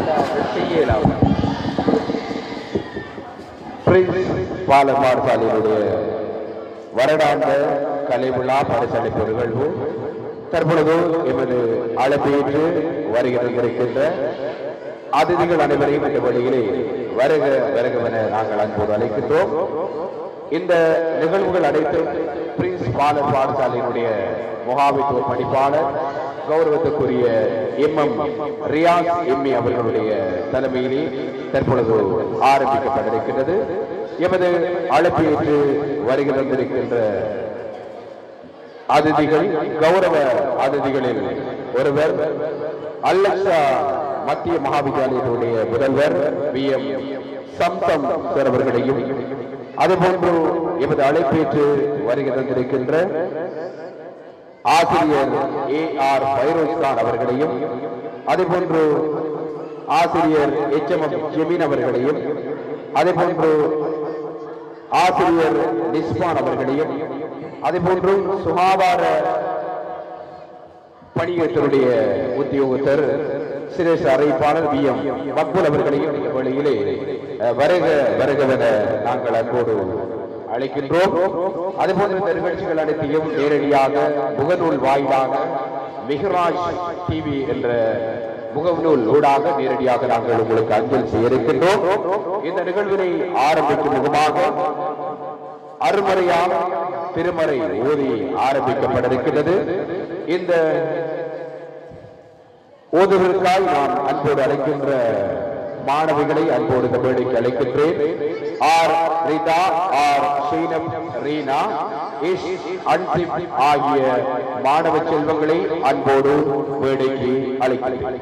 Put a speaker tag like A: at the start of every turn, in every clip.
A: செய்யலாம் பால பாடசாலையினுடைய வருடாந்த கலை விழா பரிசளிப்பு நிகழ்வு தற்பொழுது எமது அழைப்பேற்று வருகின்ற அதிதிகள் அனைவரையும் இந்த வழியிலே வருக வருகவென நாங்கள் அன்போடு அழைக்கின்றோம் இந்த நிகழ்வுகள் அனைத்தும் பிரின்ஸ் பாலர் பாடசாலையினுடைய முகாமித்துவ பணிப்பாளர் கௌரவத்துக்குரிய எம் எம் ரியாஸ் எம்மி அவர்களுடைய தலைமையிலே தற்பொழுது ஆரம்பிக்கப்பட இருக்கின்றது எமது அழைப்பேற்று வருகை வந்திருக்கின்ற அதிதிகள் கௌரவ அதிதிகளில் ஒருவர் அல்லக்ஸா மத்திய மகாவித்யாலயத்தினுடைய முதல்வர் வி எம் சம்சம் சார் அவர்களையும் அதுபோன்று எமது அழைப்பேற்று வருகை தந்திருக்கின்ற ஆசிரியர் ஏ ஆர் பைரோஸ் கான் அவர்களையும் அதேபோன்று ஆசிரியர் எச் எம் எம் ஜெமீன் அவர்களையும் அதேபோன்று ஆசிரியர் நிஸ்மான் அவர்களையும் அதேபோன்று சுகாதார பணியேற்றருடைய உத்தியோகத்தர் சிரேஷ் அறிவிப்பாளர் வி எம் மக்புல் அவர்களையும் வழியிலே அஹ், வருக வருகவென நாங்கள் அன்போடு அழைக்கின்றோம் அதுபோன்ற இந்த நிகழ்ச்சிகள் அனைத்தையும் நேரடியாக முகநூல் வாயிலாக மிகராஜ் டிவி என்ற முகநூல் ஊடாக நேரடியாக நாங்கள் உங்களுக்கு அஞ்சல் செய்ய இருக்கின்றோம் இந்த நிகழ்வினை ஆரம்பிக்கும் முகமாக அருமறையால் திருமறை ஓதி ஆரம்பிக்கப்பட இருக்கிறது இந்த ஓதுவதற்காய் நான் அன்போடு அழைக்கின்ற மாணவிகளை அன்போடு இந்த மேடைக்கு அழைக்கின்றேன் ஆர் ரிதா ஆர் ஷீனம் ரீனா இஷ் அன்சிப் ஆகிய மாணவ செல்வங்களை அன்போடு மேடைக்கு அழைக்கின்றேன்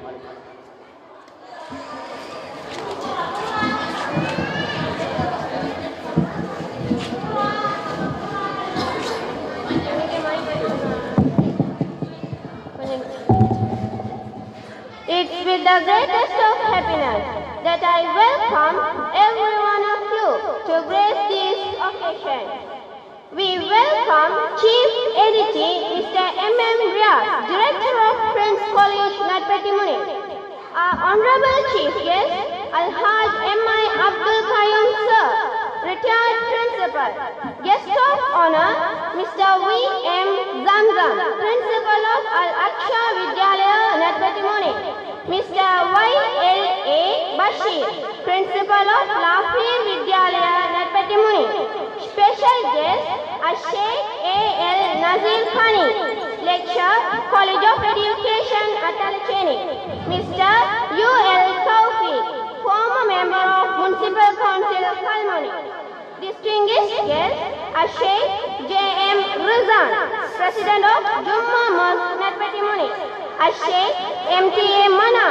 B: It's with the greatest of happiness that I welcome every one of you to grace this occasion. We welcome Chief Editor Mr. M. M. Riaz, Director of Prince College, Natpati Muni. Our Honorable Chief Guest, Al-Haj M.I. Abdul Qayyum Sir, Retired Principal. Guest of Honor, Mr. V. M. Zamzam, Principal of Al-Aksha Vidyalaya, Natpati Muni. Mr. Y. L. A. Bashir, Principal of Lafir Vidyalaya, Natpati Muni. Special guest, Sheikh A. L. Nazir Khani, Lecturer, College of Education at Alacheni. Mr. U. L. Tawfiq, former member of Municipal Council of Kalmani. Distinguished guest, Sheikh J. M. Rizan, President of Jumma Mosque, Natpati Muni. Sheikh M. T. A. Mana,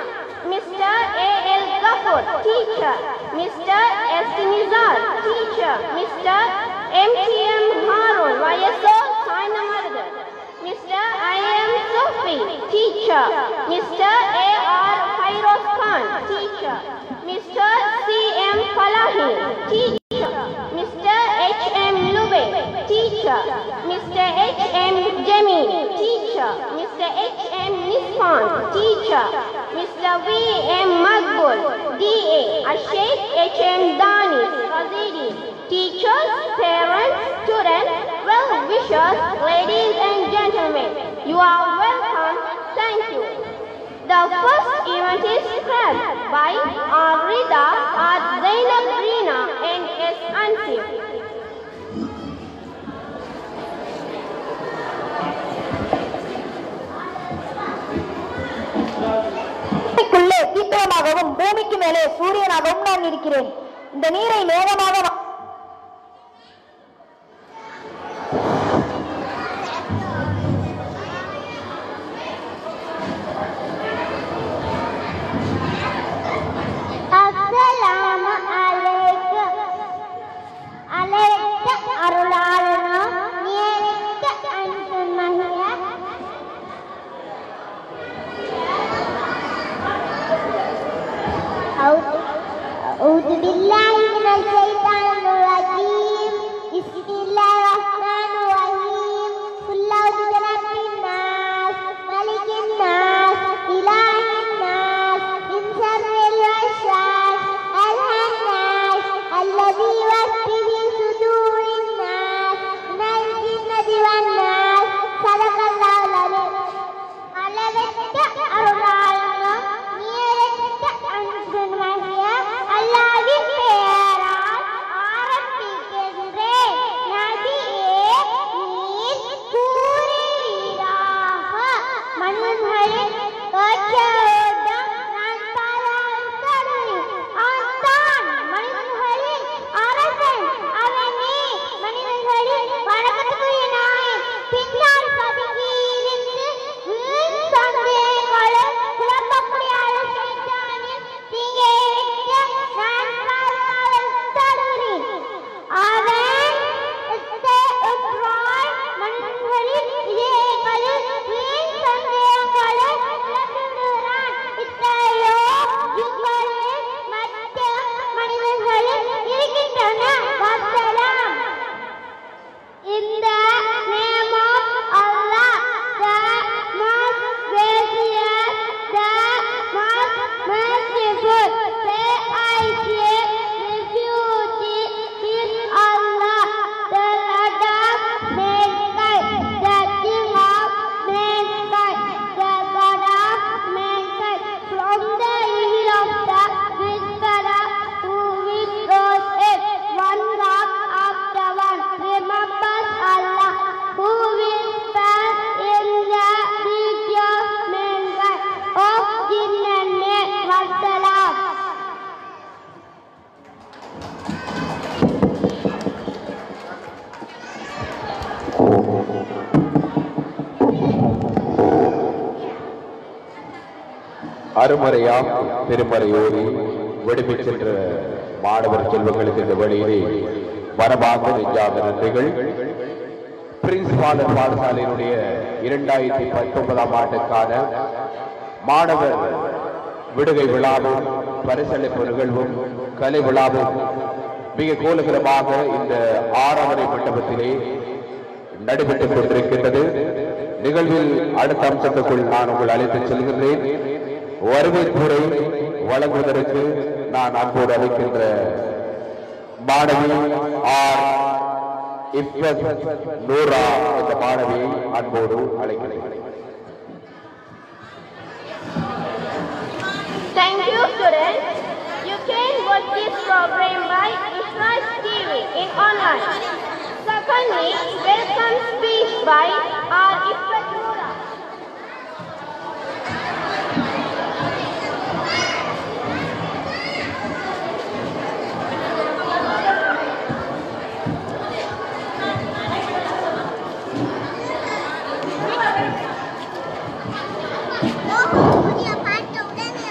B: Mr. A. L. Gafur, teacher. Mr. S. Nizar, teacher. Mr. M. T. M. Harun, YSO, sign number. Mr. I. M. Sofi, teacher. Mr. A. R. Fairoz Khan, teacher. Mr. C. M. Falahi, teacher. Mr. H. M. Lube, teacher. Mr. H. M. Jemi, teacher. Mr. H. M. Nisfan, teacher. Mr. V. M. Magbul, DA. Sheikh H. M. Dani, Azidi. Teachers, parents, students, well wishers, ladies and gentlemen, you are welcome. Thank you. The first event is scrapped by Arida at Zainab Rina and S. Ansif.
C: பூமிக்குள்ளே தீத்திரமாகவும் பூமிக்கு மேலே சூரியனாகவும் நான் இருக்கிறேன் இந்த நீரை மேகமாக நான்
B: அஸ்ஸலாமு அலைக்கும் அலைக்க அருளாளனோ நேரிக்க அன்பு மகிழ أعوذ بالله من الشيطان
A: அருமறையாம் திருமறையோரி விடுமை சென்ற மாணவர் செல்வங்களுக்கு இந்த வழியிலே மனமார்ந்த நெஞ்சாத நன்றிகள் பிரின்சிபாலர் பாடசாலையினுடைய இரண்டாயிரத்தி பத்தொன்பதாம் ஆண்டுக்கான மாணவர் விடுகை விழாவும் பரிசளிப்பு நிகழ்வும் கலை விழாவும் மிக கோலகலமாக இந்த ஆறாவரை மண்டபத்திலே நடைபெற்றுக் கொண்டிருக்கின்றது நிகழ்வில் அடுத்த அம்சத்துக்குள் நான் உங்கள் அழைத்துச் செல்கின்றேன் வரவேற்புரை வழங்குவதற்கு நான் அன்போடு அழைக்கின்ற மாணவி ஆர் இஃபத் நூரா என்ற மாணவியை அன்போடு அழைக்கிறேன்
B: Thank you, students. You can watch this program by Ismail TV in online. Secondly, welcome speech by our Ifat Noora.
D: புதிய பாட்டு உடனே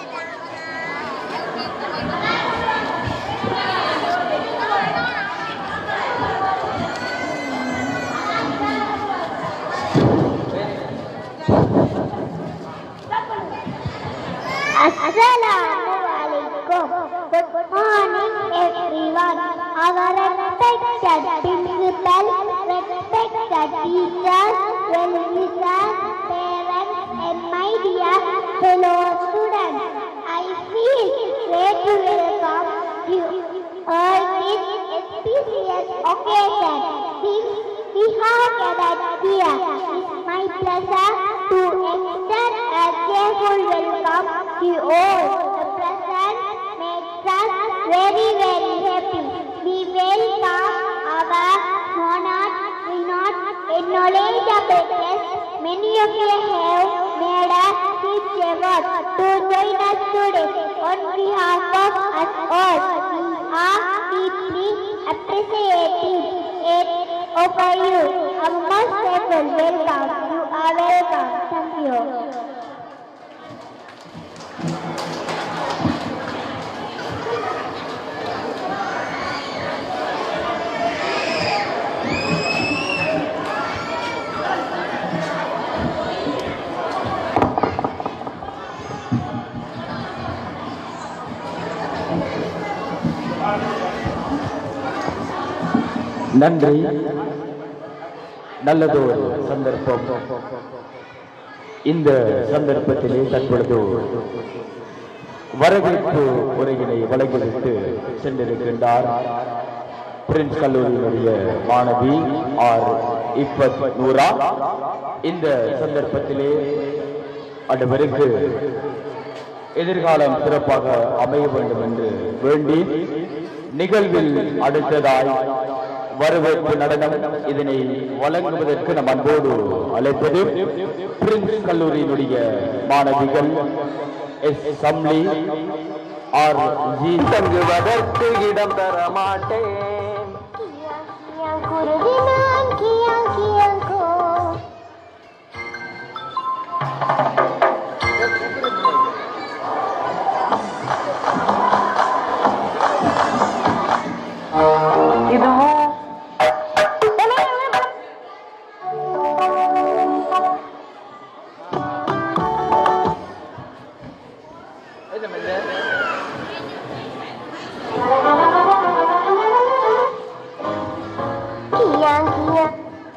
C: Assalamualaikum. Good morning, everyone. Our respected principal, respected teachers, well-wishers, parents, and my dear fellow students. I feel great to welcome you all this auspicious occasion. Since we have gathered here, it's my pleasure to extend a cheerful welcome to all. The present makes us very, very happy. We welcome our honored, renowned, knowledgeable guests. Many of you have made a huge effort to join us today. On behalf of us all, we are deeply appreciative and offer you a most grateful welcome. You are welcome. Thank you.
A: நன்றி நல்லதொரு சந்தர்ப்பம் இந்த சந்தர்ப்பத்திலே தற்பொழுது வரவேற்பு உரையினை வழங்கிவிட்டு சென்றிருக்கின்றார் Prince கல்லூரியினுடைய மாணவி R இஃபத் Noora இந்த சந்தர்ப்பத்திலே அனைவருக்கு எதிர்காலம் சிறப்பாக அமைய வேண்டும் என்று வேண்டி நிகழ்வில் அடுத்ததாய் வரவேற்பு நடனம் இதனை வழங்குவதற்கு நம் அன்போடு அழைப்பது பிரின்ஸ் கல்லூரியினுடைய மாணவிகள் எஸ் சம்லி ஆர் ஜி தங்குவதற்கு இடம் தர மாட்டேன்
C: Kiang kurudinan, kiang kiang ko. Kiang kiang.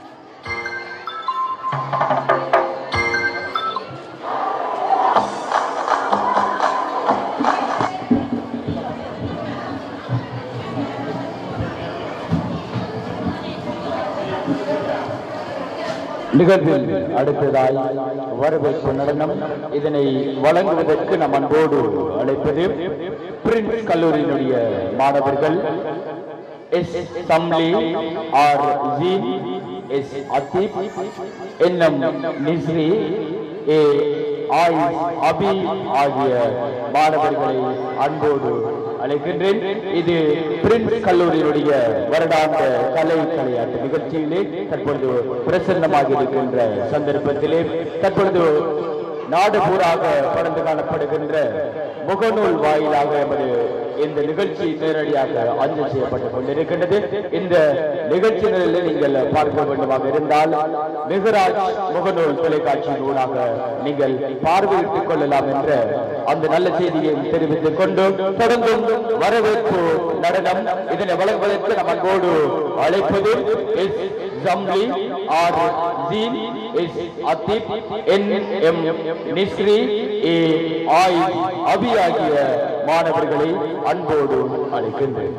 A: நிகழ்வில் அடுத்ததாய் வரவேற்பு நடனம் இதனை வழங்குவதற்கு நம் அன்போடு அழைப்பது பிரின்ஸ் கல்லூரியினுடைய மாணவர்கள் S Samli R G S Atheef என்னும் நிஸ்ரி ஏ ஆய் அபி ஆகிய மாணவர்களை அன்போடு
E: அழைக்கின்றேன் இது பிரின்ஸ் கல்லூரியினுடைய வருடாந்த கலை விளையாட்டு நிகழ்ச்சியிலே தற்பொழுது பிரசன்னமாக இருக்கின்ற சந்தர்ப்பத்திலே தற்பொழுது நாடு பூராக பறந்து காணப்படுகின்ற முகநூல் வாயிலாக எமது இந்த நிகழ்ச்சி நேரடியாக அஞ்சல் செய்யப்பட்டுக் கொண்டிருக்கின்றது இந்த நிகழ்ச்சிகளில் நீங்கள் பார்க்க வேண்டுமாக இருந்தால் மிகராஜ் முகநூல் தொலைக்காட்சியின் ஊடாக நீங்கள் பார்வையிட்டுக் கொள்ளலாம் என்ற அந்த நல்ல செய்தியை தெரிவித்துக் கொண்டு தொடர்ந்தும் வரவேற்பு நடனம் இதனை வழங்குவதற்கு நம் அன்போடு அழைப்பது எஸ் ஜம்லி ஆர் ஜீன் S Atheef N M Nisri A ஆய் அபி ஆகிய மாணவர்களை அன்போடு அழைக்கின்றேன்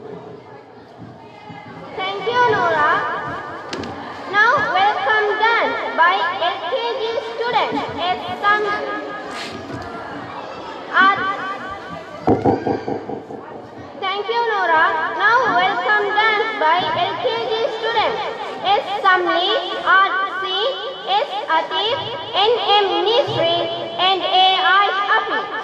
B: Thank you, Nora. Now, welcome dance by LKG students at some art. Thank you, Nora. Now, welcome dance by LKG students S. Samli, Art C, S. Atif, N. M. Nisri, and A. Aish Afi.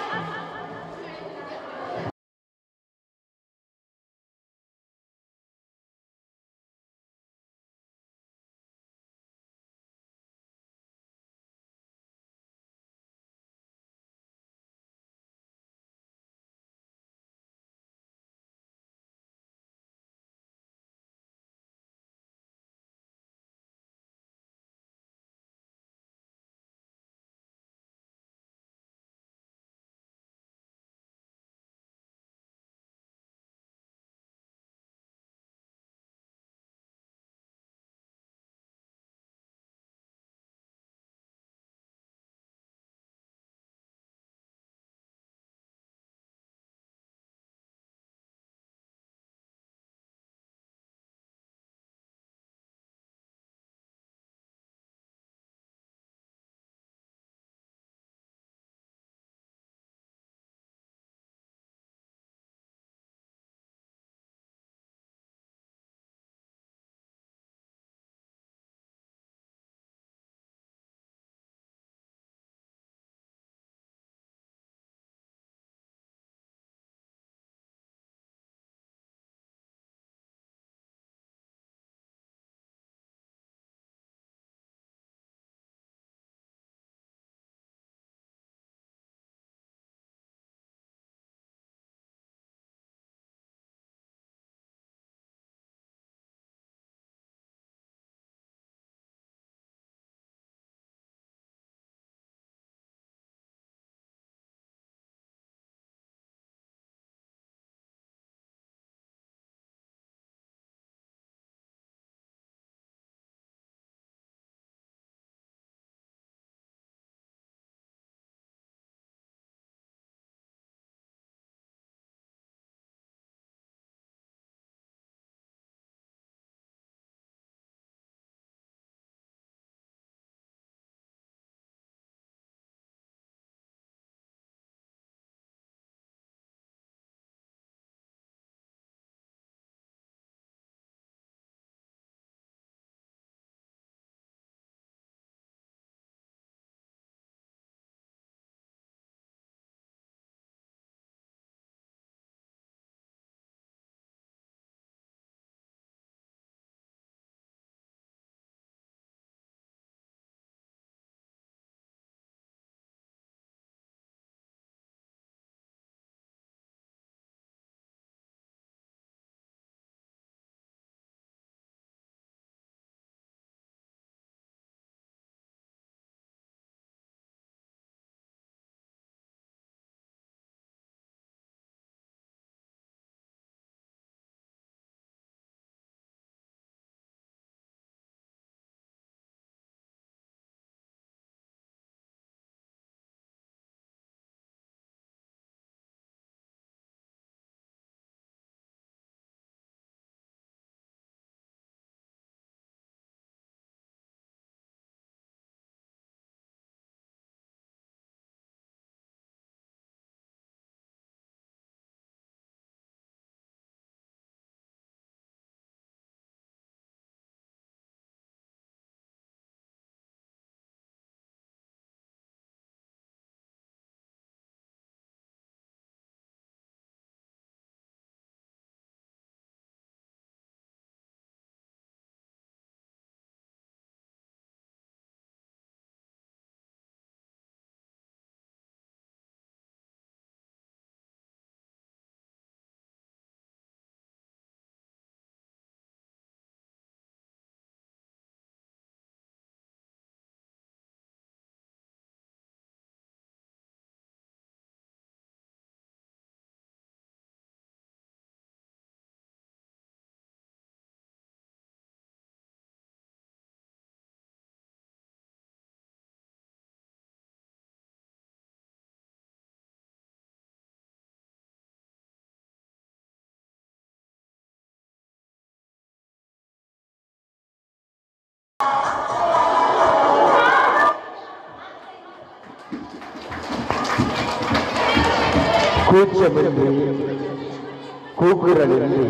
E: கூச்சமின்றி கூக்குரலின்றி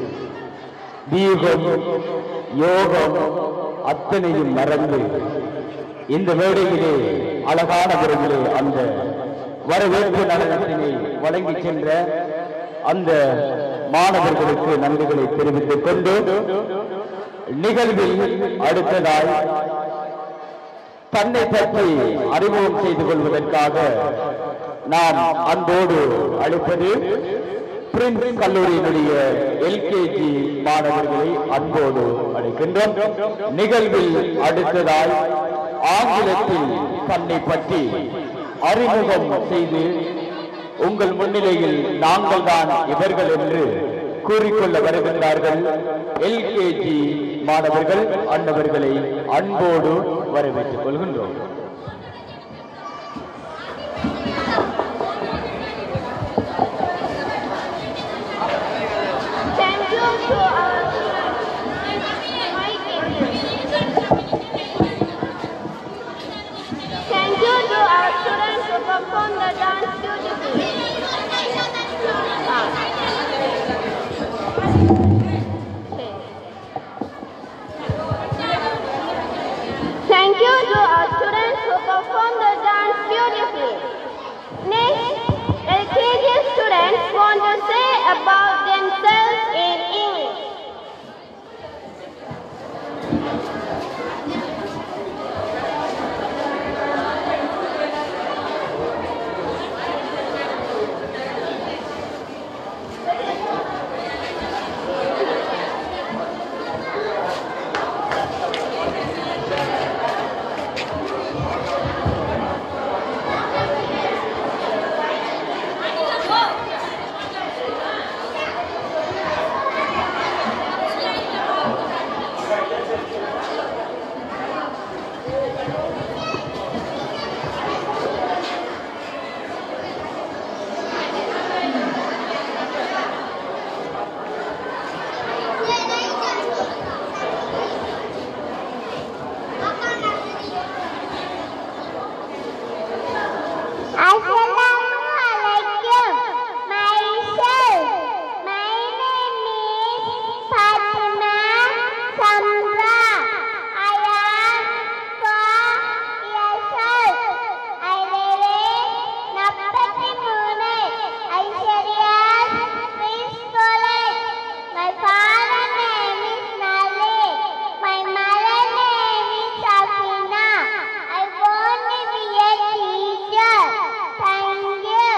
E: தீபம் யோகம் அத்தனையும் மறந்து இந்த மேடையிலே அழகான முறையிலே அந்த வரவேற்பு நடனத்தினை வழங்கி சென்ற அந்த மாணவர்களுக்கு நன்றிகளை தெரிவித்துக் கொண்டு நிகழ்வில் அடுத்ததாய் தன்னை பற்றி அறிமுகம் செய்து கொள்வதற்காக நாம் அன்போடு அழைப்பது பிரின்ஸ் கல்லூரியினுடைய எல்கேஜி மாணவர்களை அன்போடு அழைக்கின்றோம் நிகழ்வில் அடுத்ததாய் ஆங்கிலத்தில் தன்னை பற்றி அறிமுகம் செய்து உங்கள் முன்னிலையில் நாங்கள் தான் இவர்கள் என்று கூறிக்கொள்ள வருகின்றார்கள் எல்கேஜி மாணவர்கள் அன்னவர்களை அன்போடு வரவேற்றுக் கொள்கின்றோம்
B: Thank you to our Thank you to our students who perform the dance beautifully. Ah. Okay. Thank you to our students who perform the dance beautifully. Next, LKG students want to say about themselves in English.
C: Assalamualaikum. Myself. My name is Fatima Samra. I am four years old. I live in Napati Pune. I study at Prince College. My father name is Nali. My mother name is Safina. I want to be a teacher. Thank you.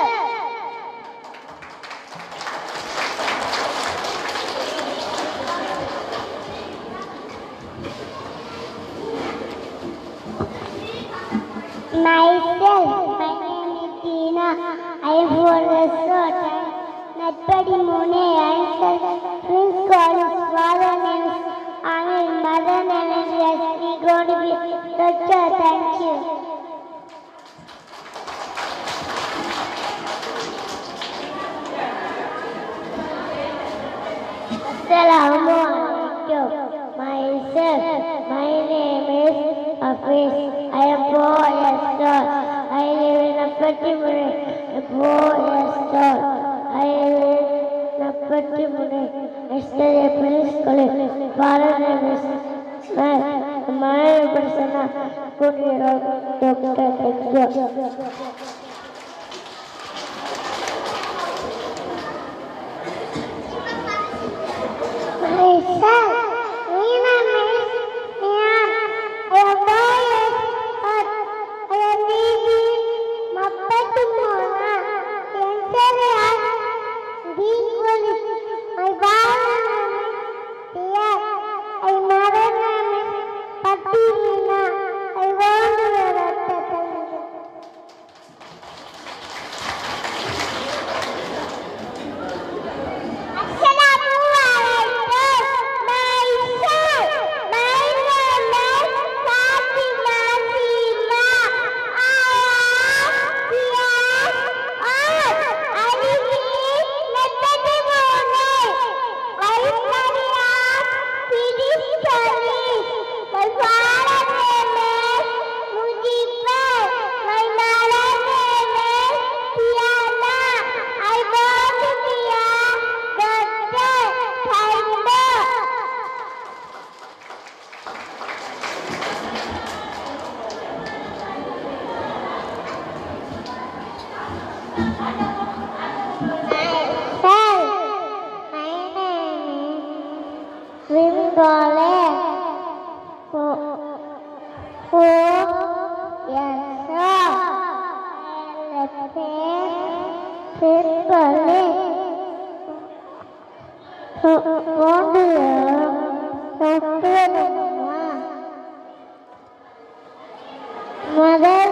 C: Myself, my name is Tina. I am four years old. Natpadi Mune, I am Prince College. Father name is Anil. Mother name is Yasri. Going to be doctor. Thank you. Assalamualaikum. Myself, my name is Hafiz. I am four years old. I live in a pretty four years old. I live in a pretty I study at Prince College. Father name is Ismail. My person is Doctor. Thank you. Myself, my name is Nian. I am four years old. I am living Mappatu Mona. Enter at Deepoli. My father name is Tia. My mother name is Patilina. I want to wear a Assalamualaikum. My Sir, my name is Vim Gole. Four, four years old. Simple. மூன்று முதல்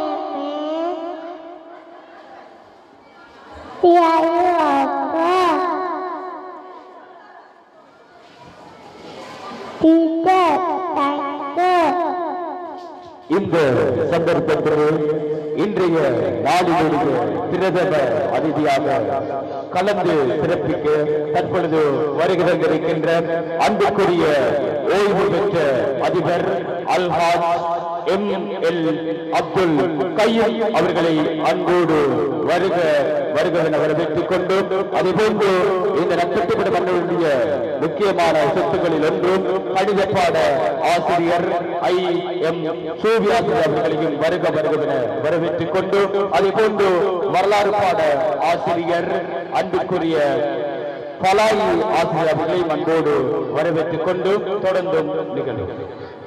C: teacher thank you
E: இந்த சந்தர்ப்பத்தில் இன்றைய நாளினுடைய பிரதம அதிதியாக கலந்து சிறப்பிக்க தற்பொழுது வருகை இருக்கின்ற அன்புக்குரிய ஓய்வு பெற்ற அதிபர் அல்ஹாஜ் எம் எல் அப்துல் கையம் அவர்களை அன்போடு வருக வருக என வரவேற்றுக் கொண்டு அதேபோன்று இந்த நட்சத்திர மன்னருடைய முக்கியமான சொத்துக்களில் ஒன்றும் கணித பாட ஆசிரியர் ஐ எம் சூவியாசி அவர்களையும் வருக வருக என வரவேற்றுக் கொண்டு அதேபோன்று வரலாறு பாட ஆசிரியர் அன்புக்குரிய பலாயி ஆசிரியர் அவர்களையும் அன்போடு வரவேற்றுக் கொண்டு தொடர்ந்தும் நிகழ்வு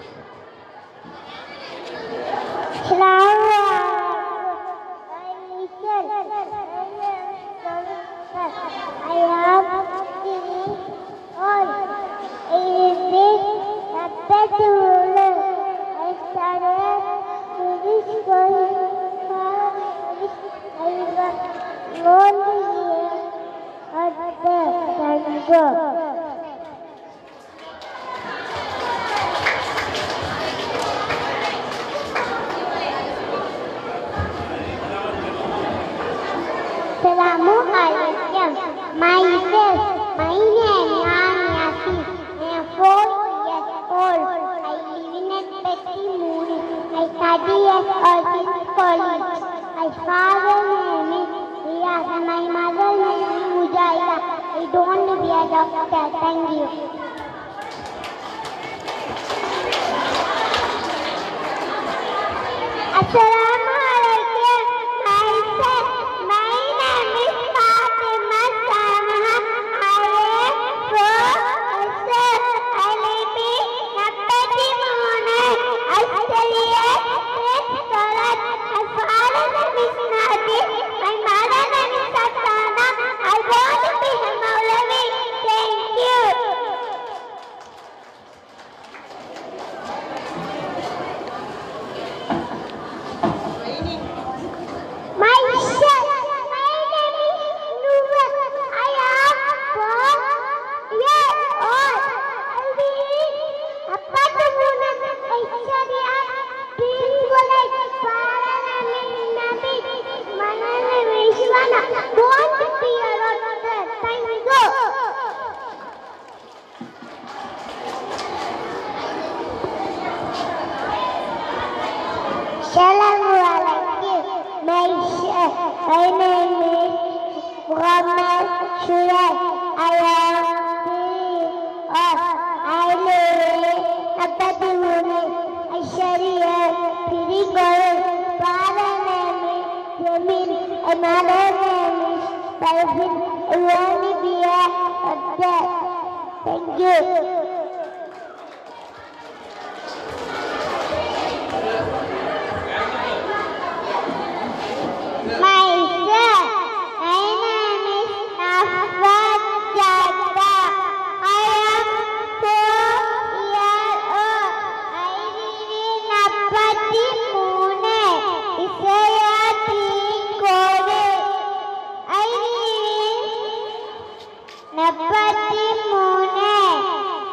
C: Thank you. Assalamualaikum. Myself, my name is Yasin. I am four years old. I live in a petty mood. I study at Orchid College. My father name is Riyaz and my mother name is Mujahida. I don't want to be a doctor. Thank you. Assalamualaikum. Myself, my name is Fatima Samha. I am four years I live in Napati Mona. I study at Red College. My father name is Nadi. My mother name is Satana. I want to be a Maulavi. Thank you. Myself, my name is Nuwan. I am four years old. I live in Apatamuna, Aishwarya, Teen College, Paranami, Nabi, Manana, Vishwana. Want to be a doctor. Thank you. Assalamualaikum. My, my name is Muhammad Shuraj. I am three of I live in Apatimuni, Aishwarya, Pirikol, father name is Jamil, and mother name is Parvin. I want to be a doctor. Thank you. Myself, my name is Nafat Jada. I am four years old. I live in Napati Pune. Isaya Kode. I live in Napati Pune.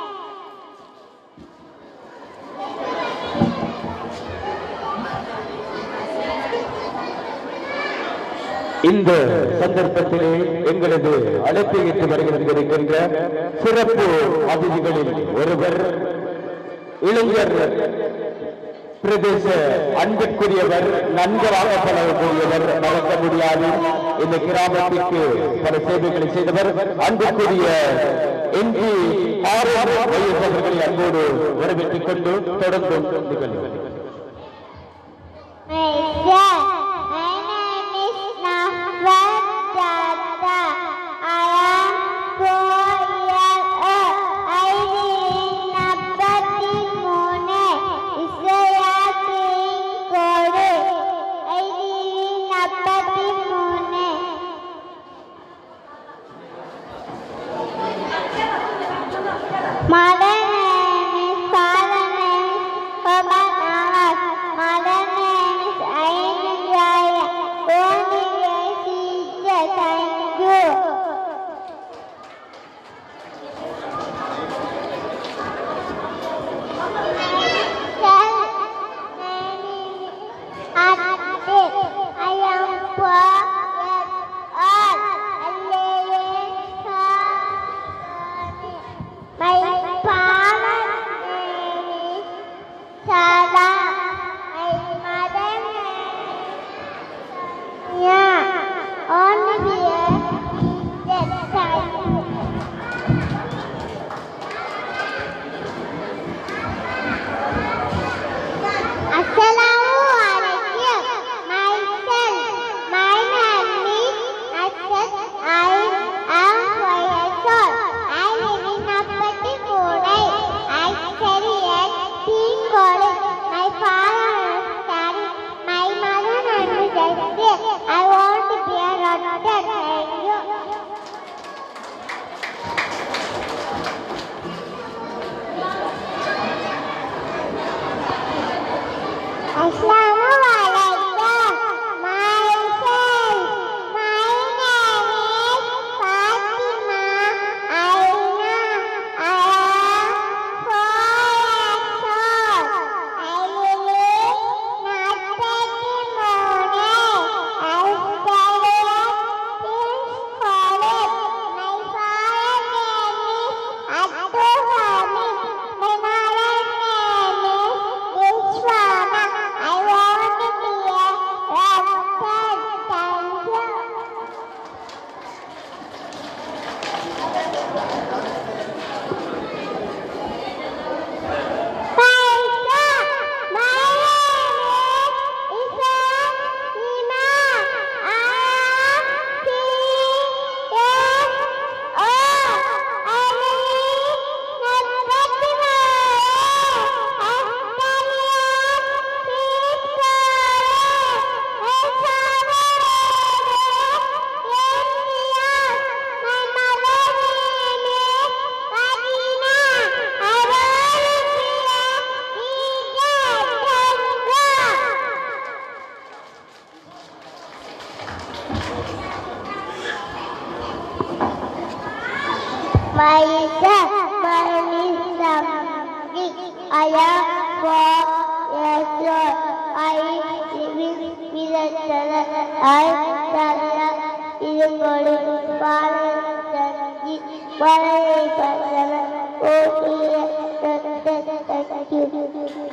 E: இந்த சந்தர்ப்பத்திலே எங்களது அழைப்பை ஏற்று வருகின்ற சிறப்பு அதிதிகளில் ஒருவர் இளைஞர் பிரதேச அன்புக்குரியவர் நண்பராக பழகக்கூடியவர் மறக்க முடியாது இந்த கிராமத்திற்கு பல சேவைகளை செய்தவர் அன்புக்குரிய எம்பி ஆரோக்கிய வைஎஸ் அவர்களை அன்போடு வரவேற்றுக் கொண்டு தொடர்ந்து நிகழ்வு
C: Myself, my name is Nafat Bapak Mother name is Ain Jaya. Only teacher, thank you. My father name is Sada. My mother name is Yeah. Only here is the time. Assalamualaikum. Myself, my name is Asad. I am four years old. I live in Appati Kodai. I study at Teen College. My father is study. My mother name is Esther. I want to be a doctor. Thank you. Assalamualaikum. Myself, my name is Fatima Aina. I am four years old. I live in Natakimone. I study at King's College. My father name is Abdul Hamid. My mother name is Vishwana. I want to be a doctor. Thank you. Myself, my name is Samgi. I am four years old. I live in Vilassala. I study in the college. Father Sanji, Father Pasana. Oh, thank you.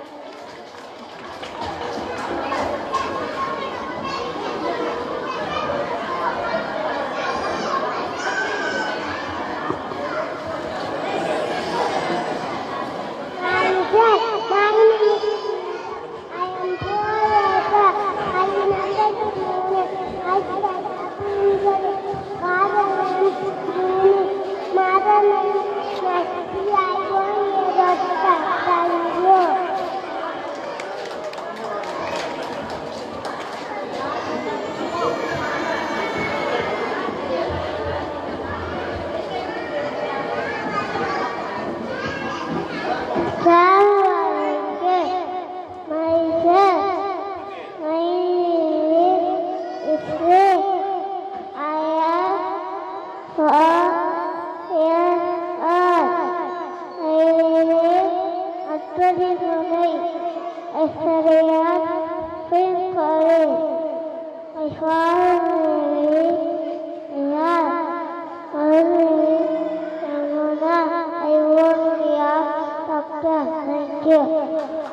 C: Thank you.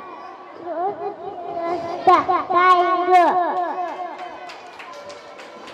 C: Thank you.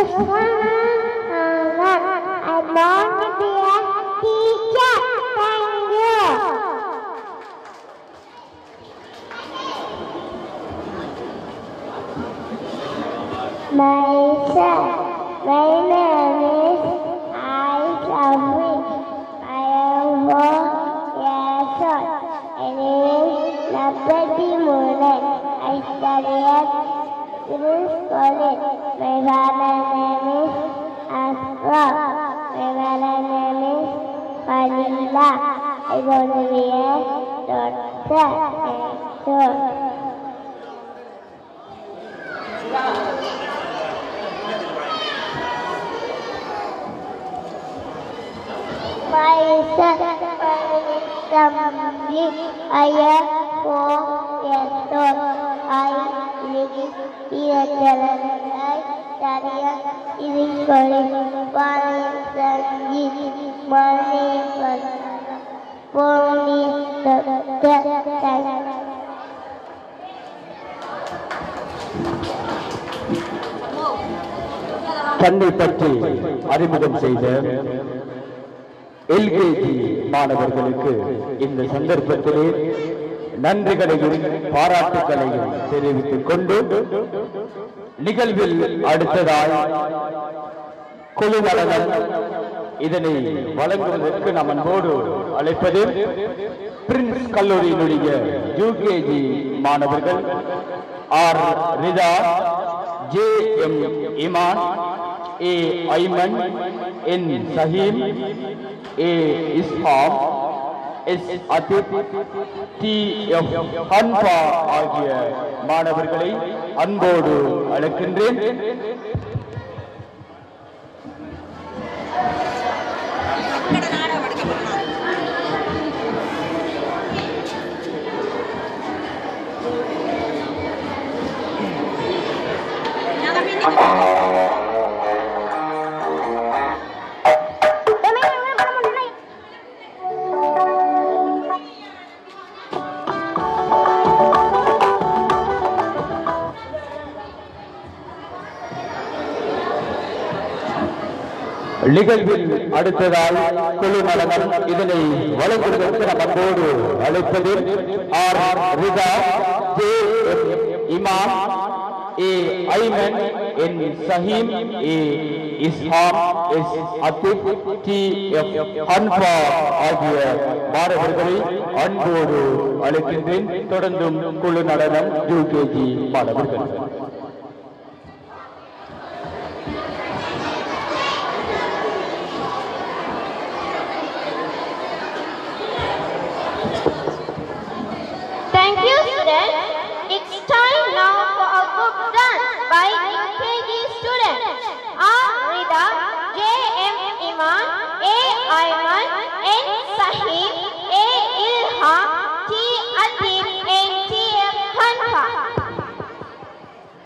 C: I want to be a teacher. Thank you. Myself, my name is Aishafi. I am four years old. My name is Nabati Munan. I study at Girls College. My father name is Asra. My mother name is Fadila. I want to be a doctor. So, Paisa Sambi Ayah four years old. I live in Jalan I study in college. Paisa Sambi Mani Poni Doctor
E: தன்னை பற்றி அறிமுகம் செய்த LKG மாணவர்களுக்கு இந்த சந்தர்ப்பத்திலே நன்றிகளையும் பாராட்டுகளையும் தெரிவித்துக் கொண்டு நிகழ்வில் அடுத்ததாய் குழு நலனம் இதனை வழங்குவதற்கு நாம் அன்போடு அழைப்பது பிரின்ஸ் கல்லூரியினுடைய யூகேஜி மாணவர்கள் R Rida J M Iman A Aiman N Saheem A Isham S Athif T F Hanfa ஆகிய மாணவர்களை அன்போடு அழைக்கின்றேன் நிகழ்வில் அடுத்ததால் குழு நலனம் இதனை வழங்குவதற்கு நம் அன்போடு அழைப்பது R R Rida J M Imam A Aiman N Saheem A Isham S Athif T F Hanfa ஆகிய மாணவர்களை அன்போடு அழைக்கின்றேன் தொடர்ந்தும் குழு நடனம் யூகேஜி மாணவர்கள்
B: Thank you, students. It's time now for a group dance by UKG students. R. Rida, J. M. Iman, A. Ayman, N. Sahib, A. Ilham, T. Atif, and T. F. Hanfa.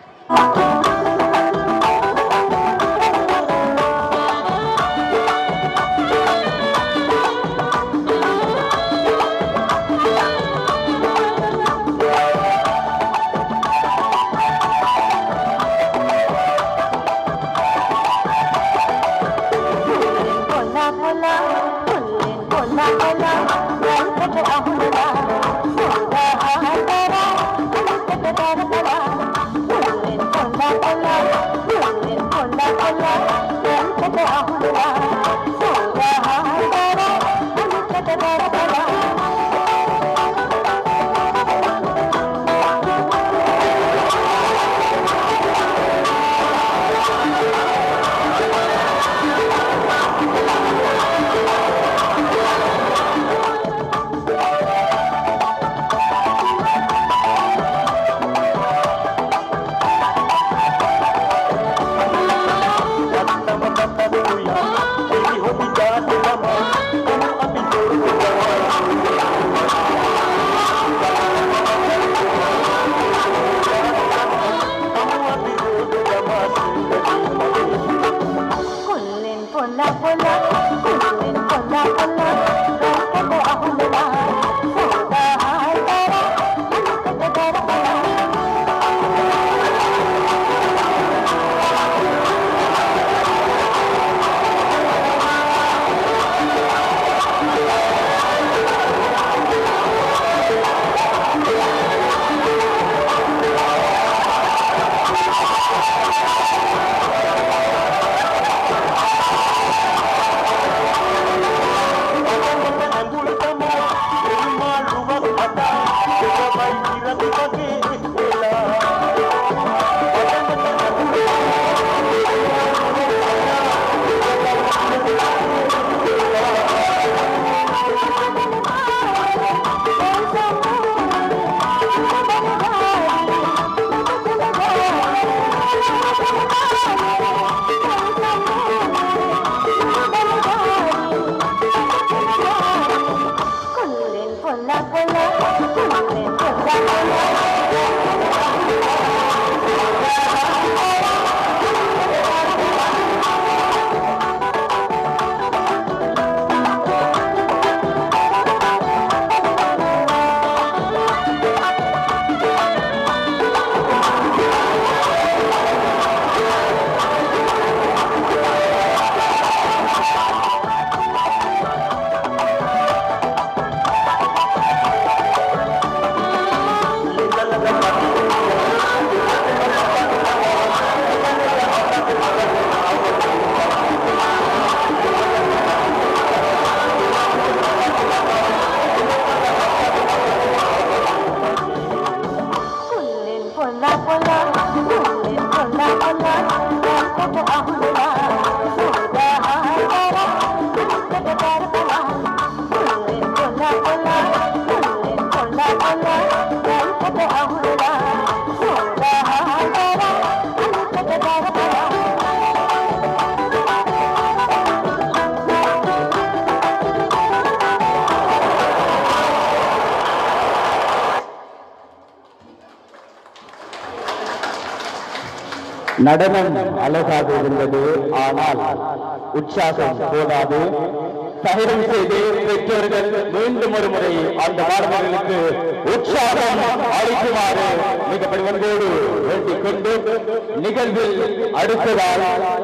E: நடனம் அழகாக இருந்தது ஆனால் உற்சாகம் போதாது தகவல் செய்து பெற்றோர்கள் மீண்டும் ஒரு முறை அந்த மாணவர்களுக்கு உற்சாகம் அளிக்குமாறு மிக பணிவன்போடு வேண்டிக் கொண்டு நிகழ்வில் அடுத்ததால்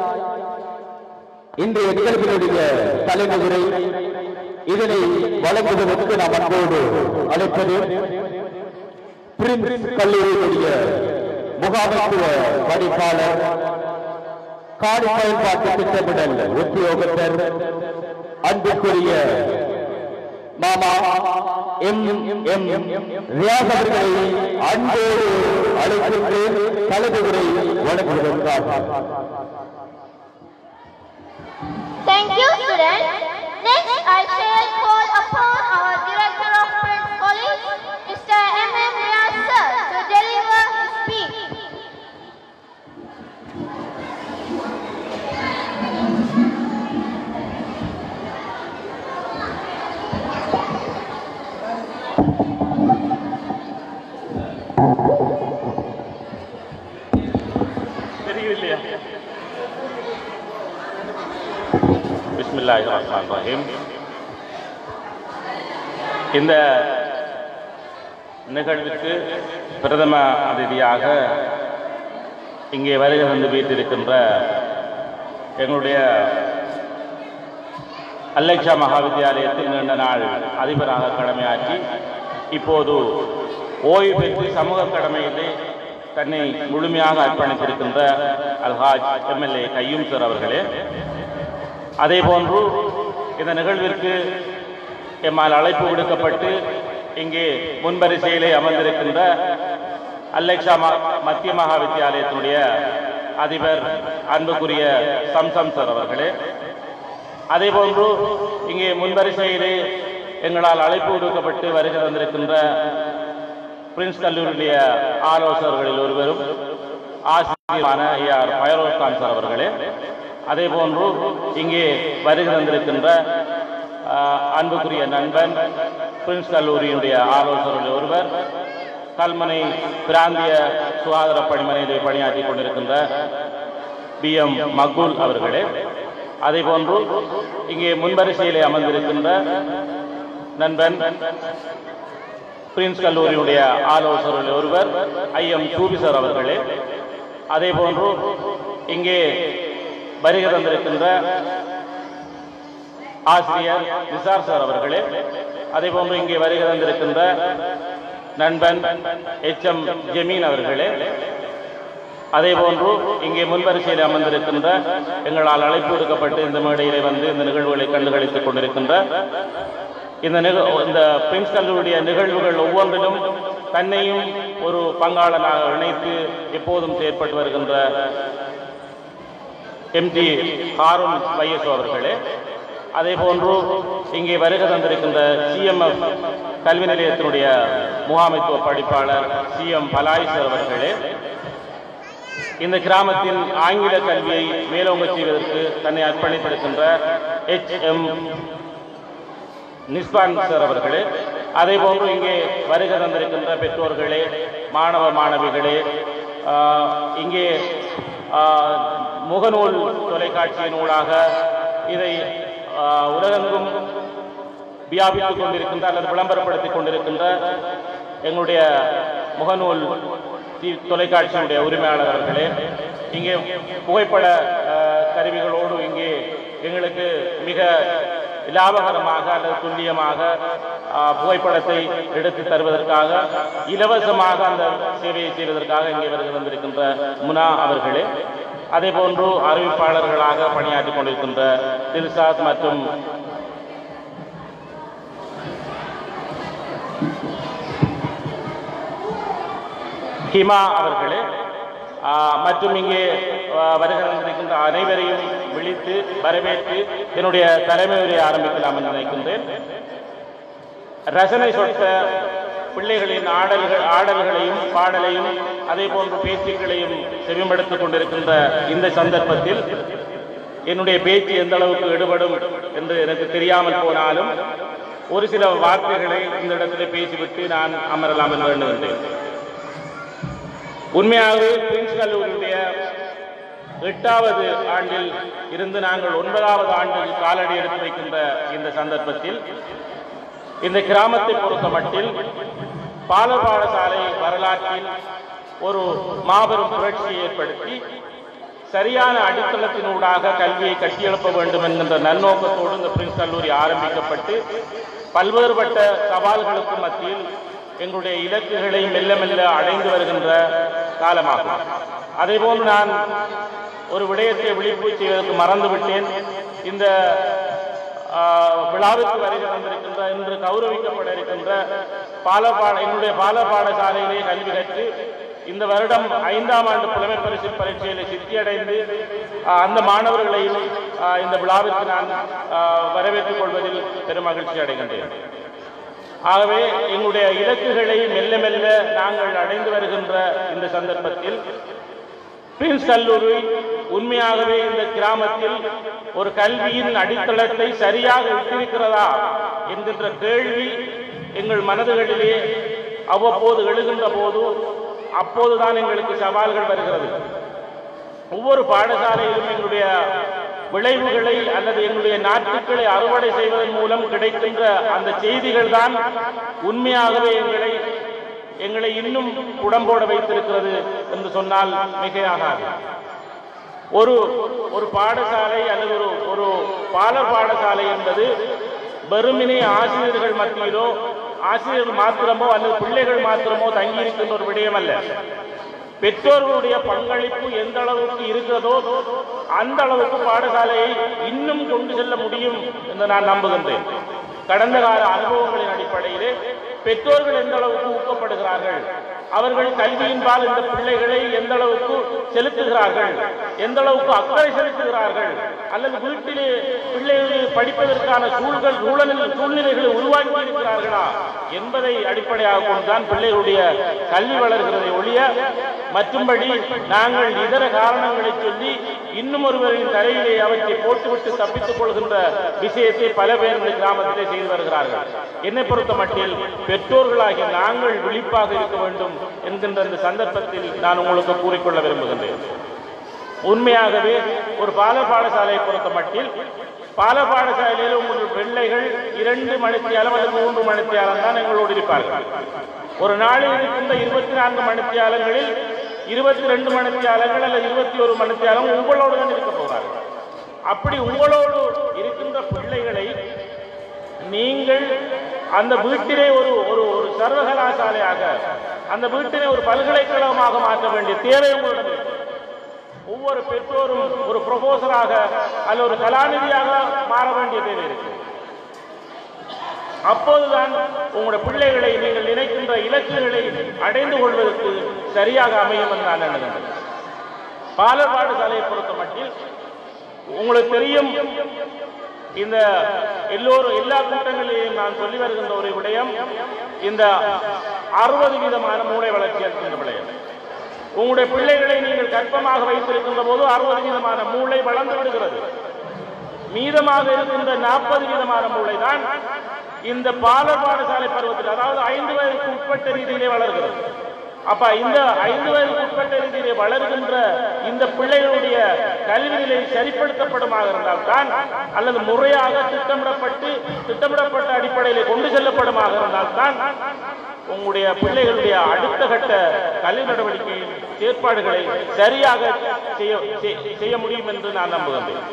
E: இன்றைய நிகழ்வினுடைய தலைமுறை இதனை வழங்குவதற்கு நாம் அன்போடு அழைப்பது பிரின்ஸ் கல்லூரியினுடைய முகாமைத்துவ படிப்பாளர் காடு பயன்பாட்டு திட்டமிடல் உத்தியோகத்தர் அன்புக்குரிய மாமா எம் எம் ரியாஸ் அவர்களை அன்போடு அழைக்கின்று கலந்து உரை வழங்குவதற்காக
B: Thank you, students. Next, I shall call upon our Director of Prince College, Mr. M. M. Riyaz, sir, to deliver his speech.
F: தெரியவில்லையா பிஸ்மில்லாஹி ரஹ்மான் ரஹீம் இந்த நிகழ்வுக்கு பிரதம அதிதியாக இங்கே வருகை வந்து வீட்டிருக்கின்ற எங்களுடைய அல்லக்ஷா மகாவித்யாலயத்தில் நீண்ட நாள் அதிபராக கடமையாற்றி இப்போது ஓய்வு பெற்று சமூக கடமையிலே தன்னை முழுமையாக அர்ப்பணித்திருக்கின்ற அல்ஹாஜ் எம்எல்ஏ கையூம் சார் அவர்களே அதே போன்று இந்த நிகழ்விற்கு எம்மால் அழைப்பு விடுக்கப்பட்டு இங்கே முன்வரிசையிலே அமர்ந்திருக்கின்ற அல்லக்ஷா ம- மத்திய மகா வித்தியாலயத்தினுடைய அதிபர் அன்புக்குரிய சம்சம் சார் அவர்களே அதே போன்று இங்கே முன்வரிசையிலே எங்களால் அழைப்பு விடுக்கப்பட்டு வருகை தந்திருக்கின்ற பிரின்ஸ் கல்லூரியுடைய ஆலோசகர்களில் ஒருவரும் ஆசிரியரான ஏஆர் பைரோஸ் கான் சார் அவர்களே அதே போன்று இங்கே வருகை தந்திருக்கின்ற ஆஹ், அன்புக்குரிய நண்பன் பிரின்ஸ் கல்லூரியினுடைய ஆலோசகர்கள் ஒருவர் கல்மனை பிராந்திய சுகாதார பணிமனையிலே பணியாற்றி கொண்டிருக்கின்ற பி எம் மக்கூல் அவர்களே அதே போன்று இங்கே முன்வரிசையிலே அமர்ந்திருக்கின்ற நண்பன் பிரின்ஸ் கல்லூரியுடைய ஆலோசகர்கள் ஒருவர் ஐ எம் சூபிசர் அவர்களே அதே போன்று இங்கே வருகை தந்திருக்கின்ற ஆசிரியர் நிசார் சார் அவர்களே அதே போன்று இங்கே வருகை தந்திருக்கின்ற நண்பன் எச் எம் ஜமீன் அவர்களே அதே போன்று இங்கே முன்வரிசையில் அமர்ந்திருக்கின்ற எங்களால் அழைப்பு விடுக்கப்பட்டு இந்த மேடையிலே வந்து இந்த நிகழ்வுகளை கண்டுகளித்துக் கொண்டிருக்கின்ற இந்த நிக இந்த பிரின்ஸ் கல்லூரியுடைய நிகழ்வுகள் ஒவ்வொன்றிலும் தன்னையும் ஒரு பங்காளனாக இணைத்து எப்போதும் செயற்பட்டு வருகின்ற எம்டி ஹாரூன் வைஎஸ் அவர்களே அதே போன்று இங்கே வருகை தந்திருக்கின்ற சிஎம்எஃப் கல்வி நிலையத்தினுடைய முகாமைத்துவ படிப்பாளர் சிஎம் பலாய்சர் அவர்களே இந்த கிராமத்தில் ஆங்கில கல்வியை மேலோங்க செய்வதற்கு தன்னை அர்ப்பணித்திருக்கின்ற எச் எம் நிஸ்பான் சார் அவர்களே அதே போன்று இங்கே வருகை தந்திருக்கின்ற பெற்றோர்களே மாணவ மாணவிகளே ஆஹ், இங்கே ஆஹ், முகநூல் தொலைக்காட்சியின் ஊடாக இதை ஆஹ், உலகெங்கும் வியாபித்துக் கொண்டிருக்கின்ற அல்லது விளம்பரப்படுத்திக் கொண்டிருக்கின்ற எங்களுடைய முகநூல் தி- தொலைக்காட்சியினுடைய உரிமையாளர் அவர்களே இங்கே புகைப்பட அஹ், கருவிகளோடு இங்கே எங்களுக்கு மிக லாபகரமாக அல்லது துல்லியமாக அஹ், புகைப்படத்தை எடுத்து தருவதற்காக இலவசமாக அந்த சேவையை செய்வதற்காக இங்கே வருகை வந்திருக்கின்ற முனா அவர்களே அதே போன்று அறிவிப்பாளர்களாக பணியாற்றிக் கொண்டிருக்கின்ற தில்சாத் மற்றும் ஹிமா அவர்களே ஆ, மற்றும் இங்கே ஆ, வருகின்ற அனைவரையும் விழித்து வரவேற்று என்னுடைய தலைமை உரையை ஆரம்பிக்கலாம் என்று நினைக்கின்றேன் ரசனை சொட்ட பிள்ளைகளின் ஆடல்கள் ஆடல்களையும் பாடலையும் அதே போன்று பேச்சுக்களையும் செவிமடுத்துக் கொண்டிருக்கின்ற இந்த சந்தர்ப்பத்தில் என்னுடைய பேச்சு எந்த அளவுக்கு எடுபடும் என்று எனக்கு தெரியாமல் போனாலும் ஒரு சில வார்த்தைகளை இந்த இடத்திலே பேசிவிட்டு நான் அமரலாம் என்று எண்ணுகின்றேன் உண்மையாகவே பிரின்ஸ் கல்லூரியுடைய எட்டாவது ஆண்டில் இருந்து நாங்கள் ஒன்பதாவது ஆண்டில் காலடி எடுத்து வைக்கின்ற இந்த சந்தர்ப்பத்தில் இந்த கிராமத்தை பொறுத்த மட்டில் பால பாடசாலை வரலாற்றில் ஒரு மாபெரும் புரட்சியை ஏற்படுத்தி சரியான அடித்தளத்தினூடாக கல்வியை கட்டியெழுப்ப வேண்டும் என்கின்ற நன்னோக்கத்தோடு இந்த பிரின்ஸ் கல்லூரி ஆரம்பிக்கப்பட்டு பல்வேறுபட்ட சவால்களுக்கு மத்தியில் எங்களுடைய இலக்குகளை மெல்ல மெல்ல அடைந்து வருகின்ற காலமாகும் அதேபோன்று நான் ஒரு விடயத்தை விழிப்பு செய்வதற்கு மறந்துவிட்டேன் இந்த ஆஹ், விழாவிற்கு வருகை தந்திருக்கின்ற இன்று கௌரவிக்கப்பட இருக்கின்ற பாலபாட என்னுடைய பால பாடசாலையிலே கல்வி கற்று இந்த வருடம் ஐந்தாம் ஆண்டு புலமை பரிசு பரீட்சையில் சித்தியடைந்து ஆஹ், அந்த மாணவர்களையும் ஆஹ், இந்த விழாவிற்கு நான் ஆஹ், வரவேற்றுக் கொள்வதில் பெரும் மகிழ்ச்சி அடைகின்றேன் ஆகவே எங்களுடைய இலக்குகளை மெல்ல மெல்ல நாங்கள் அடைந்து வருகின்ற இந்த சந்தர்ப்பத்தில் பிரின்ஸ் கல்லூரி உண்மையாகவே இந்த கிராமத்தில் ஒரு கல்வியின் அடித்தளத்தை சரியாக விட்டிருக்கிறதா என்கின்ற கேள்வி எங்கள் மனதுகளிலே அவ்வப்போது எழுகின்ற போது அப்போதுதான் எங்களுக்கு சவால்கள் வருகிறது ஒவ்வொரு பாடசாலையிலும் எங்களுடைய விளைவுகளை அல்லது எங்களுடைய நாட்டுக்களை அறுவடை செய்வதன் மூலம் கிடைக்கின்ற அந்த செய்திகள் தான் உண்மையாகவே எங்களை எங்களை இன்னும் உடம்போட வைத்திருக்கிறது என்று சொன்னால் மிகையாகாது ஒரு ஒரு பாடசாலை அல்லது ஒரு ஒரு பாலர் பாடசாலை என்பது வெறுமினே ஆசிரியர்கள் மத்தியிலோ ஆசிரியர்கள் மாத்திரமோ அல்லது பிள்ளைகள் மாத்திரமோ தங்கியிருக்கின்ற ஒரு விடயம் அல்ல பெற்றோர்களுடைய பங்களிப்பு எந்த அளவுக்கு இருக்கிறதோ அந்த அளவுக்கு பாடசாலையை இன்னும் கொண்டு செல்ல முடியும் என்று நான் நம்புகின்றேன் கடந்த கால அனுபவங்களின் அடிப்படையிலே பெற்றோர்கள் எந்த அளவுக்கு ஊக்கப்படுகிறார்கள் அவர்கள் கல்வியின்பால் இந்த பிள்ளைகளை எந்த அளவுக்கு செலுத்துகிறார்கள் எந்த அளவுக்கு அக்கறை செலுத்துகிறார்கள் அல்லது வீட்டிலே பிள்ளைகளை படிப்பதற்கான சூழ்கள் சூழலில் சூழ்நிலைகளை உருவாக்கி இருக்கிறார்களா என்பதை அடிப்படையாக கொண்டுதான் பிள்ளைகளுடைய கல்வி வளர்கிறதை ஒழிய மற்றும்படி நாங்கள் இதர காரணங்களை சொல்லி இன்னும் ஒருவரின் தலையிலே அவற்றை போட்டுவிட்டு தப்பித்துக் கொள்கின்ற விஷயத்தை பல பேர் இந்த கிராமத்திலே செய்து வருகிறார்கள் என்னை பொறுத்த மட்டில் பெற்றோர்களாகிய நாங்கள் விழிப்பாக இருக்க வேண்டும் என்கின்ற இந்த சந்தர்ப்பத்தில் நான் உங்களுக்கு கூறிக்கொள்ள விரும்புகின்றேன் உண்மையாகவே ஒரு பால பாடசாலையை பொறுத்த மட்டில் பால பாடசாலையில் உங்கள் பிள்ளைகள் இரண்டு மணித்தியாலம் அல்லது மூன்று மணித்தியாலம் தான் எங்களோடு இருப்பார்கள் ஒரு நாளில் இருக்கின்ற இருபத்தி நான்கு மணித்தியாலங்களில் இருபத்தி ரெண்டு மணித்தியாலங்கள் அல்லது இருபத்தி ஒரு மணித்தியாலம் உங்களோடு தான் இருக்க போகிறார்கள் அப்படி உங்களோடு இருக்கின்ற பிள்ளைகளை நீங்கள் அந்த வீட்டிலே ஒரு ஒரு ஒரு சர்வகலாசாலையாக அந்த வீட்டினை ஒரு பல்கலைக்கழகமாக மாற்ற வேண்டிய தேவை உங்களிடம் இருக்கு. ஒவ்வொரு பெற்றோரும் ஒரு ப்ரொபோசராக அல்ல ஒரு கலாநிதியாக மாற வேண்டிய தேவை இருக்கு அப்போதுதான் உங்களுடைய பிள்ளைகளை நீங்கள் நினைக்கின்ற இலக்குகளை அடைந்து கொள்வதற்கு சரியாக அமையும் என்று நான் எண்ணுகின்றேன் பாலர் பாடசாலையை பொறுத்த மட்டில் உங்களுக்கு தெரியும் இந்த எல்லோரும் எல்லா கூட்டங்களிலும் நான் சொல்லி வருகின்ற ஒரு விடயம் இந்த அறுபது விதமான மூளை வளர்ச்சி இருக்கின்ற விடயம் உங்களுடைய பிள்ளைகளை நீங்கள் கற்பமாக வைத்திருக்கின்ற போது அறுபது விதமான மூளை வளர்ந்து விடுகிறது மீதமாக இருக்கின்ற நாற்பது விதமான மூளை தான் இந்த பாலர் பாடசாலை பருவத்தில் அதாவது ஐந்து வயதுக்கு உட்பட்ட ரீதியிலே வளர்கிறது அப்ப இந்த ஐந்து வயதுக்கு உட்பட்ட ரீதியிலே வளர்கின்ற இந்த பிள்ளைகளுடைய கல்வி நிலை சரிப்படுத்தப்படுமாக இருந்தால்தான் அல்லது முறையாக திட்டமிடப்பட்டு திட்டமிடப்பட்ட அடிப்படையிலே கொண்டு செல்லப்படுமாக இருந்தால்தான் உங்களுடைய பிள்ளைகளுடைய அடுத்த கட்ட கல்வி நடவடிக்கை ஏற்பாடுகளை சரியாக செய்ய செய்- செய்ய முடியும் என்று நான் நம்புகின்றேன்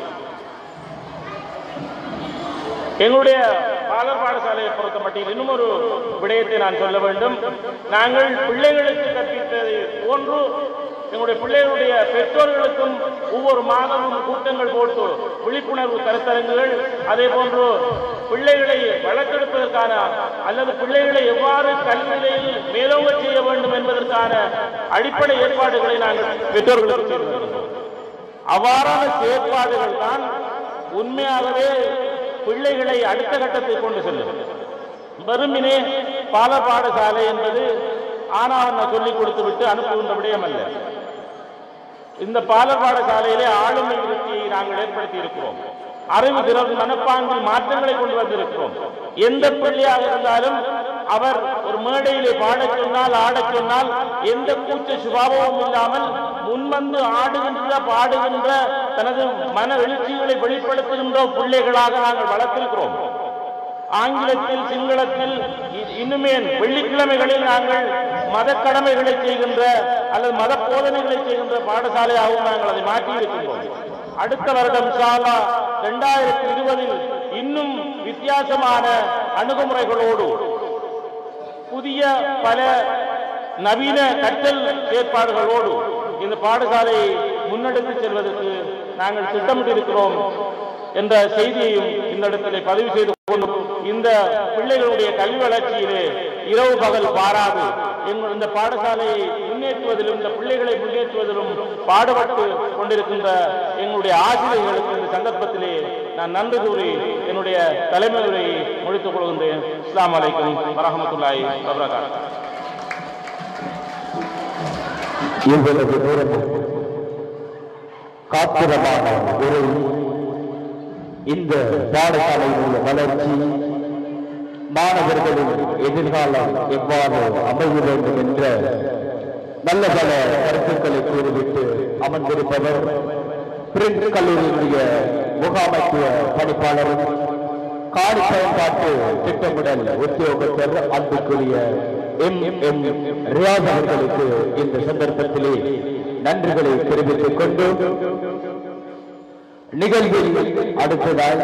F: எங்களுடைய பாலர் பாடசாலையை பொறுத்த மட்டில் இன்னும் ஒரு விடயத்தை நான் சொல்ல வேண்டும் நாங்கள் பிள்ளைகளுக்கு கற்பித்ததை போன்று எங்களுடைய பிள்ளைகளுடைய பெற்றோர்களுக்கும் ஒவ்வொரு மாதமும் கூட்டங்கள் போட்டு விழிப்புணர்வு கருத்தரங்குகள் அதே போன்று பிள்ளைகளை வளர்த்தெடுப்பதற்கான அல்லது பிள்ளைகளை எவ்வாறு கல்வியில் மேலோங்க செய்ய வேண்டும் என்பதற்கான அடிப்படை ஏற்பாடுகளை நாங்கள் பெற்றோர்களுக்கு செய்து வருகிறோம் அவ்வாறான செயற்பாடுகள் தான் உண்மையாகவே பிள்ளைகளை அடுத்த கட்டத்தை கொண்டு செல்லும் வெறுமினே பால பாடசாலை என்பது ஆனாவண்ண சொல்லிக் கொடுத்து விட்டு அனுப்புகின்ற விடயம் அல்ல இந்த பாலர் பாடசாலையிலே ஆளுமை விருத்தியை நாங்கள் ஏற்படுத்தி இருக்கிறோம் அறிவு திறன் மனப்பாங்கில் மாற்றங்களை கொண்டு வந்திருக்கிறோம் எந்த பிள்ளையாக இருந்தாலும் அவர் ஒரு மேடையிலே பாடச் சொன்னால் ஆடச் சொன்னால் எந்த கூச்ச சுபாவமும் இல்லாமல் முன்வந்து ஆடுகின்ற பாடுகின்ற தனது மன எழுச்சிகளை வெளிப்படுத்துகின்ற பிள்ளைகளாக நாங்கள் வளர்த்திருக்கிறோம் ஆங்கிலத்தில் சிங்களத்தில் இ- இன்னுமே வெள்ளிக்கிழமைகளில் நாங்கள் மத கடமைகளை செய்கின்ற அல்லது மத போதனைகளை செய்கின்ற பாடசாலையாகவும் நாங்கள் அதை மாற்றி இருக்கின்றோம் அடுத்த வருடம் சாலா இரண்டாயிரத்தி இருபதில் இன்னும் வித்தியாசமான அணுகுமுறைகளோடு புதிய பல நவீன கற்றல் ஏற்பாடுகளோடு இந்த பாடசாலையை முன்னெடுத்து செல்வதற்கு நாங்கள் திட்டமிட்டிருக்கிறோம் என்ற செய்தியையும் இந்த இடத்திலே பதிவு செய்து கொண்டு இந்த பிள்ளைகளுடைய கல்வி வளர்ச்சியிலே இரவு பகல் பாராது எங்கள் இந்த பாடசாலையை முன்னேற்றுவதிலும் இந்த பிள்ளைகளை முன்னேற்றுவதிலும் பாடுபட்டு கொண்டிருக்கின்ற எங்களுடைய ஆசிரியர்களுக்கு இந்த சந்தர்ப்பத்திலே நான் நன்றி கூறி என்னுடைய தலைமை உரையை முடித்துக் கொள்கின்றேன் அஸ்ஸலாமு அலைக்கும் வரஹமத்துல்லாஹி வபரகாத்துஹு
E: இவ்வளவு தூரம் காத்திரமான ஒரு இந்த பாடசாலையினுடைய வளர்ச்சி மாணவர்களின் எதிர்காலம் எவ்வாறு அமைய வேண்டும் என்ற நல்ல பல கருத்துக்களை கூறிவிட்டு அமர்ந்திருப்பவர் பிரிண்ட் கல்லூரியினுடைய முகாமைத்துவ பணிப்பாளரும் காடு பயன்பாட்டு திட்டமிடல் உத்தியோகத்தர் அன்புக்குரிய எம் எம் ரியாஸ் அவர்களுக்கு இந்த சந்தர்ப்பத்திலே நன்றிகளை தெரிவித்துக் கொண்டு நிகழ்வில் அடுத்ததாய்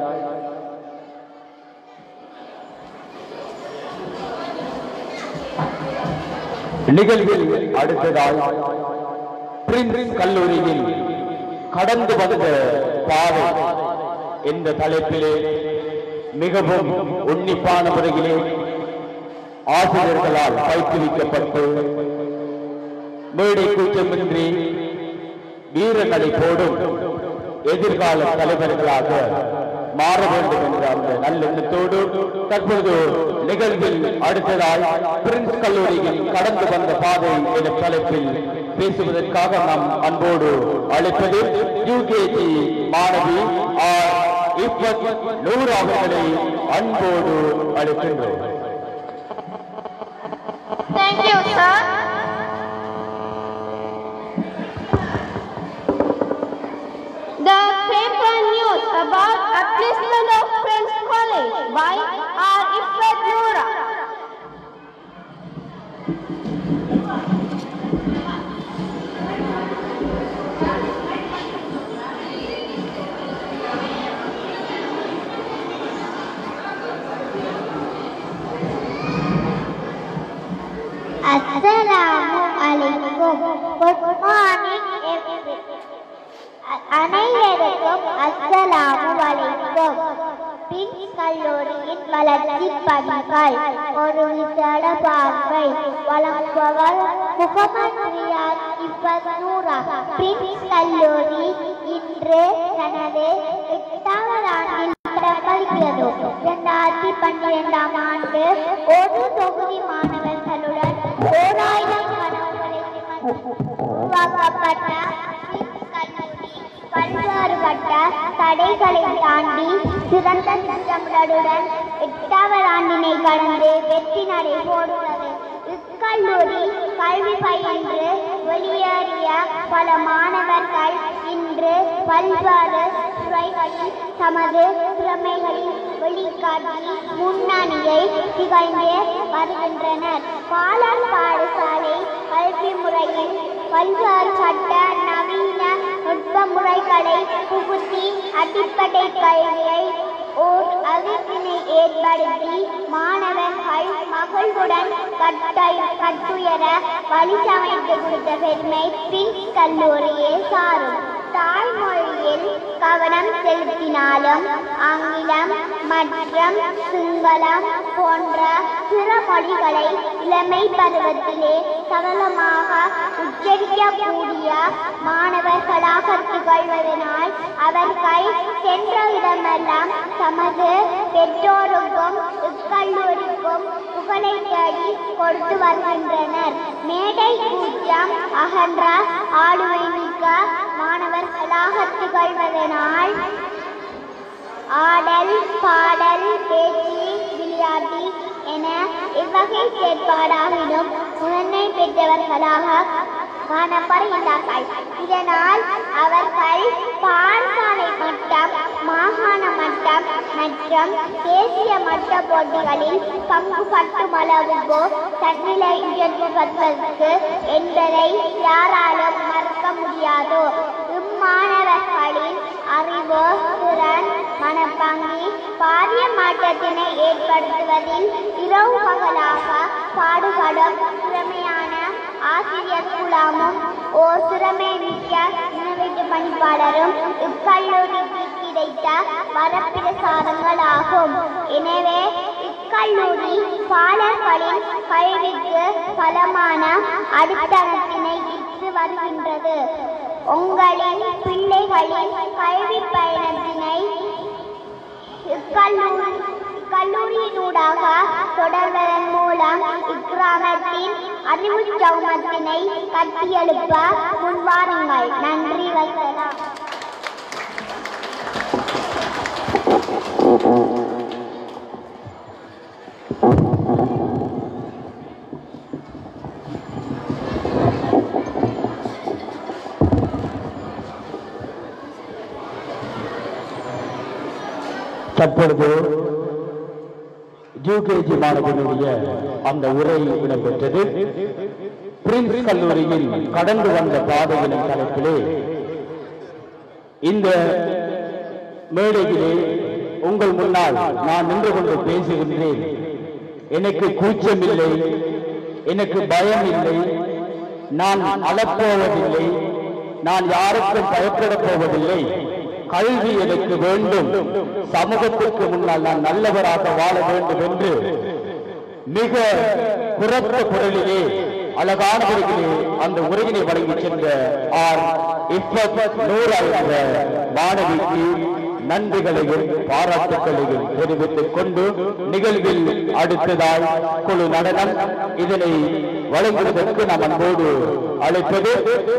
E: நிகழ்வில் அடுத்ததாய் பிரின்ஸ் கல்லூரியில் கடந்து வந்த பாதை என்ற தலைப்பிலே மிகவும் உன்னிப்பான முறையிலே ஆசிரியர்களால் பயிற்றுவிக்கப்பட்டு மேடை கூச்சமின்றி வீரநடை போடும் எதிர்கால தலைவர்களாக மாற வேண்டும் என்ற அந்த நல்லெண்ணத்தோடு தற்பொழுது நிகழ்வில் அடுத்ததாய் பிரின்ஸ் கல்லூரியில் கடந்து வந்த பாதை என்ற தலைப்பில் பேசுவதற்காக நாம் அன்போடு அழைப்பது யூகேஜி மாணவி ஆர் இப்பத் நூறு அவர்களை அன்போடு அழைக்கின்றோம்
B: Thank you, sir. The paper news about upliftment of Friends College by R. Ifrat Noora.
C: அஸ்ஸலாமு அலைக்கும் குட் மார்னிங் அனைவருக்கும் அஸ்ஸலாமு அலைக்கும் பின் கல்லூரியின் வளர்ச்சி பணிகள் ஒரு விசேட பார்வை வழங்குபவர் முகமது ரியாத் இஃபத்னூரா பிரின்ஸ் கல்லூரி இன்று தனது எட்டாவது ஆண்டில் பங்களிக்கிறது இரண்டாயிரத்தி பன்னிரெண்டாம் ஆண்டு ஒரு தொகுதி மாணவர்களுடன் ஓராயிரம் கனவுகளை சுமந்து உருவாக்கப்பட்ட கல்லூரி பல்வேறுபட்ட தடைகளை தாண்டி சிறந்த திட்டமிடலுடன் எட்டாவது ஆண்டினை கடந்து வெற்றி நடை போடுகிறது இக்கல்லூரி கல்வி பயின்று வெளியேறிய பல மாணவர்கள் இன்று பல்வேறு துறைகளில் தமது திறமைகளில் வெளிக்காட்டி முன்னணியை திகழ்ந்து வருகின்றனர் பாலர் பாடசாலை கல்வி முறையில் பல்வேறு சட்ட நவீன நுட்ப முறைகளை புகுத்தி அடிப்படை கல்வியை ஓர் அறிவினை ஏற்படுத்தி மாணவர்கள் மகிழ்வுடன் கட்டாய் கட்டுயர வழி சமைத்து கொடுத்த பெருமை பின்ஸ் கல்லூரியே சாரும் தாய்மொழியில் கவனம் செலுத்தினாலும் ஆங்கிலம் மற்றும் சிங்களம் போன்ற பிற மொழிகளை இளமை பருவத்திலே சரளமாக உச்சரிக்கக்கூடிய மாணவர்களாக திகழ்வதனால் அவர்கள் சென்ற இடமெல்லாம் தமது பெற்றோருக்கும் இக்கல்லூரிக்கும் புகழை தேடி கொடுத்து வருகின்றனர் மேடை கூட்டம் அகன்ற ஆளுமை மிக்க மாணவர்களாக திகழ்வதனால் ஆடல் பாடல் பேச்சு விளையாட்டு என இவ்வகை செயற்பாடாகிலும் முதன்மை பெற்றவர்களாக காணப்படுகின்றார்கள் இதனால் அவர்கள் பாடசாலை மட்டம் மாகாண மட்டம் மற்றும் தேசிய மட்ட போட்டிகளில் பங்கு பட்டும் அளவுக்கு தன்னிலை உயர்வு பெறுவதற்கு என்பதை யாராலும் மறக்க முடியாது இம்மாணவர்களின் அறிவு திறன் மனப்பாங்கி பாரிய மாற்றத்தினை ஏற்படுத்துவதில் இரவு பகலாக பாடுபடும் திறமையான ஆசிரியர் குழாமும் ஓர் திறமை மிக்க இனவீட்டு பணிப்பாளரும் இக்கல்லூரிக்கு கிடைத்த வரப்பிரசாதங்கள் ஆகும் எனவே இக்கல்லூரி பாலர்களின் கல்விக்கு பலமான அடித்தளத்தினை இட்டு வருகின்றது உங்களின் பிள்ளைகளின் கல்வி பயணத்தினை இக்கல்லூரி கல்லூரியினூடாக தொடர்வதன் மூலம் இக்கிராமத்தின் அறிவு சௌமத்தினை கட்டியெழுப்ப முன்வாருங்கள் நன்றி வசலாம்
E: தற்பொழுது யூகேஜி மாணவனுடைய அந்த உரை இடம்பெற்றது பிரின்ஸ் கல்லூரியில் கடந்து வந்த பாதைகளின் தலைப்பிலே இந்த மேடையிலே உங்கள் முன்னால் நான் நின்று கொண்டு பேசுகின்றேன் எனக்கு கூச்சம் இல்லை எனக்கு பயம் இல்லை நான் அழப்போவதில்லை நான் யாருக்கும் பயப்படப் போவதில்லை கல்வி எனக்கு வேண்டும் சமூகத்திற்கு முன்னால் நான் நல்லவராக வாழ வேண்டும் என்று மிக குறைந்த குரலிலே அழகான முறையிலே அந்த உரையினை வழங்கி சென்ற ஆர் இஃபத் நூரா என்ற மாணவிக்கு நன்றிகளையும் பாராட்டுகளையும் தெரிவித்துக் கொண்டு நிகழ்வில் அடுத்ததாய் குழு நடனம் இதனை வழங்குவதற்கு நாம் அன்போடு அழைப்பது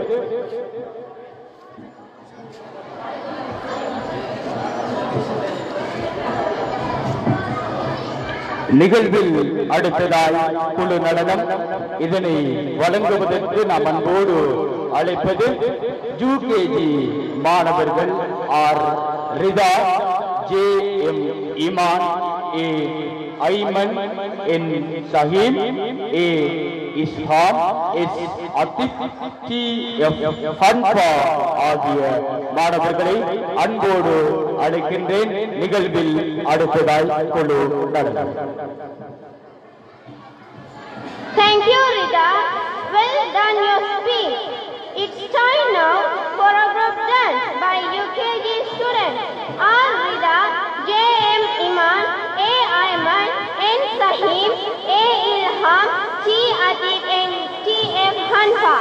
E: நிகழ்வில் அடுத்ததாய் குழு நடனம் இதனை வழங்குவதற்கு நாம் அன்போடு அழைப்பது யூகேஜி மாணவர்கள் R Rida J M Iman A Aiman N Saheem A Ishan S Athif T F Hanfa ஆகிய மாணவர்களை அன்போடு அழைக்கின்றேன் நிகழ்வில் அடுத்ததாய் குழு நடனம்
B: Thank you, Rita. Well done your speech. It's time now for a group dance by UKG students. R. Rida, J. M. Iman, A. Ayman, N. Sahim, A. Ilham, T. Atik, and T. F. Hanfa.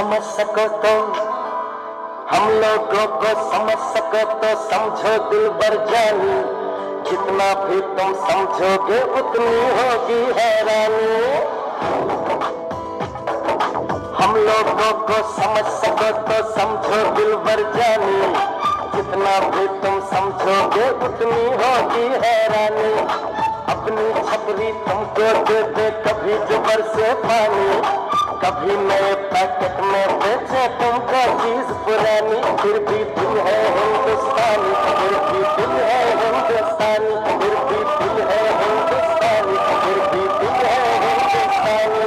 G: समझ सको तो हम लोगों को समझ सको तो समझो दिल भर जानी जितना भी तुम समझोगे उतनी होगी हैरानी हम लोगों को समझ सको तो समझो दिल भर जानी जितना भी तुम समझोगे उतनी होगी हैरानी अपनी छपरी तुमको दे दे कभी जुबर से पानी कभी नए पैकेट में बेचे तुमको चीज पुरानी फिर भी दिल है हिंदुस्तानी फिर भी दिल है हिंदुस्तानी फिर भी दिल है हिंदुस्तानी फिर भी दिल है हिंदुस्तानी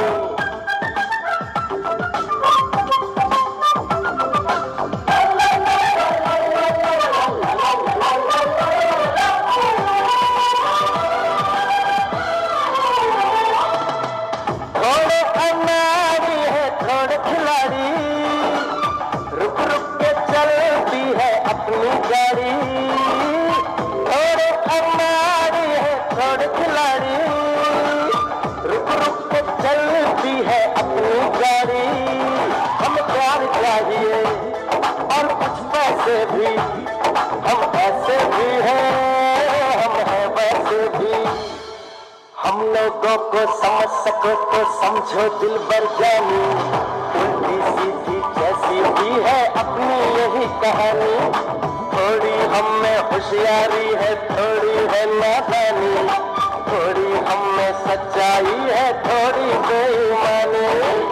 G: थोड़े अनाड़ी है थोड़े खिलाड़ी रुक रुक के चलती है अपनी गाड़ी थोड़े अनाड़ी है थोड़े खिलाड़ी रुक रुक के चलती है अपनी गाड़ी हम प्यार चाहिए और कुछ पैसे भी हम ऐसे भी हैं हम हैं वैसे भी हम लोगों को समझ सको तो समझो दिल भर जानी उल्टी सीधी जैसी भी है अपनी यही कहानी थोड़ी हम में होशियारी है थोड़ी है नादानी थोड़ी हम में सच्चाई है थोड़ी बेईमानी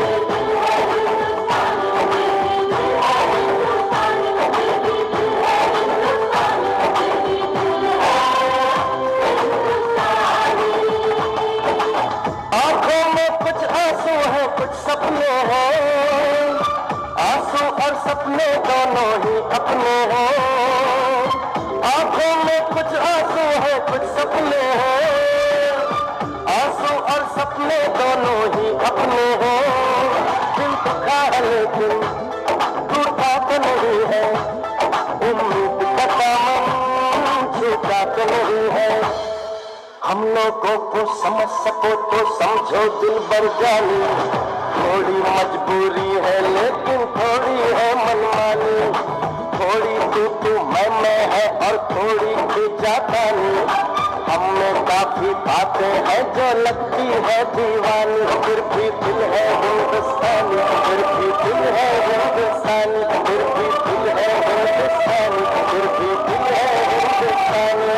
G: आंखों में कुछ आंसू है कुछ सपने हैं आंसू और सपने दोनों ही अपने हैं आंखों में कुछ आंसू है कुछ सपने हैं आंसू और सपने दोनों ही अपने हैं दिल दुखा है लेकिन टूटा तो नहीं है उम्मीद का दामन छूटा तो नहीं है हम लोगों को समझ सको तो समझो दिल भर जानी थोड़ी मजबूरी है लेकिन थोड़ी है मनमानी थोड़ी तू तू मैं मैं है और थोड़ी तू जाता नहीं हम में काफी बातें हैं जो लगती है दीवानी फिर भी दिल है हिंदुस्तानी फिर भी दिल है हिंदुस्तानी फिर भी दिल है हिंदुस्तानी फिर भी दिल है हिंदुस्तानी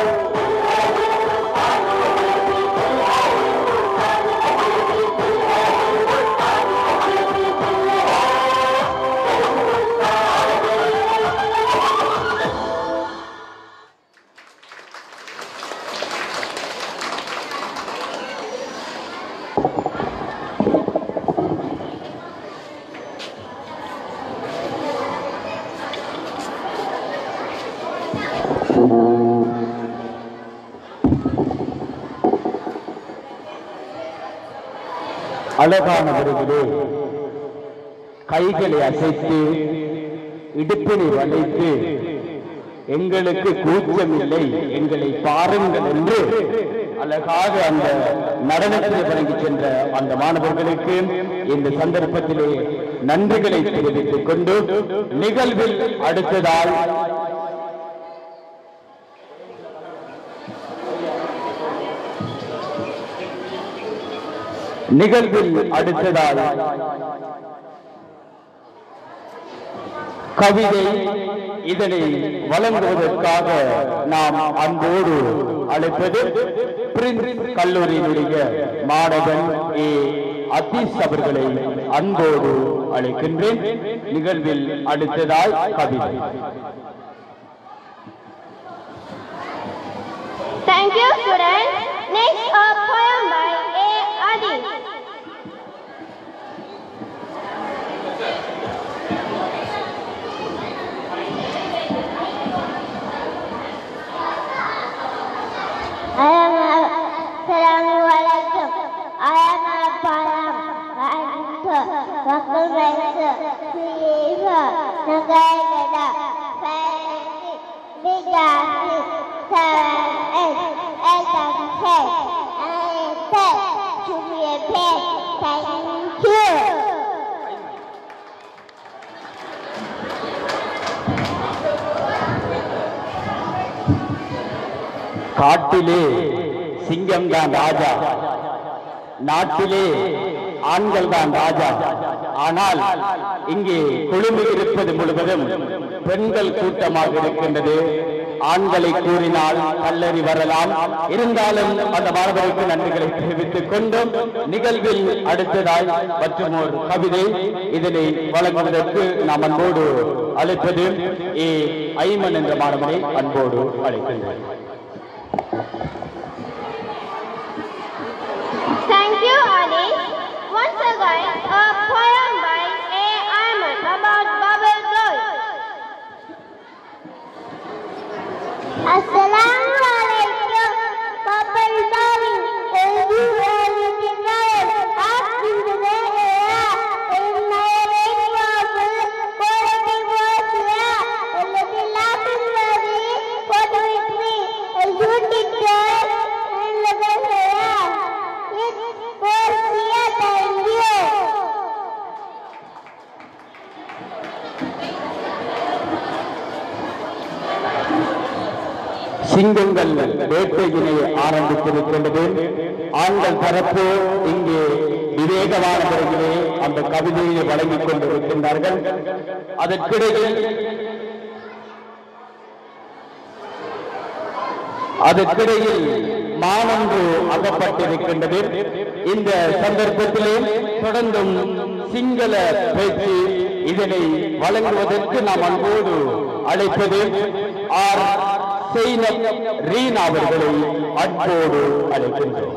E: அழகானவர்களே கைகளை அசைத்து இடுப்பினை வளைத்து எங்களுக்கு கூச்சமில்லை எங்களை பாருங்கள் என்று அழகாக அந்த நடனத்தில் வழங்கி சென்ற அந்த மாணவர்களுக்கு இந்த சந்தர்ப்பத்திலே நன்றிகளை தெரிவித்துக் கொண்டு நிகழ்வில் அடுத்ததால் நிகழ்வில் அடுத்ததால் கவிதை இதனை வழங்குவதற்காக நாம் அன்போடு அழைப்பது பிரின்ஸ் கல்லூரியினுடைய மாணவன் ஏ அத்தீஸ் அவர்களை அன்போடு அழைக்கின்றேன் நிகழ்வில் அடுத்ததாய் கவிதை
B: Thank you, students. Next, a poem by A. Adi.
C: Assalamualaikum. I am a poem writer, documented, creator, narrator, fantasy, legacy, seven, eight, eight, and ten, and ten, to be a pen. Thank you.
E: காட்டிலே சிங்கம் தான் ராஜா நாட்டிலே ஆண்கள் தான் ராஜா ஆனால் இங்கே குழுமி இருப்பது முழுவதும் பெண்கள் கூட்டமாக இருக்கின்றது ஆண்களை கூறினால் கல்லறி வரலாம் இருந்தாலும் அந்த மாணவருக்கு நன்றிகளை தெரிவித்துக் கொண்டும் நிகழ்வில் அடுத்ததாய் மற்றும் ஒரு கவிதை இதனை வழங்குவதற்கு நாம் அன்போடு அழைப்பது ஏ ஐமன் என்ற மாணவனை அன்போடு அழைக்கின்றேன்
B: Thank you, Ali. Once again, a poem by A. Ayman about bubble girls.
C: Assalamu alaikum, Bubble Darling. Everywhere in the world, up in the air, in my red bubble, falling was here. A little laughing baby, what with me? A beauty girl, and look at her. It was here, thank you.
E: சிங்கங்கள் வேட்டையினை ஆரம்பித்திருக்கின்றது ஆண்கள் தரப்பு இங்கே விவேகமான முறையிலே அந்த கவிதையை வழங்கிக் கொண்டிருக்கின்றார்கள் அதற்கிடையில் அதற்கிடையில் மானொன்று அகப்பட்டிருக்கின்றது இந்த சந்தர்ப்பத்திலே தொடர்ந்தும் சிங்கள பேச்சு இதனை வழங்குவதற்கு நாம் அன்போடு அழைப்பது ஆர் செய்னத் ரீனா அவர்களை அன்போடு அழைக்கின்றோம்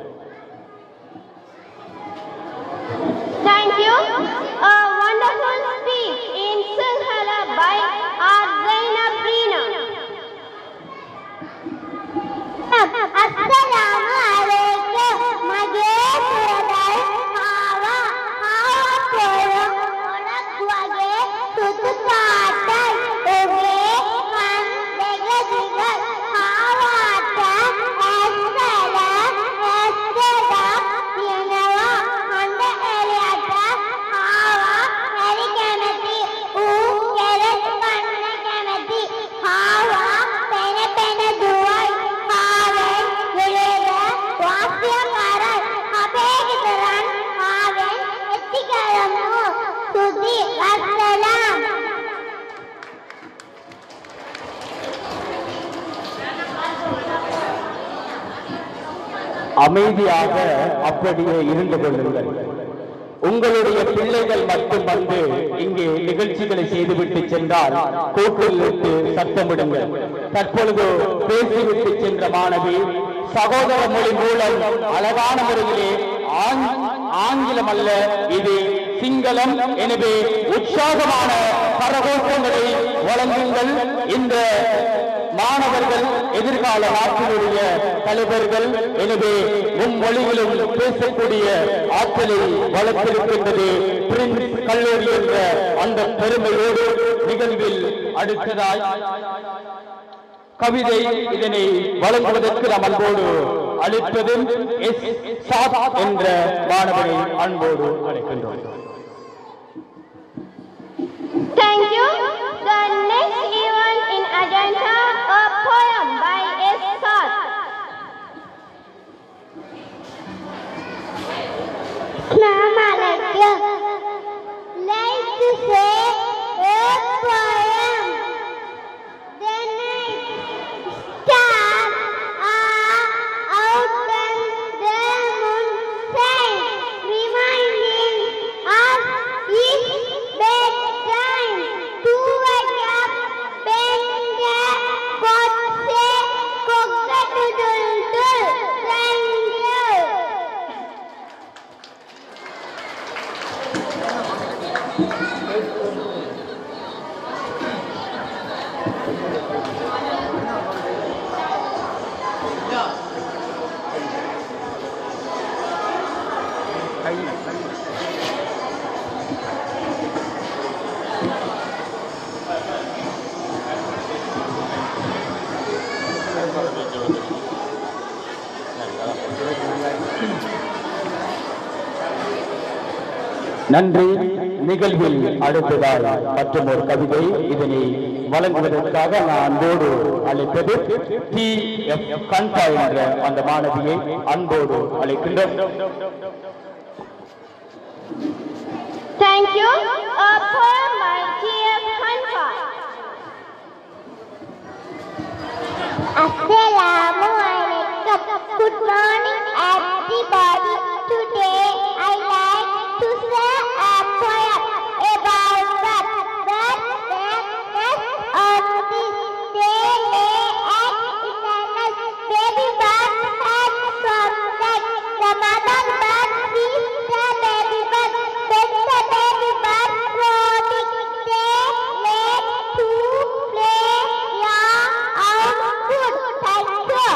B: Thank you. A wonderful speech in Sinhala by R. Zainab Reena.
C: Assalamu alaikum. Mage suradai hawa hawa koyo onak wage tutu kaatai oge man dega diga hawa ata asala asala yanawa handa eliyata hawa eri kemati u keres kanne kemati hawa pene pene duwai hawen විරේද වාස්‍යකාරයි අපේ ගෙදරන් ආවෙන් එති කරමු සුදි අස්සලාම්
E: அமைதியாக அப்படியே இருந்து கொள்ளுங்கள் உங்களுடைய பிள்ளைகள் மட்டும் வந்து இங்கே நிகழ்ச்சிகளை செய்துவிட்டு சென்றால் கூட்டில் விட்டு சத்தமிடுங்கள் தற்பொழுது பேசிவிட்டு சென்ற மாணவி சகோதர மொழி மூலம் அழகான முறையிலே ஆங்- ஆங்கிலம் அல்ல இது சிங்களம் எனவே உற்சாகமான கரகோஷங்களை வழங்குங்கள் இந்த மாணவர்கள் எதிர்கால நாட்டினுடைய தலைவர்கள் எனவே மும்மொழியிலும் பேசக்கூடிய ஆற்றலை வளர்த்திருக்கின்றது பிரின்ஸ் கல்லூரி என்ற அந்த பெருமையோடு நிகழ்வில் அடுத்ததாய் கவிதை இதனை வழங்குவதற்கு நாம் அன்போடு அளிப்பது எஸ் சாத் என்ற மாணவனை அன்போடு அழைக்கின்றோம்
B: Thank you. The next event in Ajanta, a poem by S. Saad.
C: Assalamu alaikum. Like to say a poem. The night stars are out and the moon shines, reminding us each bedtime to wake up when the pot say cock-a-doodle-doo. Thank you.
E: நன்றி நிகழ்வில் அடுத்ததாய் மற்றும் ஒரு கவிதை இதனை வழங்குவதற்காக நான் அன்போடு அழைப்பது டி எஃப் கண்டா என்ற அந்த மாணவியை அன்போடு அழைக்கின்றோம்
B: Thank you. A poem by T.F. Khanpa.
C: Assalamu alaikum. Good morning, everybody. Today I like to say a poem about that that that on this day lay an innocent baby bird and from that the mother bird sees the baby bird. Then the baby bird roaming they lay to play yeah out good. Thank you.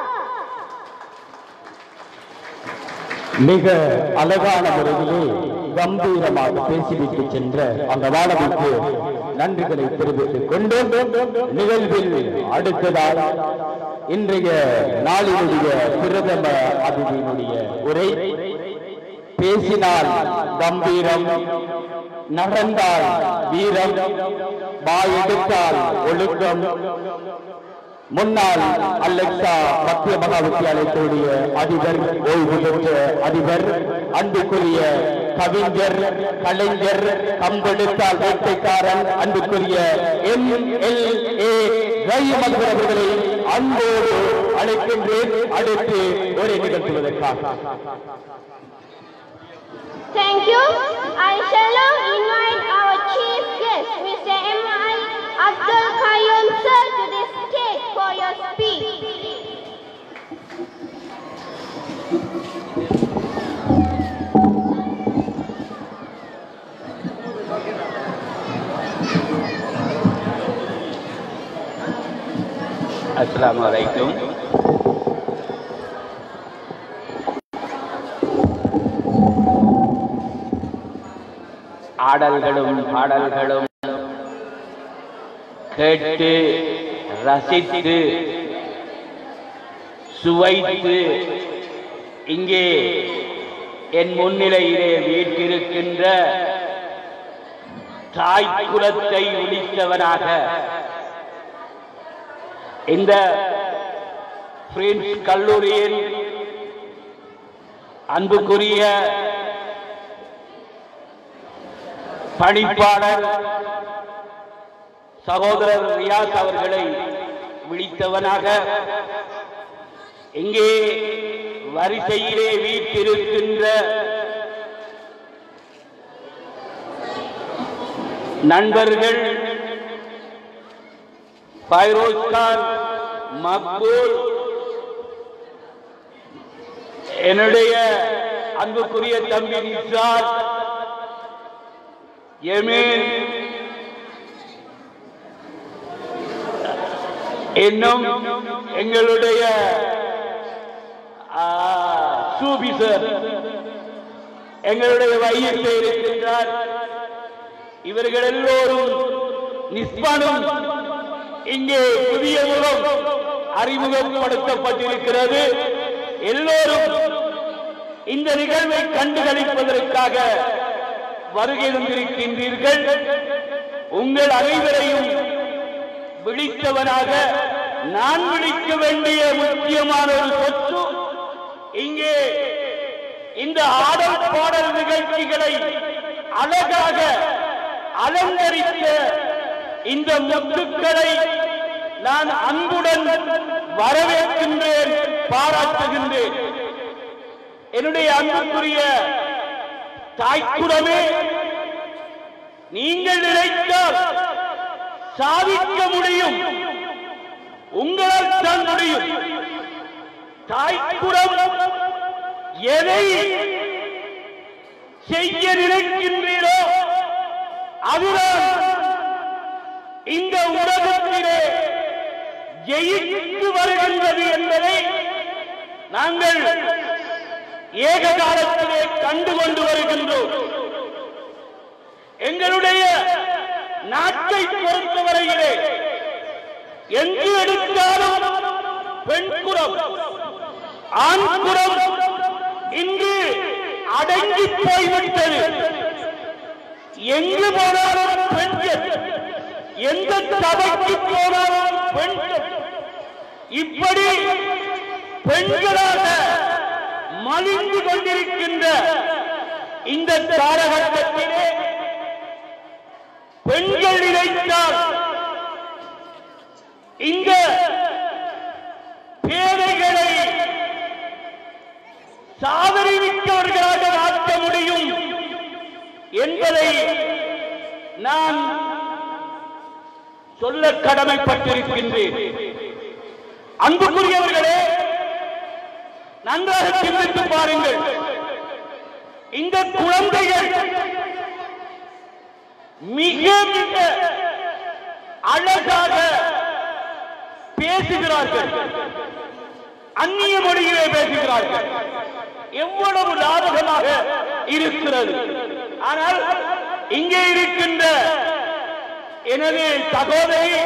E: மிக அழகான முறையிலே கம்பீரமாக பேசிவிட்டு சென்ற அந்த மாணவிக்கு நன்றிகளை தெரிவித்துக் கொண்டு நிகழ்வில் அடுத்ததாக இன்றைய நாளினுடைய பிரதம அதிதியினுடைய உரை பேசினால் கம்பீரம் நடந்தால் வீரம் வாயெடுத்தால் ஒழுக்கம் முன்னாள் அலெக்சா மத்திய மகா வித்தியாலயத்துடைய அதிபர் ஓய்வு பெற்ற அதிபர் அன்புக்குரிய கவிஞர் கலைஞர் கம்பெடுத்தால் வேட்டைக்காரன் அன்புக்குரிய M L A Rahim Akbar அவர்களை அன்போடு அழைக்கின்றேன் அடுத்து உரை நிகழ்த்துவதற்காக
B: Thank you. I shall now invite our chief guest, Mr. M.I. Abdul Qayyum sir, to the stage for your speech.
H: அஸ்ஸலாமு அலைக்கும் ஆடல்களும் பாடல்களும் கேட்டு ரசித்து சுவைத்து இங்கே என் முன்னிலையிலே வீட்டிருக்கின்ற தாய் குலத்தை விழித்தவனாக இந்த பிரின்ஸ் கல்லூரியின் அன்புக்குரிய பணிப்பாளர் சகோதரர் ரியாஸ் அவர்களை விழித்தவனாக இங்கே வரிசையிலே வீட்டிருக்கின்ற நண்பர்கள் ஃபைரோஸ் கான் மக்பூல் என்னுடைய அன்புக்குரிய தம்பி நிசார் எமீன் இன்னும் எங்களுடைய ஆ, சூபி சார் எங்களுடைய வையத்தை இருக்கின்றார் இவர்கள் எல்லோரும் நிஸ்பானும் இங்கே புதிய முகம் அறிமுகப்படுத்தப்பட்டிருக்கிறது எல்லோரும் இந்த நிகழ்வை கண்டுகளிப்பதற்காக வருகை தந்திருக்கின்றீர்கள் உங்கள் அனைவரையும் விழித்தவனாக நான் விழிக்க வேண்டிய முக்கியமான ஒரு சொத்து இங்கே இந்த ஆடல் பாடல் நிகழ்ச்சிகளை அழகாக அலங்கரித்த இந்த முத்துக்களை நான் அன்புடன் வரவேற்கின்றேன் பாராட்டுகின்றேன் என்னுடைய அன்புக்குரிய தாய்க்குடமே நீங்கள் நினைத்தால் சாதிக்க முடியும் உங்களால் தான் முடியும் தாய்க்குடம் எதை செய்ய நினைக்கின்றீரோ அதுதான் இந்த உலகத்திலே ஜெயித்து வருகின்றது என்பதை நாங்கள் ஏக காலத்திலே கண்டு கொண்டு வருகின்றோம் எங்களுடைய நாட்டை பொறுத்தவரையிலே எங்கு எடுத்தாலும் பெண் குலம் ஆண் குலம் இன்று அடங்கி போய்விட்டது எங்கு போனாலும் பெண்கள் எந்த சபைக்கு போனாலும் பெண்கள் இப்படி பெண்களாக மலிந்து கொண்டிருக்கின்ற இந்த காலகட்டத்திலே பெண்கள் நினைத்தால் இந்த பேதைகளை சாதனை மிக்கவர்களாக மாற்ற முடியும் என்பதை நான் சொல்ல கடமைப்பட்டிருக்கின்றேன் அன்புக்குரியவர்களே நன்றாக சிந்தித்து பாருங்கள் இந்த குழந்தைகள் மிக மிக அழகாக பேசுகிறார்கள் அந்நிய மொழியிலே பேசுகிறார்கள் எவ்வளவு லாபகமாக இருக்கிறது ஆனால் இங்கே இருக்கின்ற எனது சகோதரி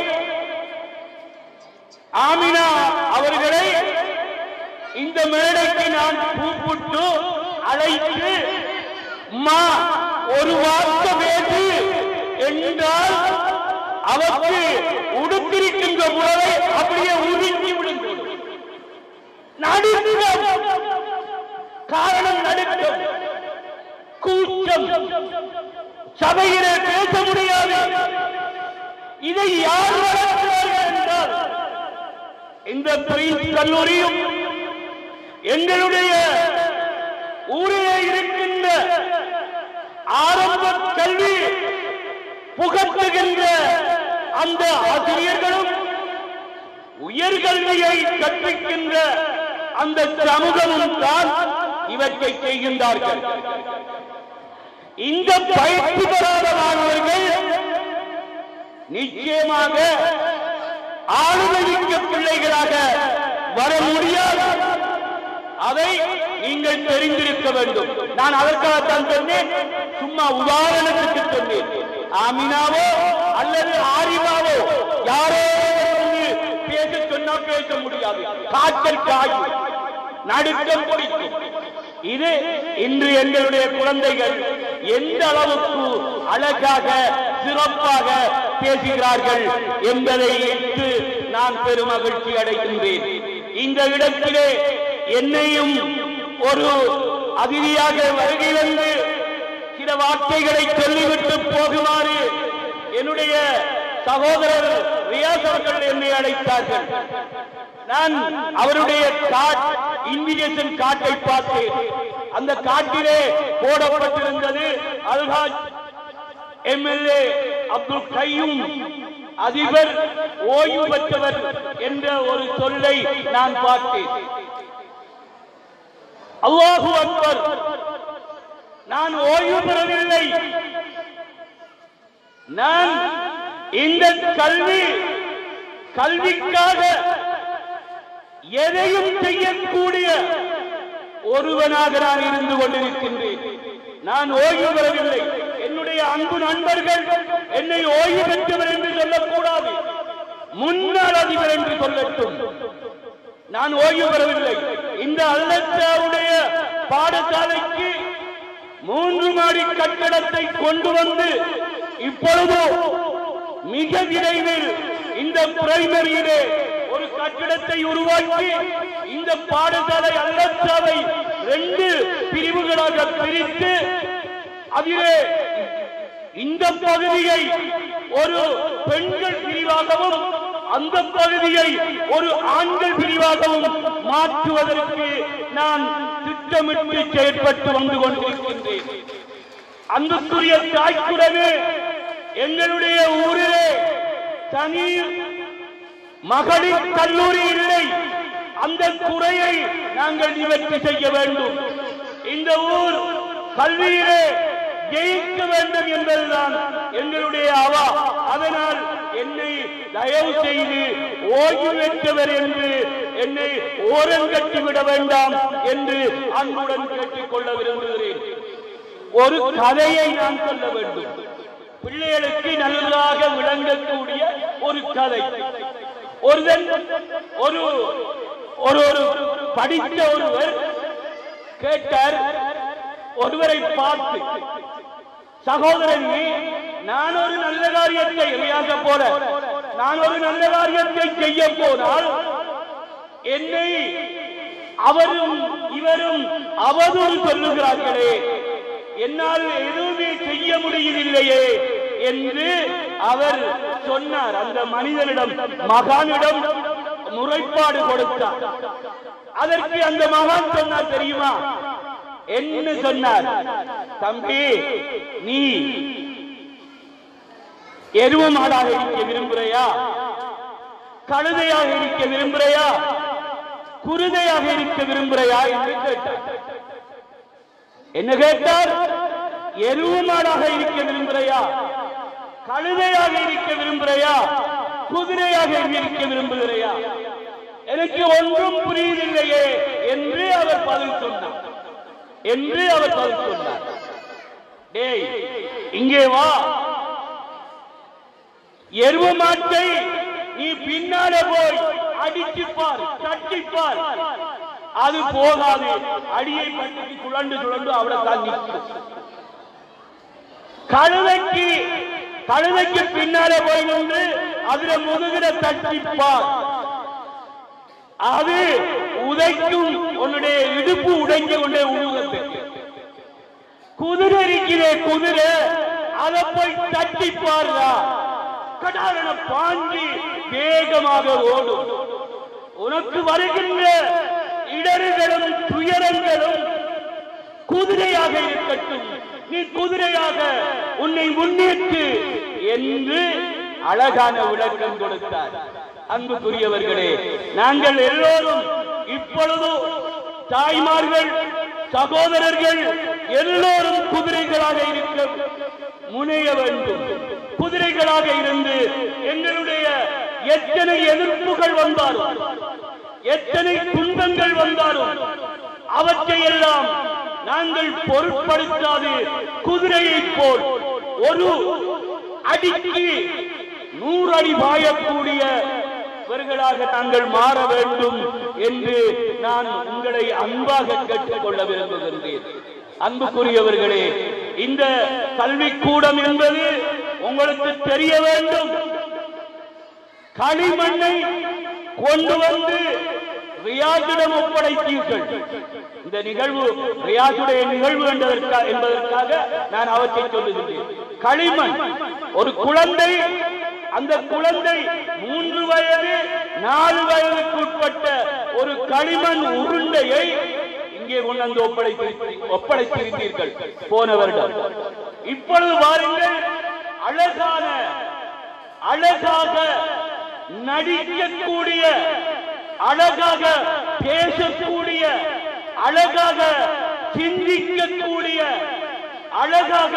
H: ஆமினா அவர்களை இந்த மேடைக்கு நான் கூப்பிட்டு அழைத்து மா ஒரு வார்த்தை பேசு என்றால் அவருக்கு உடுத்திருக்கின்ற உறவை அப்படியே உருக்கி விடுங்கள் நடுக்கம் காரணம் நடுக்கம் கூச்சம் சபையிலே பேச முடியாது இதை யார் வளர்க்கிறார்கள் என்றால் இந்த பிரின்ஸ் கல்லூரியும் எங்களுடைய ஊரிலே இருக்கின்ற ஆரம்ப கல்வி புகட்டுகின்ற அந்த ஆசிரியர்களும் உயர்கல்வியை கற்பிக்கின்ற அந்த சமூகமும் தான் இவற்றை செய்கின்றார்கள் இந்த பயிற்சி பெறாத மாணவர்கள் நிச்சயமாக ஆளுமைமிக்க பிள்ளைகளாக வர முடியாது அதை நீங்கள் தெரிந்திருக்க வேண்டும் நான் அதற்காகத்தான் சொன்னேன் சும்மா உதாரணத்துக்கு சொன்னேன் ஆமினாவோ அல்லது ஆரிமாவோ யாரோ வந்து பேச சொன்னா பேச முடியாது காய்ச்சல் காயும் நடுக்கம் பிடிக்கும் இது இன்று எங்களுடைய குழந்தைகள் எந்த அளவுக்கு அழகாக சிறப்பாக பேசுகிறார்கள் என்பதை இட்டு நான் பெரும் மகிழ்ச்சி அடைகின்றேன் இந்த இடத்திலே என்னையும் ஒரு அதிதியாக வருகை வந்து சில வார்த்தைகளை சொல்லிவிட்டு போகுமாறு என்னுடைய சகோதரர் ரியாஸ் அவர்கள் என்னை அழைத்தார்கள் நான் அவருடைய கார்ட் இன்விடேஷன் கார்டை பார்த்தேன் அந்த காட்டிலே போடப்பட்டிருந்தது அல்ஹாஜ் எம்எல்ஏ அப்துல் கையும் அதிபர் ஓய்வு பெற்றவர் என்ற ஒரு சொல்லை நான் பார்த்தேன் அல்லாஹு அக்பர் நான் ஓய்வு பெறவில்லை நான் இந்த கல்வி கல்விக்காக எதையும் செய்யக்கூடிய ஒருவனாக நான் இருந்து கொண்டிருக்கின்றேன் நான் ஓய்வு பெறவில்லை என்னுடைய அன்பு நண்பர்கள் என்னை ஓய்வு பெற்றவர் என்று சொல்லக்கூடாது முன்னாள் அதிபர் என்று சொல்லட்டும் நான் ஓய்வு பெறவில்லை இந்த அல்லத்தாவுடைய பாடசாலைக்கு மூன்று மாடி கட்டடத்தை கொண்டு வந்து இப்பொழுது மிக விரைவில் இந்த பிரைமரியிலே ஒரு கட்டிடத்தை உருவாக்கி இந்த பாடசாலை அல்லத்தாவை ரெண்டு பிரிவுகளாக பிரித்து அதிலே இந்த பகுதியை ஒரு பெண்கள் பிரிவாகவும் அந்த பகுதியை ஒரு ஆண்கள் பிரிவாகவும் மாற்றுவதற்கு நான் திட்டமிட்டு செயற்பட்டு வந்து கொண்டிருக்கின்றேன் அன்புக்குரிய தாய்க்குடனே எங்களுடைய ஊரிலே தனி மகளிர் கல்லூரி இல்லை அந்த குறையை நாங்கள் நிவர்த்தி செய்ய வேண்டும் இந்த ஊர் கல்வியிலே ஜெயிக்க வேண்டும் என்பதுதான் எங்களுடைய அவா அதனால் என்னை தயவு செய்து ஓய்வு பெற்றவர் என்று என்னை ஓரங்கட்டி விட வேண்டாம் என்று அன்புடன் கேட்டுக்கொள்ள விரும்புகிறேன் ஒரு கதையை நான் சொல்ல வேண்டும் பிள்ளைகளுக்கு நன்றாக விளங்கக்கூடிய ஒரு கதை ஒருவன் ஒரு ஒரு ஒரு படித்த ஒருவர் கேட்டார் ஒருவரை பார்த்து சகோதரனே நான் ஒரு நல்ல காரியத்தை ரியாச போல நான் ஒரு நல்ல காரியத்தை செய்ய போனால் என்னை அவரும் இவரும் அவதூறு சொல்லுகிறார்களே என்னால் எதுவுமே செய்ய முடியவில்லையே என்று அவர் சொன்னார் அந்த மனிதனிடம் மகானிடம் முறைப்பாடு கொடுத்தார் அதற்கு அந்த மகான் சொன்னார் தெரியுமா என்ன சொன்னார் தம்பி நீ எருவ மாடாக இருக்க விரும்புறையா கழுதையாக இருக்க விரும்புறையா குருதையாக இருக்க விரும்புறையா என்று கேட்டார் என்ன கேட்டார் எருவ மாடாக இருக்க விரும்புறையா கழுதையாக இருக்க விரும்புறையா குதிரையாக இருக்க விரும்புகிறையா எனக்கு ஒன்றும் புரியவில்லையே என்று அவர் பதில் சொன்னார் என்று அவர் பதில் சொன்னார் டேய் இங்கே வா எருவ மாட்டை நீ பின்னாலே போய் அடிச்சுப்பார் தட்டிப்பார் அது போகாது அடியை பற்றி சுழண்டு சுழண்டு அவ்வளவுதான் நிற்கும் கழுதைக்கு கழுதைக்கு பின்னாலே போய் நின்று அதுல முதுகிற தட்டிப்பார் அது உதைக்கும் உன்னுடைய இடுப்பு உடைஞ்ச கொண்டே உருவத்தை குதிரை இருக்கிறே குதிரை அதை போய் தட்டி பாருடா கடாரண பாஞ்சி வேகமாக ஓடும் உனக்கு வருகின்ற இடறுகளும் துயரங்களும் குதிரையாக இருக்கட்டும் நீ குதிரையாக உன்னை முன்னேற்று என்று அழகான விளக்கம் கொடுத்தார் அன்புக்குரியவர்களே நாங்கள் எல்லோரும் இப்பொழுது தாய்மார்கள் சகோதரர்கள் எல்லோரும் குதிரைகளாக இருக்க முனைய வேண்டும் குதிரைகளாக இருந்து எங்களுடைய எத்தனை எதிர்ப்புகள் வந்தாலும் எத்தனை துன்பங்கள் வந்தாலும் அவற்றையெல்லாம் நாங்கள் பொருட்படுத்தாது குதிரையைப் போல் ஒரு அடிக்கு நூறு அடி பாயக்கூடிய இவர்களாக நாங்கள் மாற வேண்டும் என்று நான் உங்களை அன்பாக கேட்டுக்கொள்ள விரும்புகின்றேன் அன்புக்குரியவர்களே இந்த கல்விக்கூடம் என்பது உங்களுக்கு தெரிய வேண்டும் களிமண்ணை கொண்டு வந்து ரியாஜிடம் ஒப்படைத்தீர்கள் இந்த நிகழ்வு ரியாஜுடைய நிகழ்வு என்பதற்காக என்பதற்காக நான் அவற்றை சொல்லுகின்றேன் களிமண் ஒரு குழந்தை அந்த குழந்தை மூன்று வயது நாலு வயதுக்கு உட்பட்ட ஒரு களிமண் உருண்டையை இங்கே கொண்டு வந்து ஒப்படைத்து ஒப்படைத்திருந்தீர்கள் போன வருடம் இப்பொழுது வாருங்கள் அழகான அழகாக நடிக்கக்கூடிய அழகாக பேசக்கூடிய அழகாக சிந்திக்கக்கூடிய அழகாக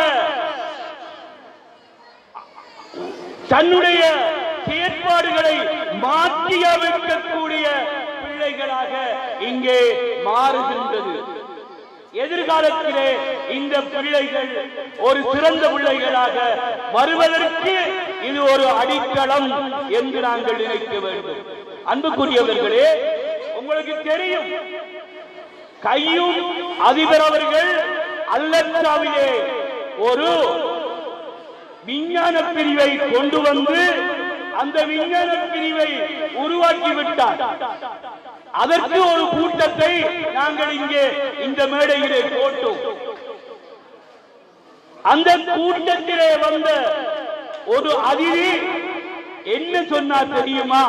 H: தன்னுடைய செயற்பாடுகளை மாற்றி அமைக்கக்கூடிய பிள்ளைகளாக இங்கே மாறுகின்றது எதிர்காலத்திலே இந்த பிள்ளைகள் ஒரு சிறந்த பிள்ளைகளாக வருவதற்கு இது ஒரு அடித்தளம் என்று நாங்கள் நினைக்க வேண்டும் அன்புக்குரியவர்களே உங்களுக்கு தெரியும் கையும் அதிபர் அவர்கள் அல்லத்தாவிலே ஒரு விஞ்ஞான பிரிவை கொண்டு வந்து அந்த விஞ்ஞான பிரிவை உருவாக்கி விட்டார் அதற்கு ஒரு கூட்டத்தை நாங்கள் இங்கே இந்த மேடையிலே போட்டோம் அந்த கூட்டத்திலே வந்த ஒரு அதிதி என்ன சொன்னார் தெரியுமா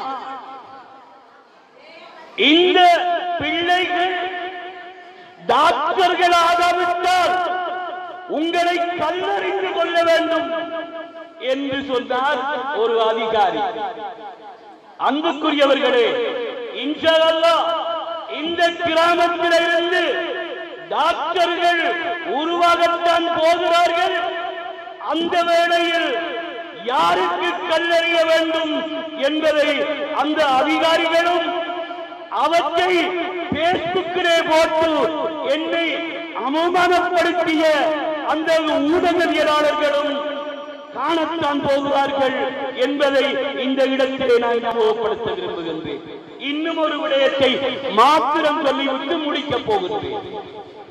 H: இந்த பிள்ளைகள் டாக்டர்கள் ஆகாவிட்டால் உங்களை கல்லறிந்து கொள்ள வேண்டும் என்று சொன்னார் ஒரு அதிகாரி அன்புக்குரியவர்களே இன்ஷா அல்லாஹ் இந்த கிராமத்திலிருந்து டாக்டர்கள் உருவாகத்தான் போகிறார்கள் அந்த வேளையில் யாருக்கு கல்லறிய வேண்டும் என்பதை அந்த அதிகாரிகளும் அவற்றை பேஸ்புக்கிலே போட்டு என்னை அவமானப்படுத்திய அந்த ஊடகவியலாளர்களும் காணத்தான் போகிறார்கள் என்பதை இந்த இடத்திலே நான் ஞாபகப்படுத்த விரும்புகின்றேன் இன்னும் ஒரு விடயத்தை மாத்திரம் சொல்லிவிட்டு முடிக்கப் போகின்றேன்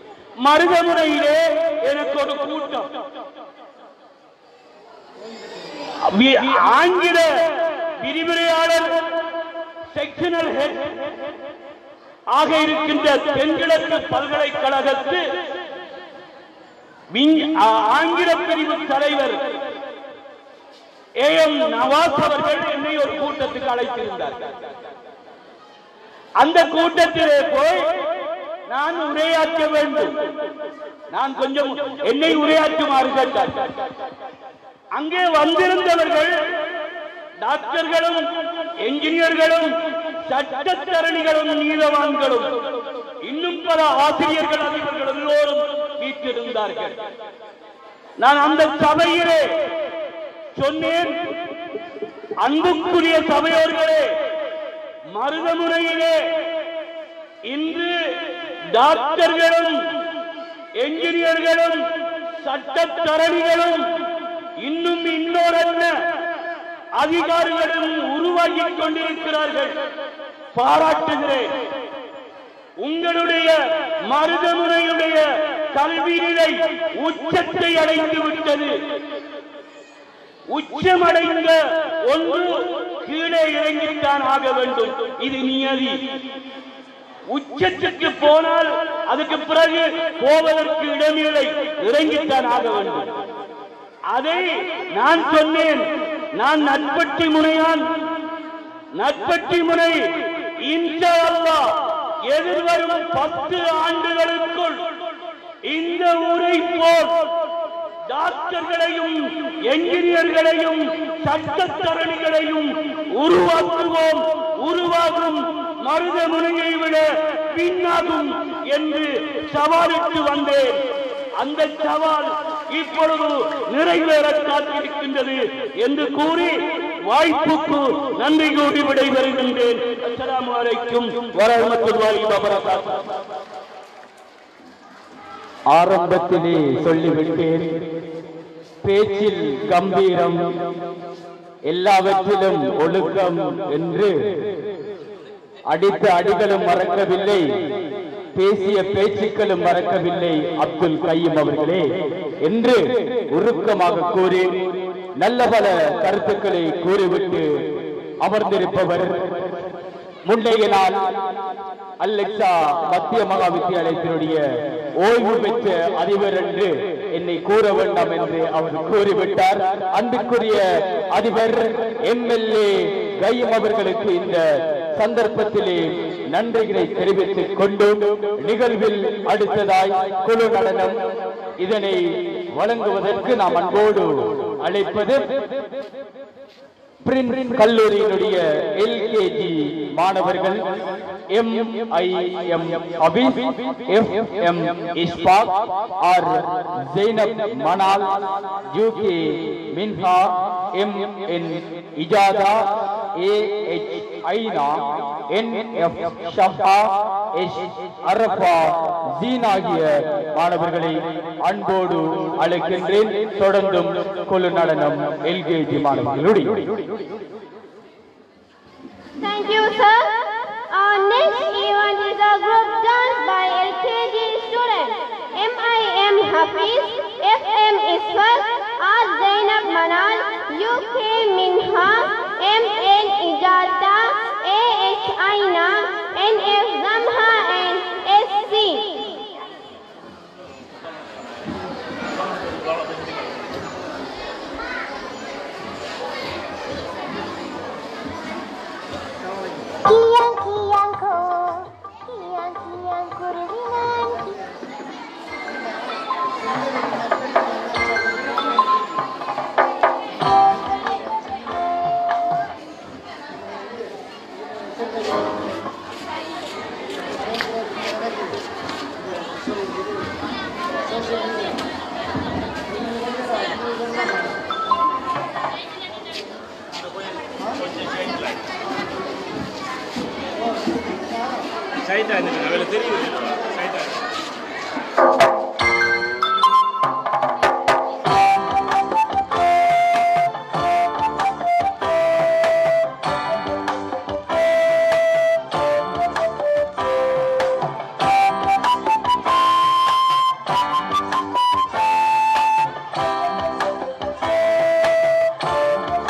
H: மருதமுறையிலே எனக்கு ஒரு கூட்டம் வி- ஆங்கில விரிவுரையாளர் செக்ஷனல் ஹெட் ஆக இருக்கின்ற தென்கிழக்கு பல்கலைக்கழகத்து விஞ்- ஆ- ஆங்கில பிரிவு தலைவர் ஏ எம் நவாஸ் அவர்கள் என்னை ஒரு கூட்டத்துக்கு அழைத்திருந்தார் அந்த கூட்டத்திலே போய் நான் உரையாற்ற வேண்டும் நான் கொஞ்சம் என்னை உரையாற்றுமாறு கேட்டார் அங்கே வந்திருந்தவர்கள் டாக்டர்களும் என்ஜினியர்களும் சட்டத்தரணிகளும் நீதவான்களும் இன்னும் பல ஆசிரியர்கள் அதிபர்கள் எல்லோரும் வீற்றிருந்தார்கள் நான் அந்த சபையிலே சொன்னேன் அன்புக்குரிய சபையோர்களே மருதமுனையிலே இன்று டாக்டர்களும் என்ஜினியர்களும் சட்டத்தரணிகளும் இன்னும் இன்னொரல்ல அதிகாரிகளும் உருவாகிக் கொண்டிருக்கிறார்கள் பாராட்டுகிறேன் உங்களுடைய மருதமுனையுடைய கல்வி நிலை உச்சத்தை அடைந்து விட்டது உச்சமடைந்த ஒன்று கீழே இறங்கித்தான் ஆக வேண்டும் இது நியதி உச்சத்துக்கு போனால் அதுக்கு பிறகு போவதற்கு இடமில்லை இறங்கித்தான் ஆக வேண்டும் அதை நான் சொன்னேன் நான் நட்பட்டி முனையான் நட்பட்டி முனை இன்ஷா அல்லாஹ் எதிர்வரும் பத்து ஆண்டுகளுக்குள் இந்த ஊரை போல் டாக்டர்களையும் என்ஜினியர்களையும் சட்டத்தரணிகளையும் உருவாக்குவோம் உருவாகும் மருதமுனையை விட பின்னாகும் என்று சவாலுக்கு வந்தேன் அந்த சவால் இப்பொழுது நிறைவேற காத்திருக்கின்றது என்று கூறி வாய்ப்புக்கு நன்றி கூறி விடைபெறுகின்றேன் அஸ்ஸலாமு அலைக்கும் வரஹ்மத்துல்லாஹி வபரகாத்துஹு
E: ஆரம்பத்திலே சொல்லிவிட்டேன் பேச்சில் கம்பீரம் எல்லாவற்றிலும் ஒழுக்கம் என்று அடித்த அடிகளும் மறக்கவில்லை பேசிய பேச்சுக்களும் மறக்கவில்லை அப்துல் கையும் அவர்களே என்று உருக்கமாக கூறி நல்ல பல கருத்துக்களை கூறிவிட்டு அமர்ந்திருப்பவர் முன்னைய நாள் அல்லெக்சா மத்திய மகா வித்தியாலயத்தினுடைய ஓய்வு பெற்ற அதிபர் என்று என்னை கூற வேண்டாம் என்று அவர் கூறிவிட்டார் அன்புக்குரிய அதிபர் எம்எல்ஏ கையம் அவர்களுக்கு இந்த சந்தர்ப்பத்திலே நன்றிகளை தெரிவித்துக் கொண்டு நிகழ்வில் அடுத்ததாய் குழு நடனம் இதனை வழங்குவதற்கு நாம் அன்போடு அழைப்பது பிரின்ஸ் கல்லூரியினுடைய எல்கேஜி மாணவர்கள் M I M Abis F M Ishaq R Zainab Manal U K Minha M N Ijada A H Aina N F Shafa S Arafa ஜீன் ஆகிய மாணவர்களை அன்போடு அழைக்கின்றேன் தொடர்ந்தும் குழு நடனம் எல்கேஜி மாணவர்களுடைய
B: Thank you, sir. Our next event is a group dance by LKG students. MIM Hafiz, FM Isfaq, R Zainab Manal, UK Minha, MN Ijata, AH Aina, NF Zamha and SC.
C: Kiang kiang ko, kiang kiang kurvinan.
F: சைதா இந்த அவளை தெரியுது சைதா
C: Kiang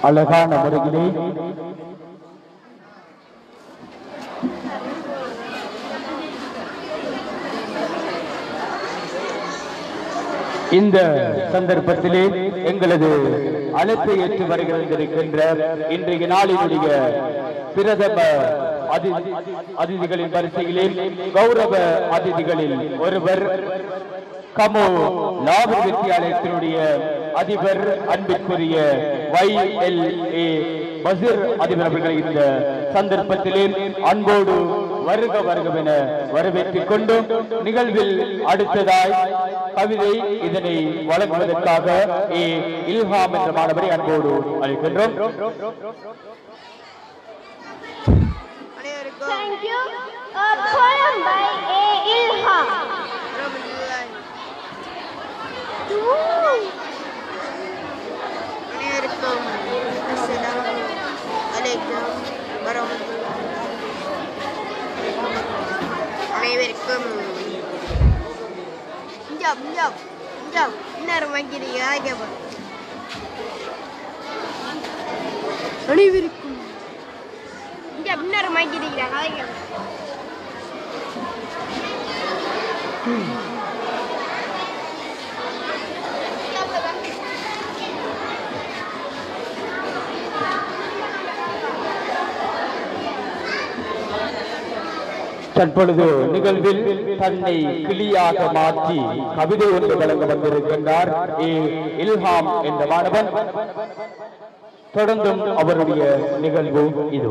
E: அழகான முறையிலே இந்த சந்தர்ப்பத்திலே எங்களது அழைப்பை ஏற்று வருகின்றிருக்கின்ற இன்றைய நாளினுடைய பிரதம அதி அதிதிகளின் வரிசையிலே கௌரவ அதிதிகளில் ஒருவர் கமோ லாப வித்தியாலயத்தினுடைய அதிபர் அன்பிற்குரிய வை எல் ஏ பசிர் அதிபர் அவர்களை இந்த சந்தர்ப்பத்திலே அன்போடு வருக வருகவென வரவேற்றுக் கொண்டு நிகழ்வில் அடுத்ததாய் கவிதை இதனை வழங்குவதற்காக ஏ இல்ஹாம் என்ற மாணவரை அன்போடு அழைக்கின்றோம்
B: Thank you. A poem by A. Ilham.
I: அனைவருக்கும் அஸ்ஸலாமு அலைக்கும் வரஹ்மத்துல்லாஹி அனைவருக்கும் இஞ்சாப் இஞ்சாப் இஞ்சாப் இன்னொரு வைக்கிறீங்க கேட்பேன் அனைவருக்கும் இஞ்சாப் இன்னொரு வைக்கிறீங்க அதை கேட்பேன்
E: தற்பொழுது நிகழ்வில் தன்னை கிளியாக மாற்றி கவிதை ஒன்று வழங்க வந்திருக்கின்றார் ஏ இல்ஹாம் என்ற மாணவன் தொடர்ந்தும் அவருடைய நிகழ்வு இது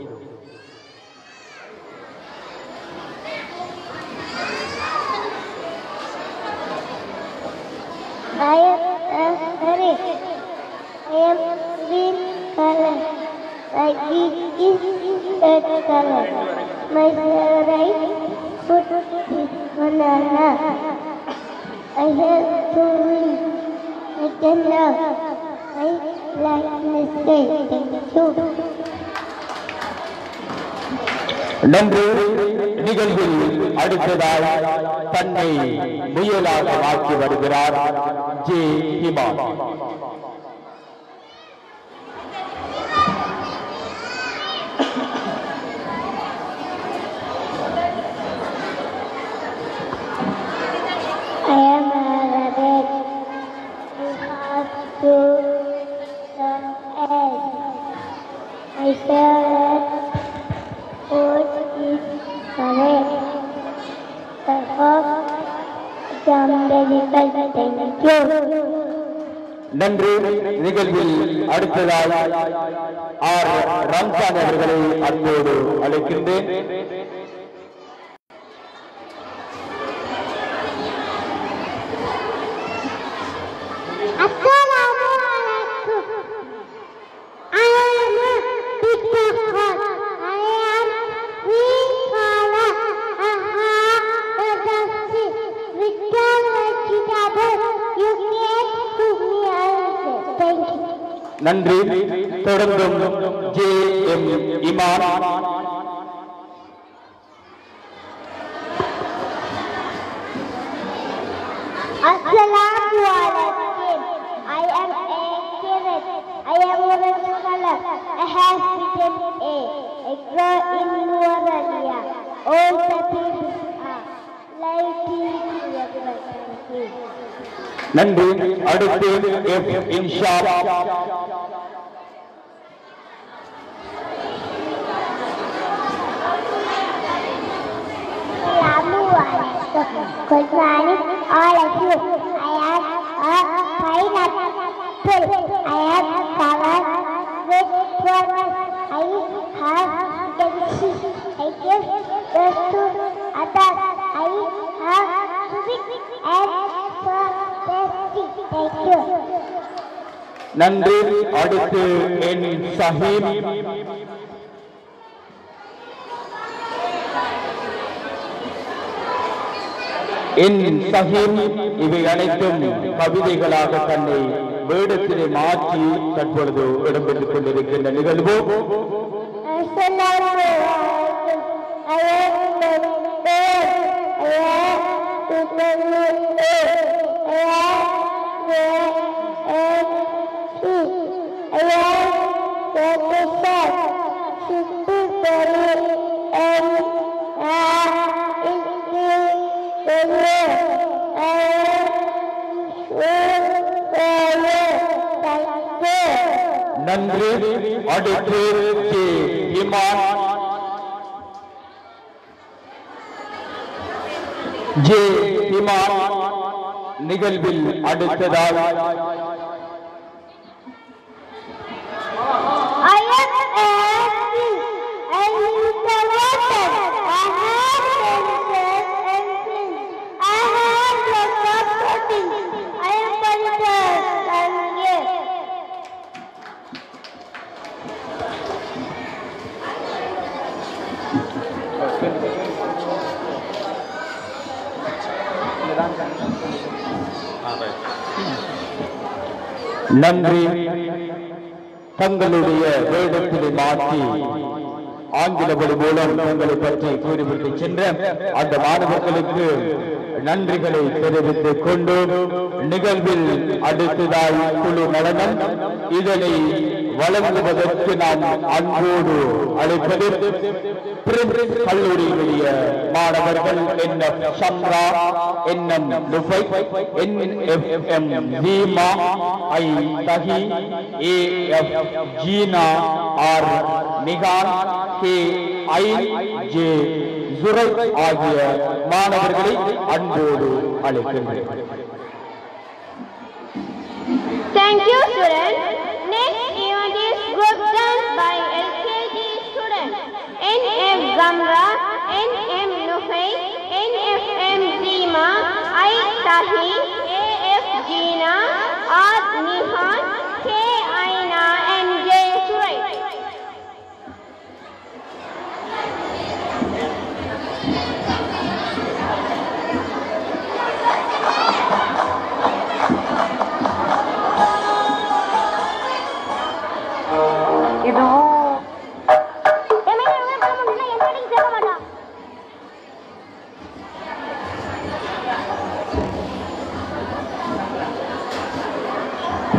C: I am a red. I am green color. My beak is red color. My favorite food is banana. I have two wings. I can love. I like the sky. Thank you.
E: நன்று நிகழ்வில் அடுத்ததாய் தன்னை முயலாக மாற்றி வருகிறார் J Hima
C: I am a rabbit. I have to the egg. My favorite food is correct. The hog umbilical thank you.
E: நன்று நிகழ்வில் அடுத்ததாய் R Ramzan அவர்களை அன்போடு அழைக்கின்றேன்
C: Assalamu alaikum. I am a big dog. I am green color. I have a dusty little vegetable. You can cook me also. Thank you.
E: நன்றி தொடர்ந்தும் J M Iman
C: Assalamu alaikum. I am a carrot. I am orange color. I have vitamin A. I grow in Nuarania. All the things are like Thank you.
E: நன்றி அடுத்து F இன்ஷா
C: Assalamu alaikum. Good morning, all of you. I am a pineapple. I am covered with flowers. I have jealousy. I give birth to others. I have sweet and so tasty. Thank you.
E: நன்றி அடுத்து என் சஹீம் என் சஹீம் இவை அனைத்தும் கவிதைகளாக தன்னை வேடத்திலே மாற்றி தற்பொழுது இடம்பெற்றுக் கொண்டிருக்கின்ற நிகழ்வு
C: Assalamu alaikum. I am the bear. I am the bear. I am the and I am
E: நன்றி அடுத்து கே இமான் ஜே இமான் நிகழ்வில் அடுத்ததாக
C: I am acting and in the water. I have senses and sins. I have lots of proteins. I am polyglot and yes.
E: நன்றி தங்களுடைய வேடத்தினை மாற்றி ஆங்கில மொழி மூலம் தங்களை பற்றி கூறிவிட்டு சென்ற அந்த மாணவர்களுக்கு நன்றிகளை தெரிவித்துக் கொண்டு நிகழ்வில் அடுத்ததாய் குழு நடனம் இதனை வழங்குவதற்கு நாம் அன்போடு அழைப்பது பிரின்ஸ் கல்லூரியினுடைய மாணவர்கள் என்ன Samra NM Nufai NFM Jeema I Thahi AF Jeena R Nikan K I J Jurai ஆகிய மாணவர்களை அன்போடு அழைக்கின்றேன்
B: Thank you, students. Next event is group dance by LKG students. NF Zamra, NM Nufay, NFM Zima, I Tahi, AF Gina, R Nihan, K Aina, and J Surai.
C: Thank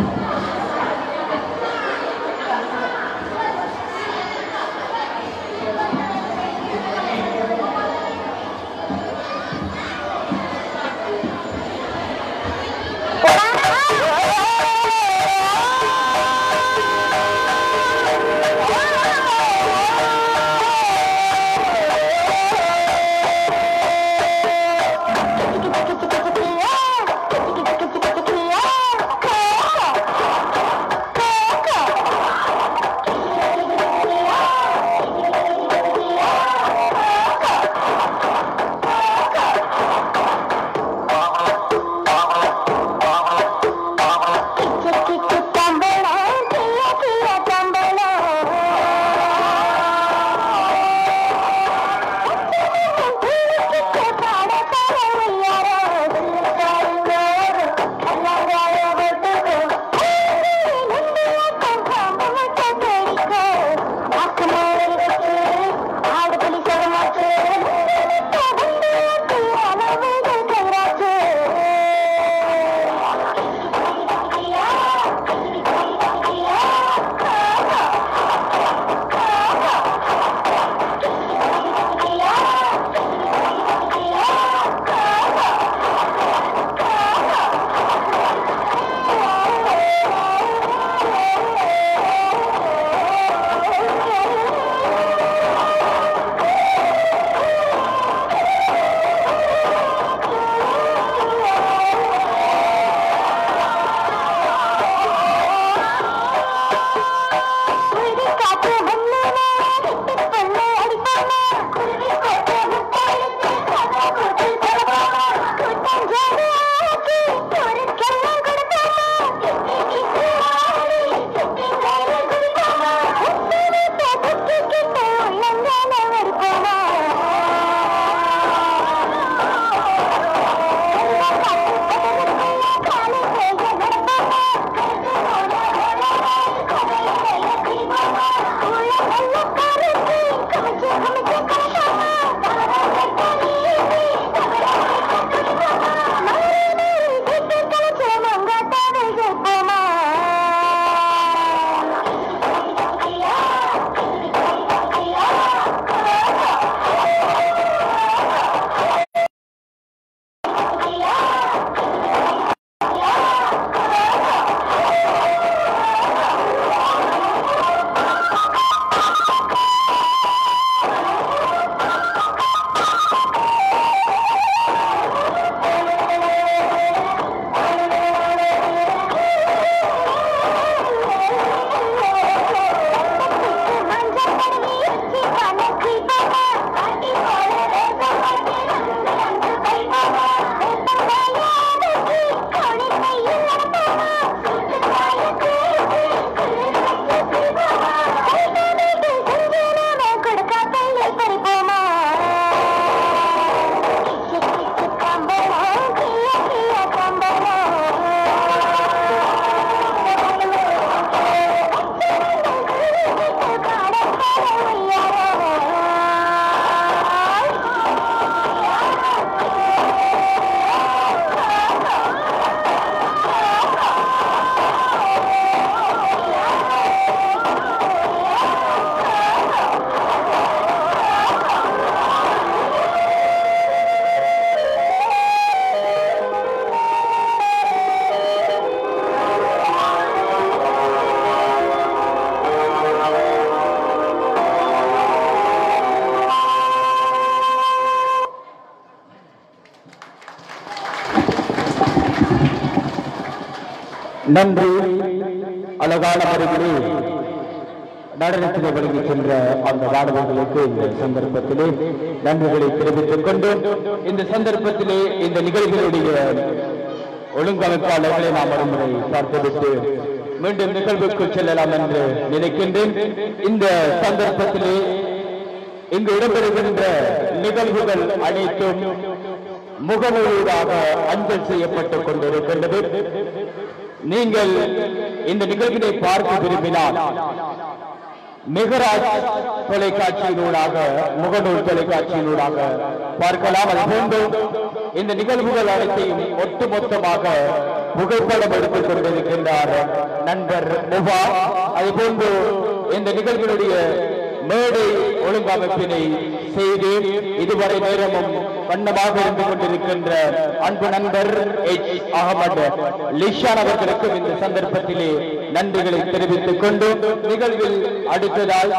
E: நன்றி அழகான முறைகளே நடனத்தினை வழங்கி சென்ற அந்த மாணவர்களுக்கு இந்த சந்தர்ப்பத்திலே நன்றிகளை தெரிவித்துக் கொண்டு இந்த சந்தர்ப்பத்திலே இந்த நிகழ்வுகளுடைய ஒழுங்கமைப்பாளர்களை நாம் ஒருமுறை பார்த்துவிட்டு மீண்டும் நிகழ்வுக்கு செல்லலாம் என்று நினைக்கின்றேன் இந்த சந்தர்ப்பத்திலே இங்கு இடம்பெறுகின்ற நிகழ்வுகள் அனைத்தும் முகநூலாக அஞ்சல் செய்யப்பட்டுக் கொண்டிருக்கின்றது நீங்கள் இந்த நிகழ்வினை பார்க்க விரும்பினால் மெகராஜ் தொலைக்காட்சியினூடாக முகநூல் தொலைக்காட்சியினூடாக பார்க்கலாம் அது போன்று இந்த நிகழ்வுகள் அனைத்தையும் ஒட்டுமொத்தமாக புகைப்படம் எடுத்துக் கொண்டிருக்கின்றார் நண்பர் முபா அது போன்று இந்த நிகழ்வினுடைய மேடை ஒழுங்கமைப்பினை செய்து இதுவரை நேரமும் வண்ணமாக இருந்து கொண்டிருக்கின்ற அன்பு நண்பர் எச் அகமது லிஷான் அவர்களுக்கும் இந்த சந்தர்ப்பத்திலே நன்றிகளை தெரிவித்துக் கொண்டு நிகழ்வில் அடுத்ததால்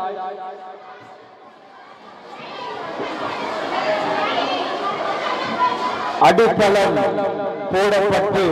E: அடித்தளம் போடப்பட்டு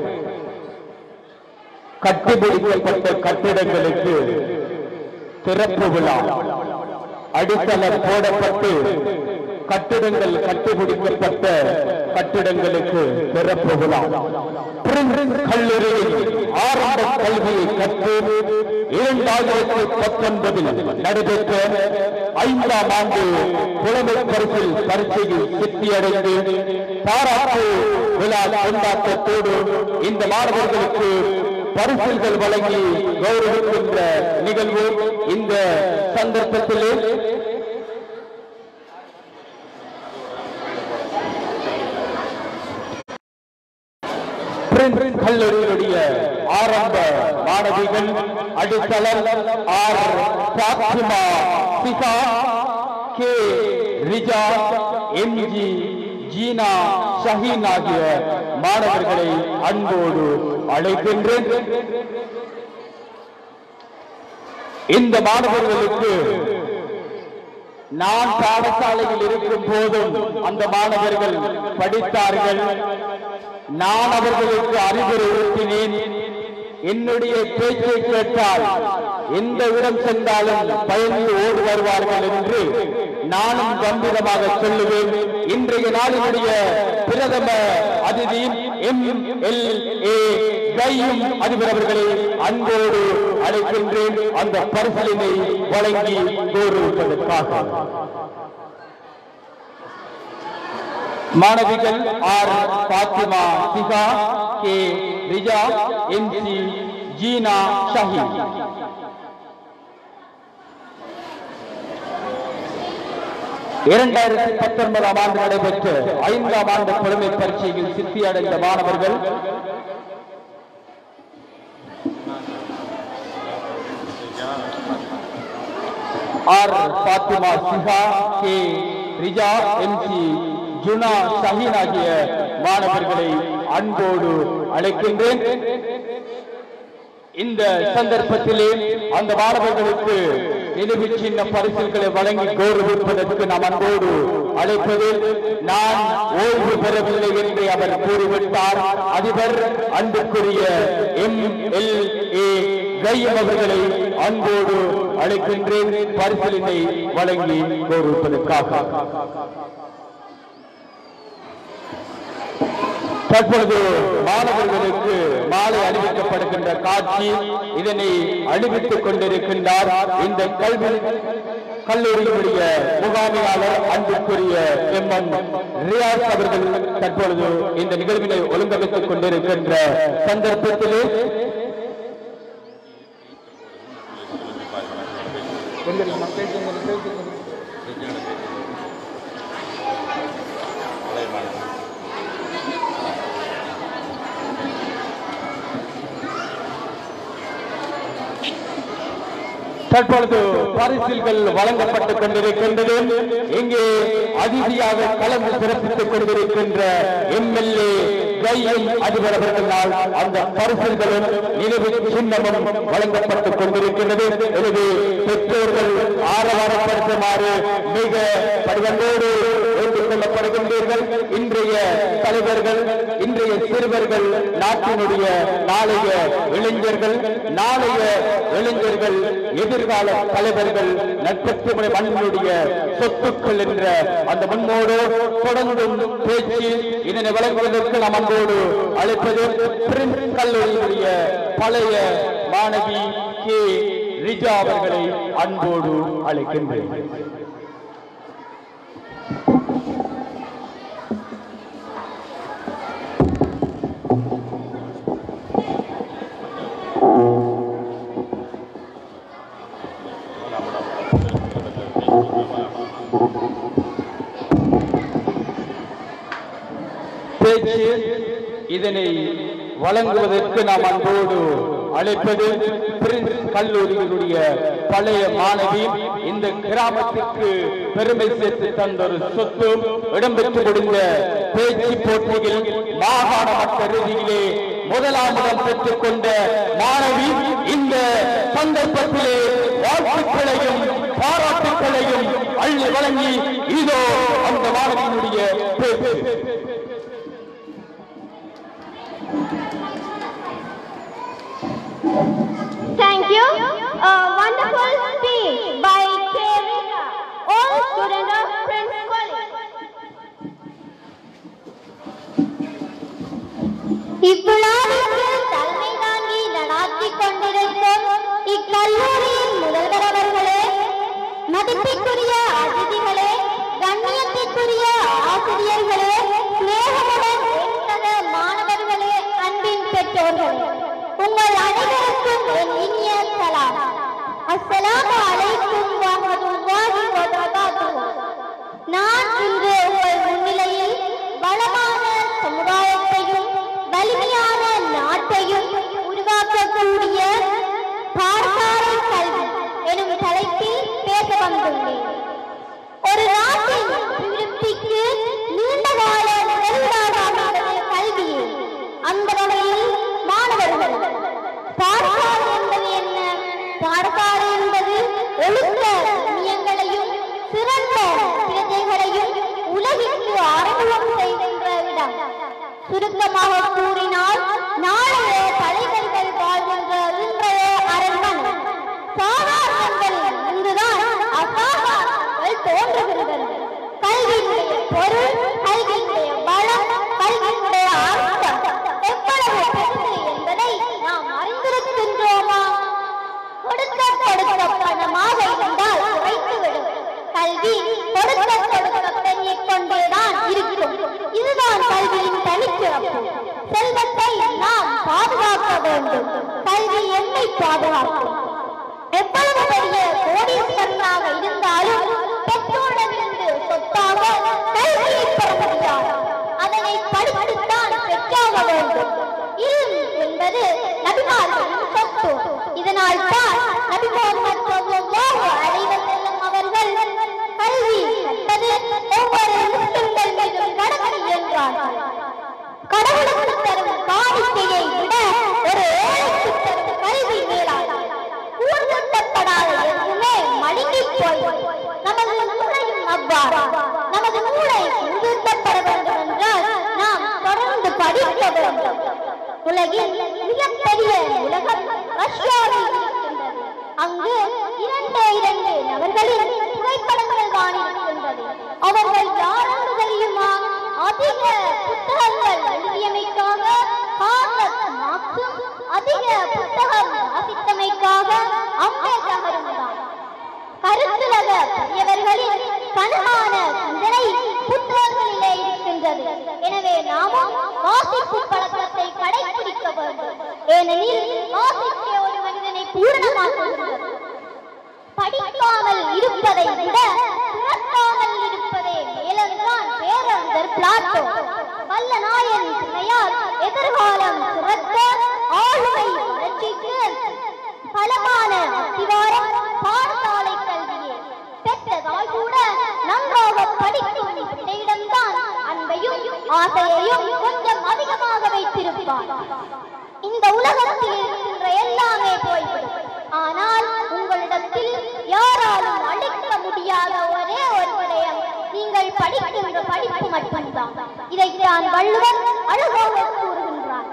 E: கட்டிபிடிக்கப்பட்ட கட்டிடங்களுக்கு திறப்பு விழா அடித்தளம் போடப்பட்டு கட்டிடங்கள் கட்டிபிடிக்கப்பட்ட கட்டிடங்களுக்கு திறப்பு விழா பிரின்ஸ் கல்லூரியில் ஆரம்ப கல்வியை கற்று இரண்டாயிரத்தி பத்தொன்பதில் நடைபெற்ற ஐந்தாம் ஆண்டு புலமை பரிசில் பரீட்சையில் சித்தியடைந்து பாராட்டு விழா கொண்டாட்டத்தோடு இந்த மாணவர்களுக்கு பரிசில்கள் வழங்கி கௌரவிக்கின்ற நிகழ்வு இந்த சந்தர்ப்பத்திலே பிரின்ஸ் கல்லூரியினுடைய ஆரம்ப மாணவிகள் அடித்தளம் R Fathima Sika K Rija MG Jeena Shaheen ஆகிய மாணவர்களை அன்போடு அழைக்கின்றேன் இந்த மாணவர்களுக்கு நான் பாடசாலையில் இருக்கும் போதும் அந்த மாணவர்கள் படித்தார்கள் நான் அவர்களுக்கு அறிவுரை ஊட்டினேன் என்னுடைய பேச்சை கேட்டால் எந்த இடம் சென்றாலும் பயந்து ஓடி வருவார்கள் என்று நானும் கம்பீரமாக சொல்லுவேன் இன்றைய நாளினுடைய பிரதம அதிதி எம் எல் ஏ கையும் அதிபர் அவர்களை அன்போடு அழைக்கின்றேன் அந்த பரிசலினை வழங்கி கௌரவிப்பதற்காக மாணவிகள் R Fathima Sika K Rija M C Jeena Shaheen இரண்டாயிரத்தி பத்தொன்பதாம் ஆண்டு நடைபெற்ற ஐந்தாம் ஆண்டு புலமை பரீட்சையில் சித்தி அடைந்த மாணவர்கள் R Fathima Siha K Rija M C Juna Shaheen ஆகிய மாணவர்களை அன்போடு அழைக்கின்றேன் இந்த சந்தர்ப்பத்திலே அந்த மாணவர்களுக்கு நினைவு சின்ன பரிசுகளை வழங்கி கௌரவிப்பதற்கு நாம் அன்போடு அழைப்பது நான் ஓய்வு பெறவில்லை என்று அவர் கூறிவிட்டார் அதிபர் அன்புக்குரிய எம் எல் ஏ கையம் அவர்களை அன்போடு அழைக்கின்றேன் பரிசலினை வழங்கி கௌரவிப்பதற்காக தற்பொழுது மாணவர்களுக்கு மாலை அணிவிக்கப்படுகின்ற காட்சி இதனை அணிவித்துக் கொண்டிருக்கின்றார் இந்த கல்வி கல்லூரியினுடைய முகாமையாளர் அன்புக்குரிய எம் எம் ரியாஸ் அவர்கள் தற்பொழுது இந்த நிகழ்வினை ஒழுங்கமைத்துக் கொண்டிருக்கின்ற சந்தர்ப்பத்திலே தற்பொழுது பரிசில்கள் வழங்கப்பட்டுக் கொண்டிருக்கின்றது இங்கே அதிதியாக கலந்து சிறப்பித்துக் கொண்டிருக்கின்ற எம்எல்ஏ கையும் அதிபர் அவர்களால் அந்த பரிசில்களும் நினைவு சின்னமும் வழங்கப்பட்டுக் கொண்டிருக்கின்றது எனவே பெற்றோர்கள் ஆரவாரப்படுத்துமாறு மிக படுவந்தோடு வேண்டிக் கொள்ளப்படுகின்றீர்கள் இன்றைய தலைவர்கள் இன்றைய சிறுவர்கள் நாட்டினுடைய நாளைய இளைஞர்கள் நாளைய இளைஞர்கள் எதிர்கால தலைவர்கள் நட்பத்துமுறை மண்ணினுடைய சொத்துக்கள் என்ற அந்த முன்னோடு தொடர்ந்தும் பேச்சு இதனை வழங்குவதற்கு நாம் அன்போடு அழைப்பது பிரின்ஸ் கல்லூரியினுடைய பழைய மாணவி கே ரிஜா அவர்களை அன்போடு அழைக்கின்றேன் பேச்சு இதனை வழங்குவதற்கு நாம் அன்போடு அழைப்பது பிரின்ஸ் கல்லூரியினுடைய பழைய மாணவி இந்த கிராமத்திற்கு பெருமை சேர்த்து தந்த ஒரு சொத்து இடம்பெற்று முடிந்த பேச்சு போட்டியில் மாகாண மட்ட ரீதியிலே முதலாம் இடம் பெற்றுக் கொண்ட மாணவி இந்த சந்தர்ப்பத்திலே வாழ்த்துக்களையும் பாராட்டுக்களையும் அள்ளி வழங்கி இதோ அந்த மாணவியினுடைய பேச்சு
B: Thank you. A wonderful speech by Teresa, all students of Prince College.
C: இவ்விழாவிற்கு தலைமை தாங்கி நடாத்திக் கொண்டிருக்கும் இக்கல்லூரியின் முதல்வர் அவர்களே மதிப்பிற்குரிய அதிதிகளே கண்ணியத்திற்குரிய ஆசிரியர்களே சிநேகமுடன் சக மாணவர்களே அன்பின் பெற்றோர்களே உங்கள் அனைவருக்கும் என் இனிய சலாம் அஸ்ஸலாமு அலைக்கும் வரஹ்மத்துல்லாஹி வ பரகாத்துஹு நான் இன்று உங்கள் முன்னிலையில் வளமான சமுதாயத்தையும் வலிமையான நாட்டையும் உருவாக்கக்கூடிய பாடசாலை கல்வி எனும் தலைப்பில் பேச வந்துள்ளேன் ஒரு நாட்டின் அபிவிருத்திக்கு நீண்ட கால முதலீடாக கல்வியே அந்த வகையில் மாணவர்கள் பாடசாலை என்பது என்ன பாடசாலை என்பது ஒழுக்க நியங்களையும் சிறந்த பிரஜைகளையும் உலகிற்கு அறிமுகம் செய்கின்ற இடம் சுருக்கமாக கூறினால் நாளைய தலைவர்கள் வாழ்கின்ற இன்றைய அரண்மனை சாதாரணங்கள் இங்குதான் அசாதாரணங்கள் தோன்றுகின்றன கல்வியினுடைய பொருள் கல்வியினுடைய வளம் கல்வியினுடைய அர்த்தம் எவ்வளவு பெருசு என்பதை நாம் அறிந்திருக்கின்றோமா கொடுக்க கொடுக்க பணமாக இருந்தால் குறைத்துவிடும் கல்வி கொடுக்க கொடுக்க பெருகிக் கொண்டேதான் இருக்கும் இதுதான் கல்வியின் தனிச்சிறப்பு செல்வத்தை நாம் பாதுகாக்க வேண்டும் கல்வி என்னை பாதுகாக்கும் எவ்வளவு பெரிய கோடீஸ்வரனாக இருந்தாலும் பெற்றோரிடமிருந்து சொத்தாக கல்வியை பெற முடியாது அதனை படித்துத்தான் பெற்றாக வேண்டும் இல்ம் என்பது நபிமார்களின் சொத்து இதனால் தான் நபி முகமது ஸல்லல்லாஹு அலைஹி வஸல்லம் அவர்கள் கல்வி கற்பது ஒவ்வொரு முஸ்லிம்கள் மீதும் கடமை என்றார்கள் கடவுளுக்கு தரும் காணிக்கையை விட ஒரு ஏழைக்கு தரும் கல்வி மேலாகும் ஊர்கட்டப்படாத எதுவுமே மழுங்கி போய் நமது மூளையும் அவ்வாறு நமது மூளை ஊர்கட்டப்பட வேண்டும் என்றால் நாம் தொடர்ந்து படிக்க வேண்டும் உலகில் மிகப்பெரிய உலகம் ரஷ்யாவில் இருக்கின்றது அங்கு இரண்டே இரண்டு நபர்களின் புகைப்படங்கள் தான் இருக்கின்றது அவர்கள் யாரென்று தெரியுமா அதிக புத்தகங்கள் எழுதியமைக்காக கார்லஸ் மார்க்சும் அதிக புத்தகம் வாசித்தமைக்காக அம்பேத்கரும் தான் கருத்துலக பெரியவர்களின் கனமான சிந்தனை புத்தகங்களிலே இருக்கின்றது எனவே நாமும் வாசிப்பு பழக்கத்தை கடைபிடிக்க வேண்டும் ஏனெனில் வாசிக்க ஒரு மனிதனை பூரணமாக்குகிறது படிக்காமல் இருப்பதை விட பிறக்காமல் இருப்பதே மேலென்றான் பேரறிஞர் பிளாட்டோ வல்ல நாயன் துணையால் எதிர்காலம் சிறக்க ஆளுமை வளர்ச்சிக்கு பலமான அத்திவாரம் பாடசாலை கல்வியே பெற்றதாய் கூட நன்றாக படிக்கும் பிள்ளையிடம்தான் அன்பையும் ஆசையையும் கொஞ்சம் அதிகமாக வைத்திருப்பார் இந்த உலகத்தில் இருக்கின்ற எல்லாமே போய்விடும் ஆனால் உங்களிடத்தில் யாராலும் அழிக்க முடியாத ஒரே ஒரு விடயம் நீங்கள் படிக்கின்ற படிப்பு மட்டும்தான் இதைத்தான் வள்ளுவர் அழகாக கூறுகின்றார்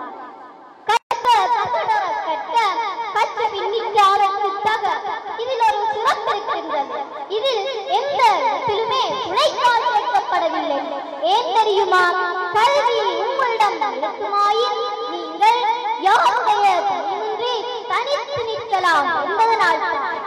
C: கற்க கசடர கற்க கற்ற பின்னிக்கு ஆரம்பித்து தக இதில் ஒரு சிறப்பு இருக்கின்றது இதில் எந்த இடத்திலுமே உழைக்கால் சேர்க்கப்படவில்லை ஏன் தெரியுமா கல்வி உங்களிடம் இருக்குமாயின் நீங்கள் யாருடைய துணையின்றி தனித்து நிற்கலாம் என்பதனால் தான்.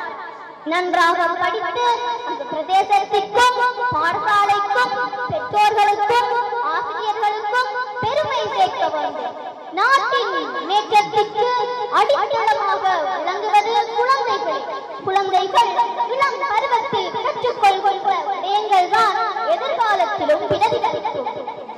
C: நன்றாக படித்து அந்த பிரதேசத்திற்கும் பாடசாலைக்கும் பெற்றோர்களுக்கும் ஆசிரியர்களுக்கும் பெருமை சேர்க்க வேண்டும் நாட்டின் முன்னேற்றத்திற்கு அடித்தளமாக விளங்குவது குழந்தைகள் குழந்தைகள் இளம் பருவத்தில் கற்றுக்கொள்கின்ற விடயங்கள் தான் எதிர்காலத்திலும் பிரதிபலிக்கும்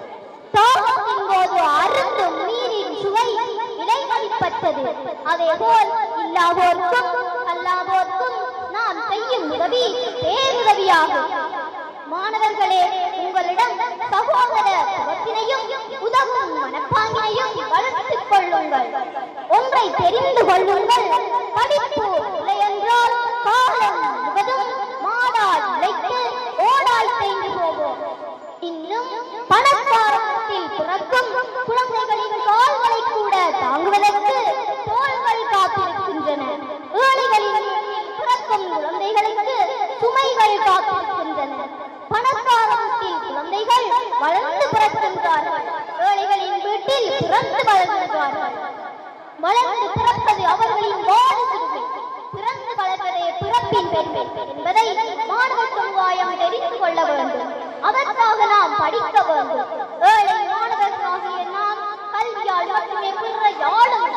C: தாகத்தின் போது அருந்தும் நீரின் சுவை இடைமதிப்பட்டது அதேபோல் இல்லாதோர்க்கும் அல்லாதோர்க்கும் நாம் செய்யும் உதவி பேருதவியாகும் மாணவர்களே உங்களிடம் சகோதர தரத்தினையும் உதவும் மனப்பாங்கினையும் வளர்த்துக் கொள்ளுங்கள் ஒன்றை தெரிந்து கொள்ளுங்கள் படிப்பு இல்லையென்றால் காலம் முழுவதும் மாடால் உழைத்து ஓடாய் தேய்ந்து போவோம் இன்னும் பணக்காரத்தில் பிறக்கும் குழந்தைகளின் கால்களை கூட தாங்குவதற்கு தோள்கள் காத்திருக்கின்றன ஏழைகளின் வீட்டில் பிறக்கும் குழந்தைகளுக்கு சுமைகள் காத்திருக்கின்றன பணக்காரத்தில் குழந்தைகள் வளர்ந்து பிறக்கின்றார்கள் ஏழைகளின் வீட்டில் பிறந்து வளர்கின்றார்கள் வளர்ந்து பிறப்பது அவர்களின் வாரிசுரிமை பிறந்து வளர்வதே பிறப்பின் பெருமை என்பதை மாணவ சமுதாயம் தெரிந்து கொள்ள வேண்டும் அதற்காக நாம் படிக்க வேண்டும் ஏழை மாணவர்களாகிய நாம் கல்வியால் மட்டுமே பிற யாழும்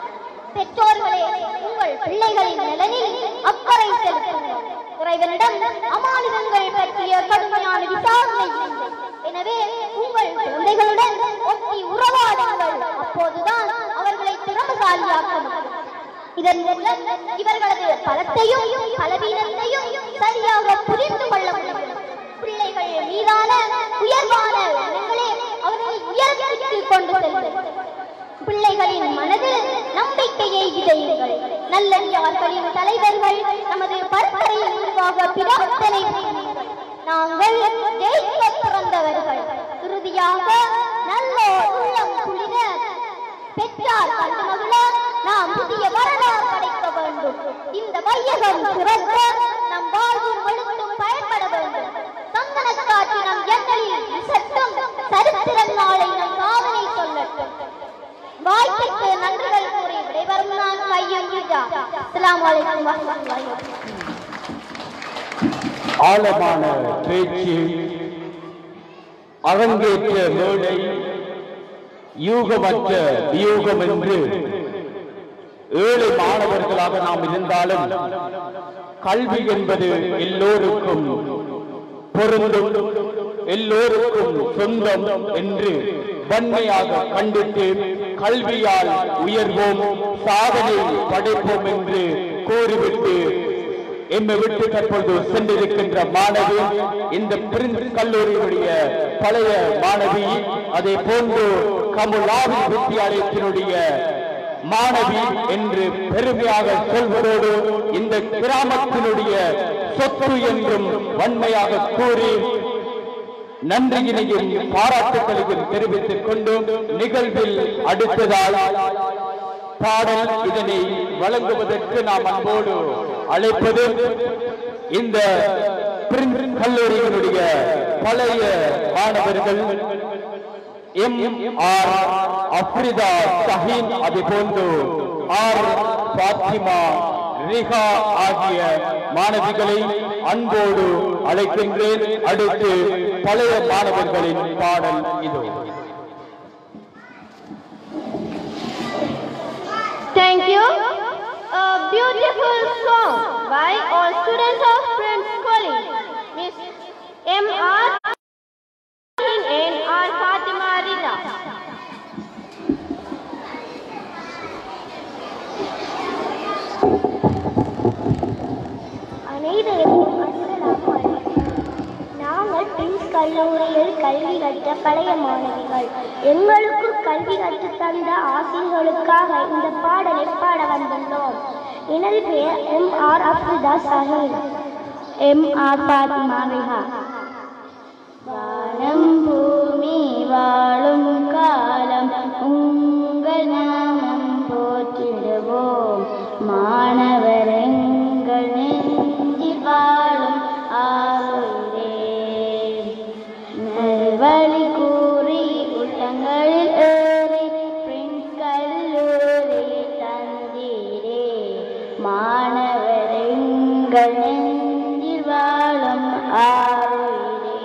C: பெற்றோர்களே உங்கள் பிள்ளைகளின் நலனில் அக்கறை செலுத்துங்கள் இறைவனிடம் அமானிதங்கள் பற்றிய கடுமையான விசாரணை இல்லை. எனவே உங்கள் குழந்தைகளுடன் ஒட்டி உறவாடுங்கள் அப்போதுதான் அவர்களை திறமசாலியாக்க முடியும் இதன் மூலம் இவர்களது பலத்தையும் பலவீனத்தையும் சரியாக புரிந்து கொள்ள முடியும் பிள்ளைகள் மீதான உயர்வான எண்ணங்களே அவர்களை உயரத்திற்கு கொண்டு செல்லும் பிள்ளைகளின் மனதில் நம்பிக்கையை விதையுங்கள் நல்லடியார்களின் தலைவர்கள் நமது பரம்பரையில் உருவாக பிரார்த்தனை செய்யுங்கள். நாங்கள் ஜெயிக்க பிறந்தவர்கள் இறுதியாக நல்ல உள்ளம் குளிர பெற்றார் கண்டு மகிழ நாம் புதிய வரலாறு படைக்க வேண்டும் இந்த வையகம் சிறக்க நம் வாழ்வும் எழுத்தும் பயன்பட வேண்டும் சந்தனக்காற்று நம் எண்ணலில் விசட்டும் சரித்திரம் நாளை நம் சாதனை சொல்லட்டும் வாய்ப்புக்கு நன்றிகள் கூறி விடைபெறும் நான் கையும் கீதா அஸ்ஸலாமு அலைக்கும் வரஹ்மத்துல்லாஹி வபரகாத்துஹு
E: ஆழமான பேச்சு அரங்கேற்ற மேடை யூகமற்ற வியூகம் என்று ஏழை மாணவர்களாக நாம் இருந்தாலும் கல்வி என்பது எல்லோருக்கும் பொருந்தும் எல்லோருக்கும் சொந்தம் என்று வன்மையாக கண்டித்து கல்வியால் உயர்வோம் சாதனை படைப்போம் என்று கூறிவிட்டு எம்மை விட்டு தற்பொழுது சென்றிருக்கின்ற மாணவி இந்த பிரின்ஸ் கல்லூரியினுடைய பழைய மாணவி அதே போன்று கமுலாவி வித்தியாலயத்தினுடைய மாணவி என்று பெருமையாக சொல்வதோடு இந்த கிராமத்தினுடைய சொத்து என்றும் வன்மையாக கூறி நன்றியினையும் பாராட்டுகளையும் தெரிவித்துக் கொண்டு நிகழ்வில் அடுத்ததால் பாடல் இதனை வழங்குவதற்கு நாம் அன்போடு அழைப்பது இந்த பிரின்ஸ் கல்லூரியினுடைய பழைய மாணவர்கள் எம் ஆர் அப்ரிதா ஷஹீன் அது போன்று ஆர் பாத்திமா ரிஹா ஆகிய மாணவிகளை அன்போடு அழைக்கின்றேன் அடுத்து பழைய மாணவர்களின் பாடல் இதோ
B: Thank you. A beautiful song by all students of Prince College. Miss M. R. and R. Fatima Rida.
C: அனைவருக்கும் அன்புடன் வணக்கம். நாங்கள் பின்ஸ் கல்லூரியில் கல்வி கற்ற பழைய மாணவிகள் எங்களுக்கு கல்வி கற்றுத் தந்த ஆசிரியர்களுக்காக இந்த பாடலை பாட வந்துள்ளோம் எனது பெயர் M R Afrida Sahib M R Fathima Riha வானம் பூமி வாழும் காலம் மாணவர் எங்கள் நெஞ்சில் வாழும் ஆறுயிரே நல்வழி கூறி உள்ளங்களில் ஏறி பிரின்ஸ் கல்லூரியில் தந்தீரே மாணவர் எங்கள் நெஞ்சில் வாழும் ஆறுயிரே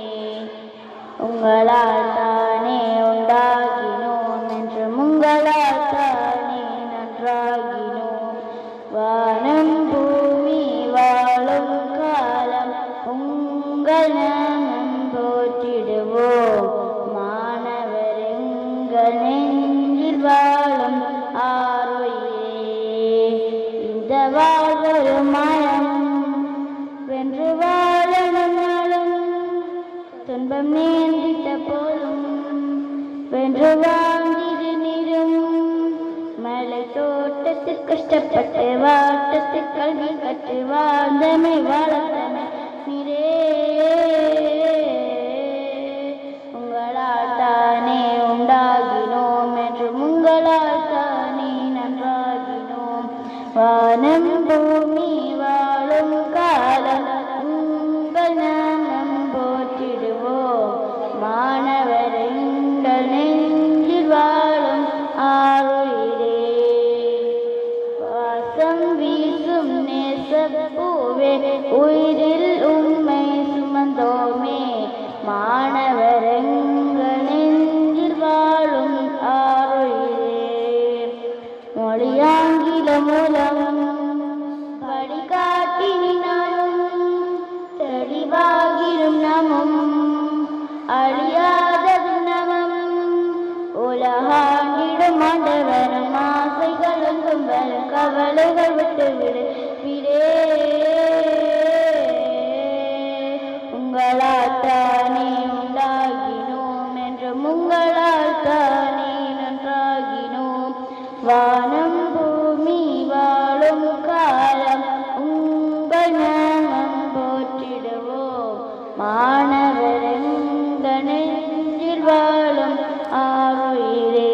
C: உங்களால் தானே உண்டாகினோம் என்று உங்களால் தானே நன்றாகினோம் வானம் பூமி வாழும் காலம் உங்கள் நாமம் போற்றிடுவோம் மாணவர் எங்கள் நெஞ்சில் வாழும் ஆரோயே இந்த வாழ்வொரு மரம் வென்று வாழணும் நாளும் துன்பம் நேர்ந்திட்ட போதும் வென்று வாழ்ந்திரு நீரும் மலை தோட்டத்தில் கஷ்டப்பட்டு வாட்டத்தில் கல்வி கற்று வாழ்ந்தமை வாழத்தமை நீரே உங்களால் தானே உண்டாகினோம் என்று உங்களால் தானே நன்றாகினோம் வானம் பூமி வாழும் காலம் உங்கள் நாமம் போற்றிடுவோம் மாணவர் எங்கள் நெஞ்சில் வாழும் ஆறுயிரே வாசம் வீசும் நேசப்பூவே உயிரில் உண்மை சுமந்தோமே மாணவர் எங்கள் நெஞ்சில் வாழும் ஆறுயிரே மொழியாங்கில மூலம் வழிகாட்டினாலும் தெளிவாகிடும் நமம் அழியாதது நமம் உலகாண்டிடும் ஆண்டவரும் ஆசைகளும் துன்பலும் கவலைகள் விட்டு விடு விடே உங்களால் தானே உண்டாகினோம் என்று உங்களால் தானே நன்றாகினோம் வானம் பூமி வாழும் காலம் உங்கள் நாமம் போற்றிடுவோம் மாணவர் எங்கள் நெஞ்சில் வாழும் ஆறுயிரே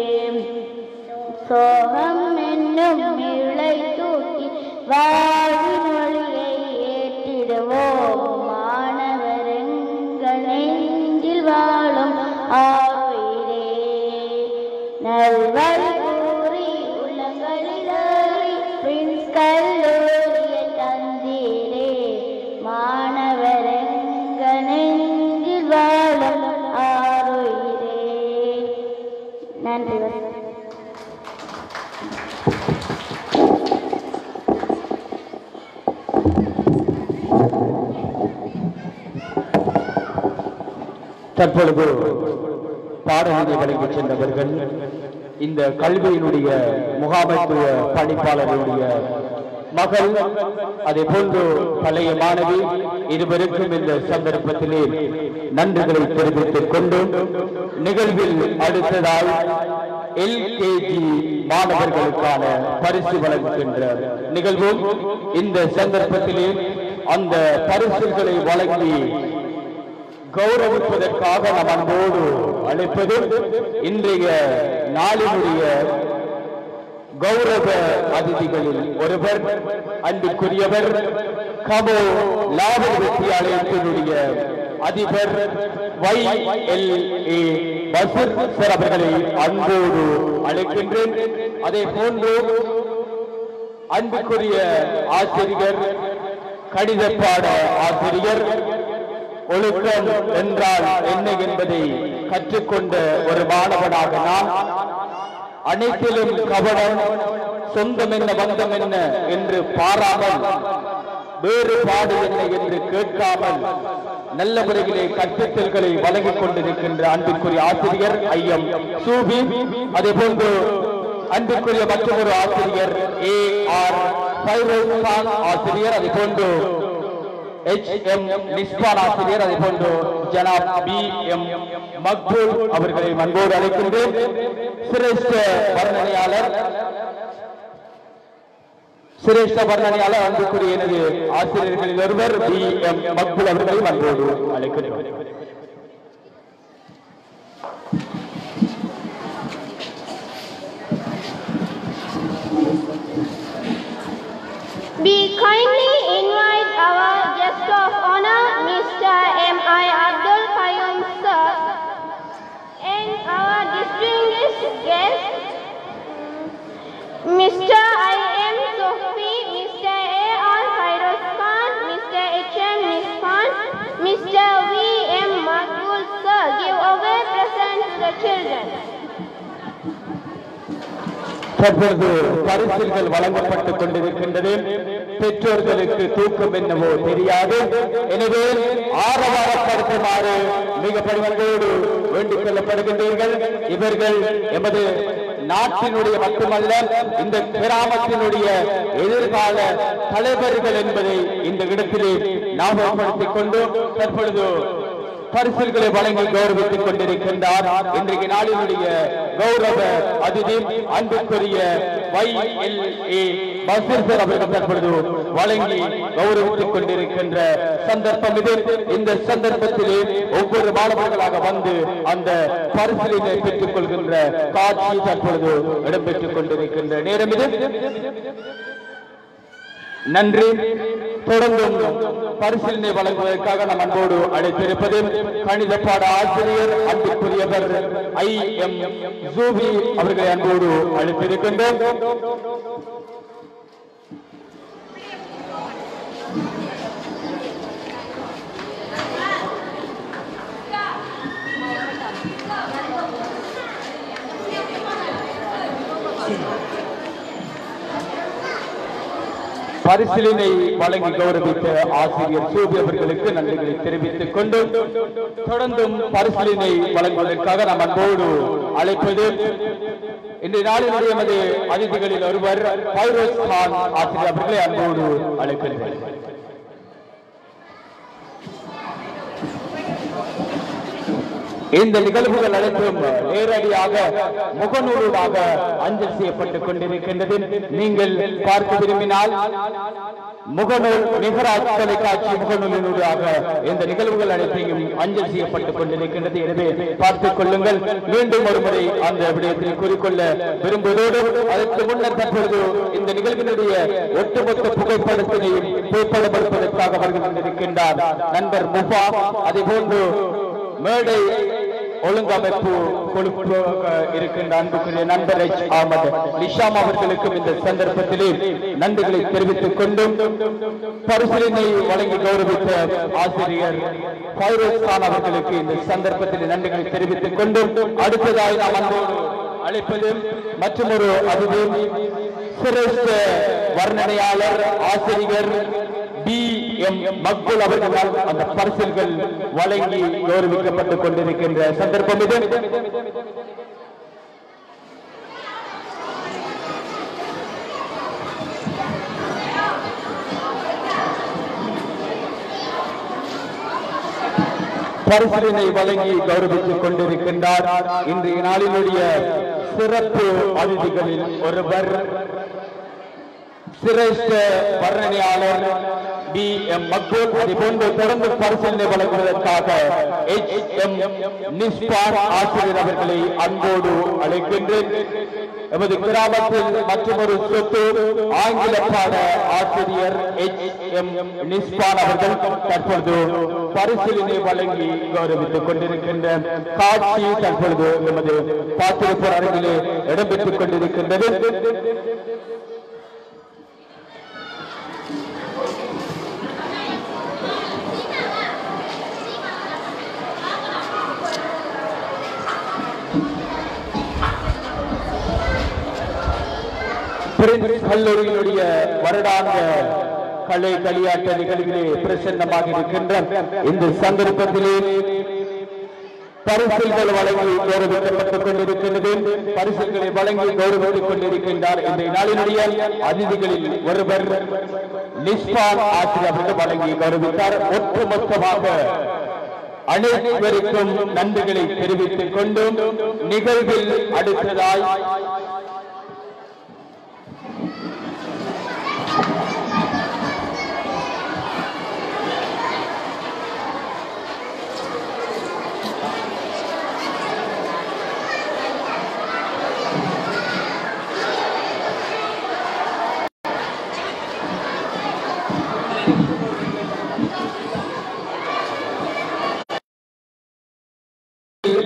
C: சோகம் என்னும் இருளை தூக்கி வாழ்வின் ஒளியை ஏற்றிடுவோம் மாணவர் எங்கள் நெஞ்சில் வாழும் ஆறுயிரே நல்வழி கூறி உள்ளங்களில் ஏறி பிரின்ஸ் கல்லூரியில் தந்தீரே மாணவர் எங்கள் நெஞ்சில் வாழும் ஆறுயிரே நன்றி வணக்கம்.
E: தற்பொழுது பாடநெறி வழங்கி சென்றவர்கள் இந்த கல்வியினுடைய முகாமைத்துவ பணிப்பாளருடைய மகள் அதே போன்று பழைய மாணவி இருவருக்கும் இந்த சந்தர்ப்பத்திலே நன்றிகளை தெரிவித்துக் கொண்டு நிகழ்வில் அடுத்ததால் எல்கேஜி மாணவர்களுக்கான பரிசு வழங்குகின்ற நிகழ்வும் இந்த சந்தர்ப்பத்திலே அந்த பரிசுகளை வழங்கி கௌரவிப்பதற்காக நம் அன்போடு அழைப்பது இன்றைய நாளினுடைய கௌரவ அதிதிகளில் ஒருவர் அன்புக்குரியவர் கமோ லாப வித்தியாலயத்தினுடைய அதிபர் Y L A Basheer sir அவர்களை அன்போடு அழைக்கின்றேன் அதே போன்று அன்புக்குரிய ஆசிரியர் கடித பாட ஆசிரியர் ஒழுக்கம் என்றால் என்ன என்பதை கற்றுக்கொண்ட ஒரு மாணவனாக நான் அனைத்திலும் கவனம் சொந்தம் என்ன பந்தம் என்ன என்று பாராமல் வேறுபாடு என்ன என்று கேட்காமல் நல்ல முறையிலே கற்பித்தல்களை வழங்கிக் கொண்டிருக்கின்ற அன்பிற்குரிய ஆசிரியர் ஐயம் சூபி அதே போன்று அன்பிற்குரிய மற்றொரு ஆசிரியர் ஏ ஆர் ஃபைரோஸ் ஆசிரியர் அதே போன்று எச் எம் நிஸ்பான் ஆசிரியர் அதே போன்று ஜனாப் பி எம் மக்பூல் அவர்களை அன்போடு அழைக்கின்றேன் சிரேஷ்ட வர்ணனையாளர் சிரேஷ்ட வர்ணனையாளர் அன்புக்குரிய எனது ஆசிரியர்களில் ஒருவர் பி எம் மக்பூல் அவர்களை அன்போடு அழைக்கின்றோம்
B: We kindly invite our guest of honor, Mr. M.I. Abdul Qayyum sir, and our distinguished guest, Mr. I.M. Sofi, Mr. A.R. Kairos Khan, Mr. H.M. Miskan, Mr. V.M. Makbul sir, give away present to the children.
E: தற்பொழுது பரிசில்கள் வழங்கப்பட்டுக் கொண்டிருக்கின்றது பெற்றோர்களுக்கு தூக்கம் என்னவோ தெரியாது எனவே ஆரவாரப்படுத்துமாறு மிக பணிவன்போடு வேண்டிக் கொள்ளப்படுகின்றீர்கள் இவர்கள் எமது நாட்டினுடைய மட்டுமல்ல இந்த கிராமத்தினுடைய எதிர்கால தலைவர்கள் என்பதை இந்த இடத்திலே ஞாபகப்படுத்திக் கொண்டு தற்பொழுது பரிசுகளை வழங்கி கௌரவித்துக் கொண்டிருக்கின்றார் இன்றைக்கு நாளினுடைய கௌரவ அதிதி அன்புக்குரிய Y L A Basheer sir அவர்கள் தற்பொழுது வழங்கி கௌரவித்துக் கொண்டிருக்கின்ற சந்தர்ப்பம் இது இந்த சந்தர்ப்பத்திலே ஒவ்வொரு மாணவர்களாக வந்து அந்த பரிசீலனை பெற்றுக் கொள்கின்ற காட்சி தற்பொழுது இடம்பெற்றுக் கொண்டிருக்கின்ற நேரம் இது நன்றி தொடர்ந்தும் பரிசீலனை வழங்குவதற்காக நம் அன்போடு அழைத்திருப்பது கணித பாட ஆசிரியர் அன்புக்குரியவர் ஐ எம் ஜூபி அவர்களை அன்போடு அழைத்திருக்கின்றோம் பரிசீலனை வழங்கி கௌரவித்த ஆசிரியர் சூபி அவர்களுக்கு நன்றிகளை தெரிவித்துக் கொண்டு தொடர்ந்தும் பரிசீலனை வழங்குவதற்காக நாம் அன்போடு அழைப்பது இன்றைய நாளினுடைய எமது அதிதிகளில் ஒருவர் பைரோஸ் கான் ஆசிரியர் அவர்களை அன்போடு அழைக்கின்றேன் இந்த நிகழ்வுகள் அனைத்தும் நேரடியாக முகநூலாக அஞ்சல் செய்யப்பட்டுக் கொண்டிருக்கின்றது நீங்கள் பார்க்க விரும்பினால் முகநூல் நிகராஜ் தொலைக்காட்சி முகநூலினூடாக இந்த நிகழ்வுகள் அனைத்தையும் அஞ்சல் செய்யப்பட்டுக் கொண்டிருக்கின்றது எனவே பார்த்துக் கொள்ளுங்கள் மீண்டும் ஒரு முறை அந்த விடயத்தில் கூறிக்கொள்ள விரும்புவதோடு அதற்கு முன்னர் தற்பொழுது இந்த நிகழ்வினுடைய ஒட்டுமொத்த புகைப்படத்தினையும் புகைப்படப்படுத்துவதற்காக வருகை கொண்டிருக்கின்றார் நண்பர் முஃபா அதே போன்று மேடை ஒழுங்கமைப்பு கொழுப்பாக இருக்கின்ற அன்புக்குரிய நண்பர் எச் அகமது நிஷாம் அவர்களுக்கும் இந்த சந்தர்ப்பத்திலே நன்றிகளை தெரிவித்துக் கொண்டும் பரிசீலனை வழங்கி கௌரவித்த ஆசிரியர் ஃபைரோஸ் கான் அவர்களுக்கு இந்த சந்தர்ப்பத்தில் நன்றிகளை தெரிவித்துக் கொண்டும் அடுத்ததாய் நாம் அன்போடு அழைப்பது மற்றொரு அதிதி சிரேஷ்ட வர்ணனையாளர் ஆசிரியர் பி எம் மக்புல் அவர்களால் அந்த பரிசில்கள் வழங்கி கௌரவிக்கப்பட்டுக் கொண்டிருக்கின்ற சந்தர்ப்பம் இது பரிசீலனை வழங்கி கௌரவித்துக் கொண்டிருக்கின்றார் இன்றைய நாளினுடைய சிறப்பு அதிதிகளில் ஒருவர் சிரேஷ்ட வர்ணனையாளர் பி எம் மக்பூல் அதை போன்று தொடர்ந்து பரிசீலனை வழங்குவதற்காக எச் எம் நிஸ்பார் ஆசிரியர் அவர்களை அன்போடு அழைக்கின்றேன் எமது கிராமத்தில் மற்றொரு சொத்து ஆங்கில பாட ஆசிரியர் எச் எம் நிஸ்பான் அவர்கள் தற்பொழுது பரிசீலனை வழங்கி கௌரவித்துக் கொண்டிருக்கின்ற காட்சி தற்பொழுது எமது பாத்திரப்பூர் அரங்கிலே இடம்பெற்றுக் கொண்டிருக்கின்றது பிரின்ஸ் கல்லூரியினுடைய வருடாந்த கலை களியாட்ட நிகழ்விலே பிரசன்னமாக இருக்கின்ற இந்த சந்தர்ப்பத்திலே பரிசுகள் வழங்கி கௌரவிக்கப்பட்டுக் கொண்டிருக்கின்றது பரிசுகளை வழங்கி கௌரவித்துக் கொண்டிருக்கின்றார் இன்றைய நாளினுடைய அதிதிகளில் ஒருவர் நிஸ்பான் ஆசிரியர் அவர்கள் வழங்கி கௌரவித்தார் ஒட்டுமொத்தமாக அனைவருக்கும் நன்றிகளை தெரிவித்துக் கொண்டும் நிகழ்வில் அடுத்ததாய்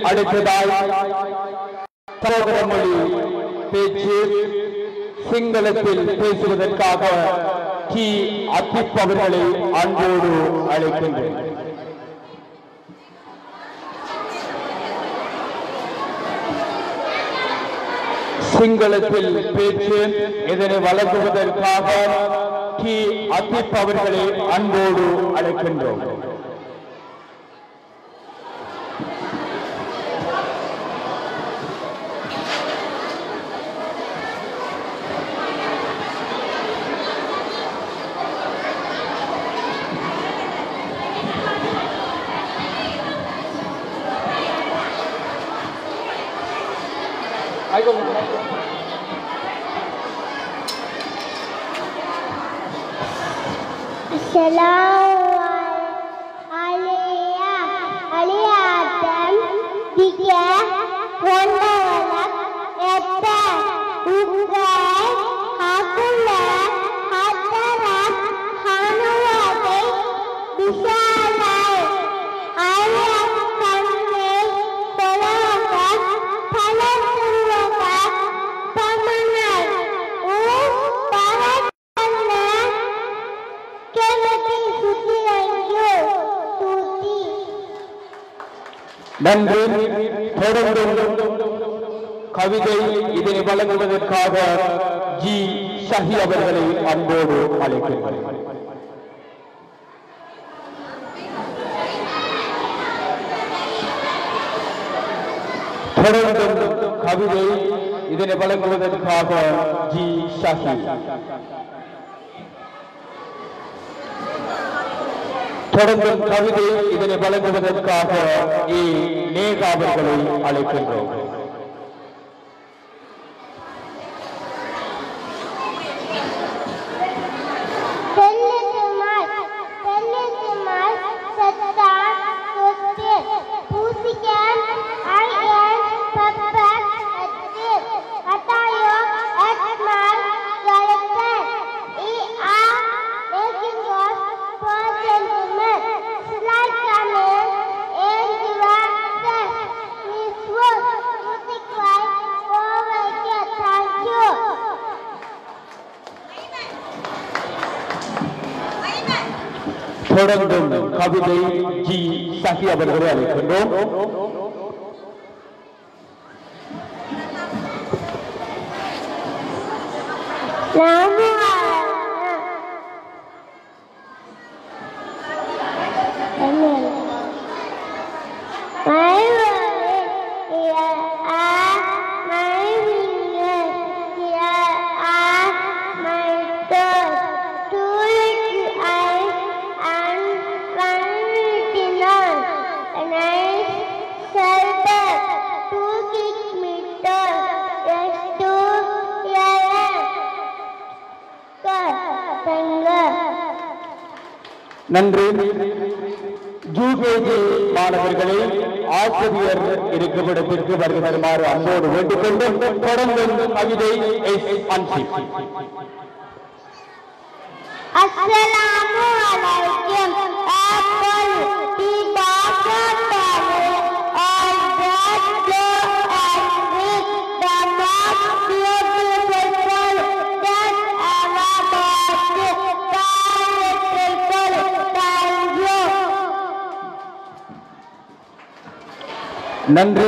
E: அடுத்ததாய் சகோதர மொழி பேச்சு சிங்களத்தில் பேசுவதற்காக டி அத்திப் அவர்களை அன்போடு அழைக்கின்றேன் சிங்களத்தில் பேச்சு இதனை வழங்குவதற்காக டி அத்திப் அவர்களை அன்போடு அழைக்கின்றோம்
C: அலியாட்டம் திக கொண்டவனம் எத்த உங்கள் ஹகுல ஹத்தரம் ஹனுவதை விஷாலை அயம் தன்னை தொலவக பலசுவக பமனை ஊ பரத்தன்ன கெமதி சுத்திரையோ தூத்தி
E: நன்றி தொடர்ந்து கவிதை இதனை வழங்குவதற்காக ஜி ஷஹி அவர்களை அன்போடு அழைக்கின்றேன் தொடர்ந்து கவிதை இதனை வழங்குவதற்காக ஜி ஷஹி தொடர்ந்து கவிதை இதனை வழங்குவதற்காக ஏ நேகா அவர்களை அழைக்கின்றோம்
C: தெல்லிதுமாய் தெல்லிதுமாய் சத்தான் சொத்து பூசிக்கன் ஐஎன் பப்பர் அத்து கட்டாயோ எட்மால் ஜலத்தன் இ ஆ making of for gentlemen slide coming in direction Miss Wood music right over here thank you
E: தொடர்ந்து கவிதை ஜி ஷஹி அவர்களை அழைக்கின்றோம் நன்றி யூகேஜி மாணவர்களை ஆசிரியர் இருக்குமிடத்திற்கு வருகை தருமாறு அன்போடு வேண்டிக் கொண்டு தொடர்ந்து கவிதை S Ansi
C: Assalamu alaikum. Apple, the doctor, all that blow and read the most beautiful soul that ever walked. Thank you.
E: நன்றி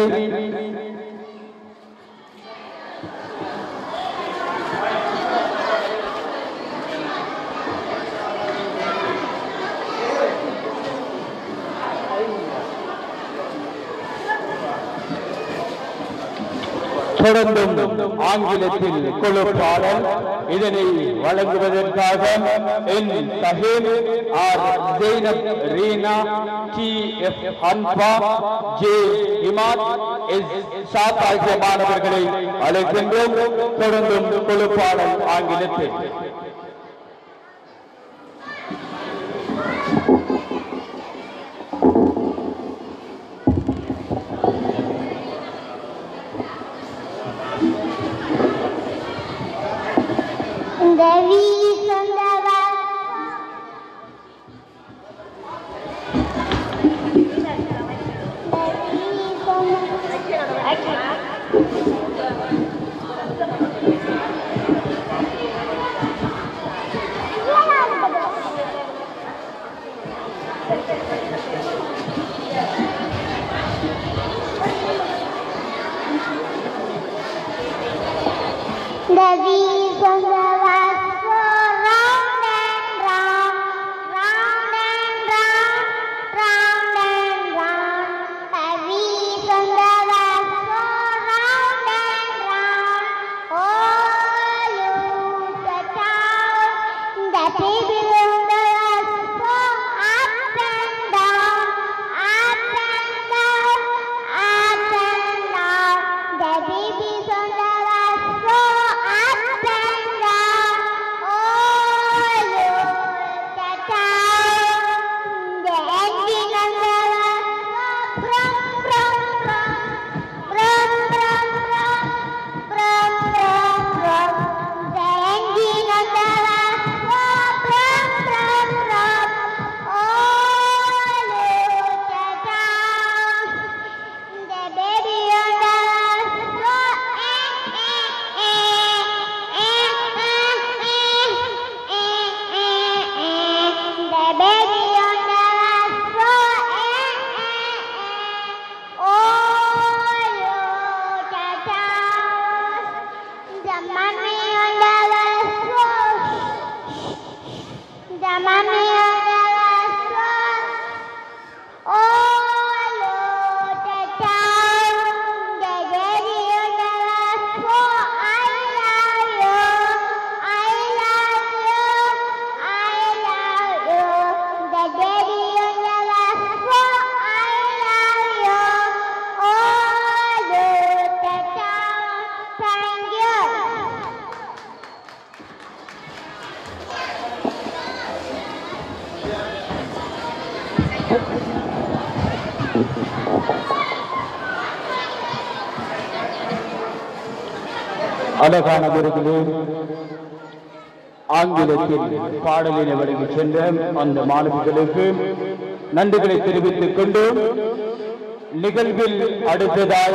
E: தொடர்ந்தும் ஆங்கிலத்தில் குழு பாடல் இதனை வழங்குவதற்காக N Sahel R Zainab Reena T F Hanfa J Imad S Shad ஆகிய மாணவர்களை அழைக்கின்றோம் தொடர்ந்தும் குழு பாடல் ஆங்கிலத்தில்
C: Devi Sundara. Devi Sundara.
E: அழகான முறையிலே ஆங்கிலத்தில் பாடலினை வழங்கி சென்ற அந்த மாணவிகளுக்கு நன்றிகளை தெரிவித்துக் கொண்டு நிகழ்வில் அடுத்ததாய்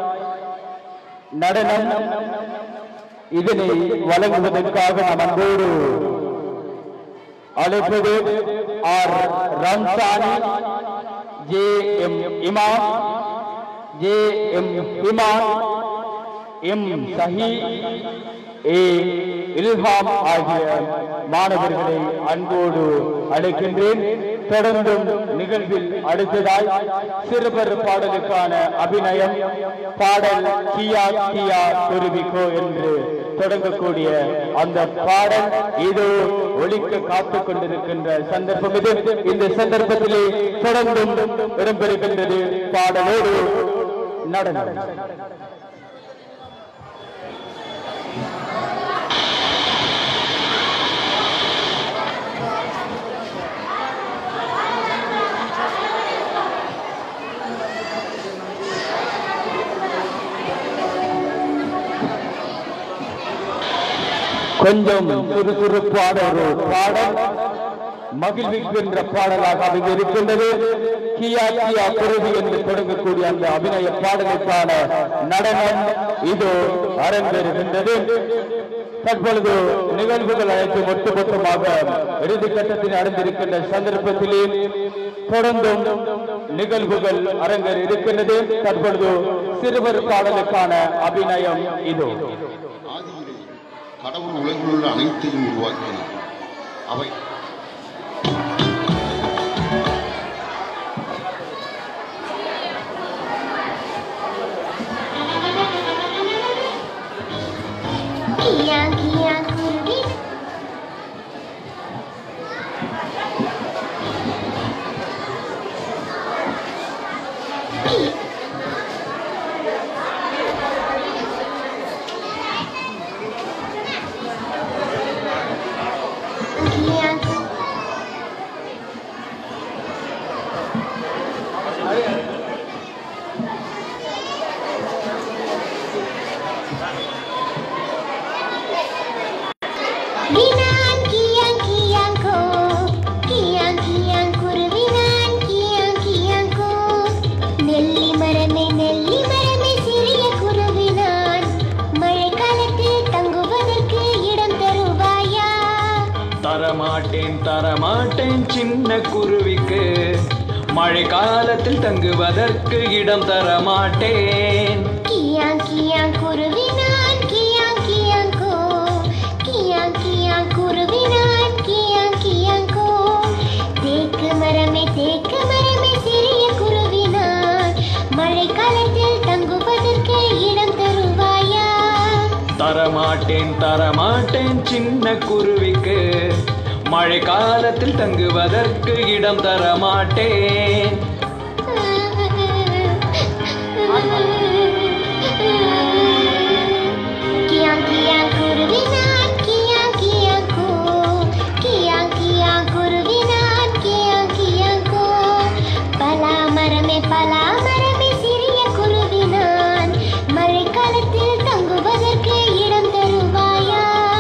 E: நடனம் இதனை வழங்குவதற்காக நாம் அன்போடு அழைப்பது R Ramzani J M Imam J M Iman M Sahi A Ilham ஆகிய மாணவர்களை அன்போடு அழைக்கின்றேன் தொடர்ந்தும் நிகழ்வில் அடுத்ததாய் சிறுவர் பாடலுக்கான அபிநயம் பாடல் கியா கியா துருவிக்கோ என்று தொடங்கக்கூடிய அந்த பாடல் இதோ ஒழிக்க காத்துக் கொண்டிருக்கின்ற சந்தர்ப்பம் இது இந்த சந்தர்ப்பத்திலே தொடர்ந்தும் இடம்பெறுகின்றது பாடலோடு நடனம் கொஞ்சம் சுறுசுறுப்பான ஒரு பாடல் மகிழ்விக்கின்ற பாடலாக அமைந்து இருக்கின்றது கியா கியா குருவி என்று தொடங்கக்கூடிய அந்த அபிநய பாடலுக்கான நடனம் இது அரங்கேறுகின்றது தற்பொழுது நிகழ்வுகள் அனைத்தும் ஒட்டுமொத்தமாக இறுதி கட்டத்தில் நடந்திருக்கின்ற சந்தர்ப்பத்திலே தொடர்ந்தும் நிகழ்வுகள் அரங்கேறி இருக்கின்றது தற்பொழுது சிறுவர் பாடலுக்கான அபிநயம் இதோ
J: ஆதியிலே கடவுள் உலகில் உள்ள அனைத்தையும் உருவாக்கினார் அவை
C: கியா கியா குருவி கியா கினான் கியா கியாங்கோ கியா கியாங்குருவி நான் கியா கியாங்கோ நெல்லி மரமே நெல்லி மரமே சிறிய குருவி நான் மழைக்காலத்தில் தங்குவதற்கு இடம் தருவாயா
K: தரமாட்டேன் தரமாட்டேன் சின்ன குருவிக்கு மழை காலத்தில் தங்குவதற்கு இடம் தரமாட்டேன்
C: கியா கியா குருவி நான் கியா கியாங்கோ கியா கியா குருவி நான் கியா கியாங்கோ தேக்கு மரமே தேக்கு மரமே சிறிய குருவி நான் மழைக்காலத்தில் தங்குவதற்கு இடம் தருவாயா
K: தரமாட்டேன் தரமாட்டேன் சின்ன குருவிக்கு மழை காலத்தில் தங்குவதற்கு இடம் தரமாட்டேன்
C: கியா கியா குருவி நான் கியா கியா கோ கியா கியா குருவி நான் கியா கியா கோ பலா மரமே பலா மரமே சிறிய குருவி நான் மழைக்காலத்தில் தங்குவதற்கு இடம் தருவாயா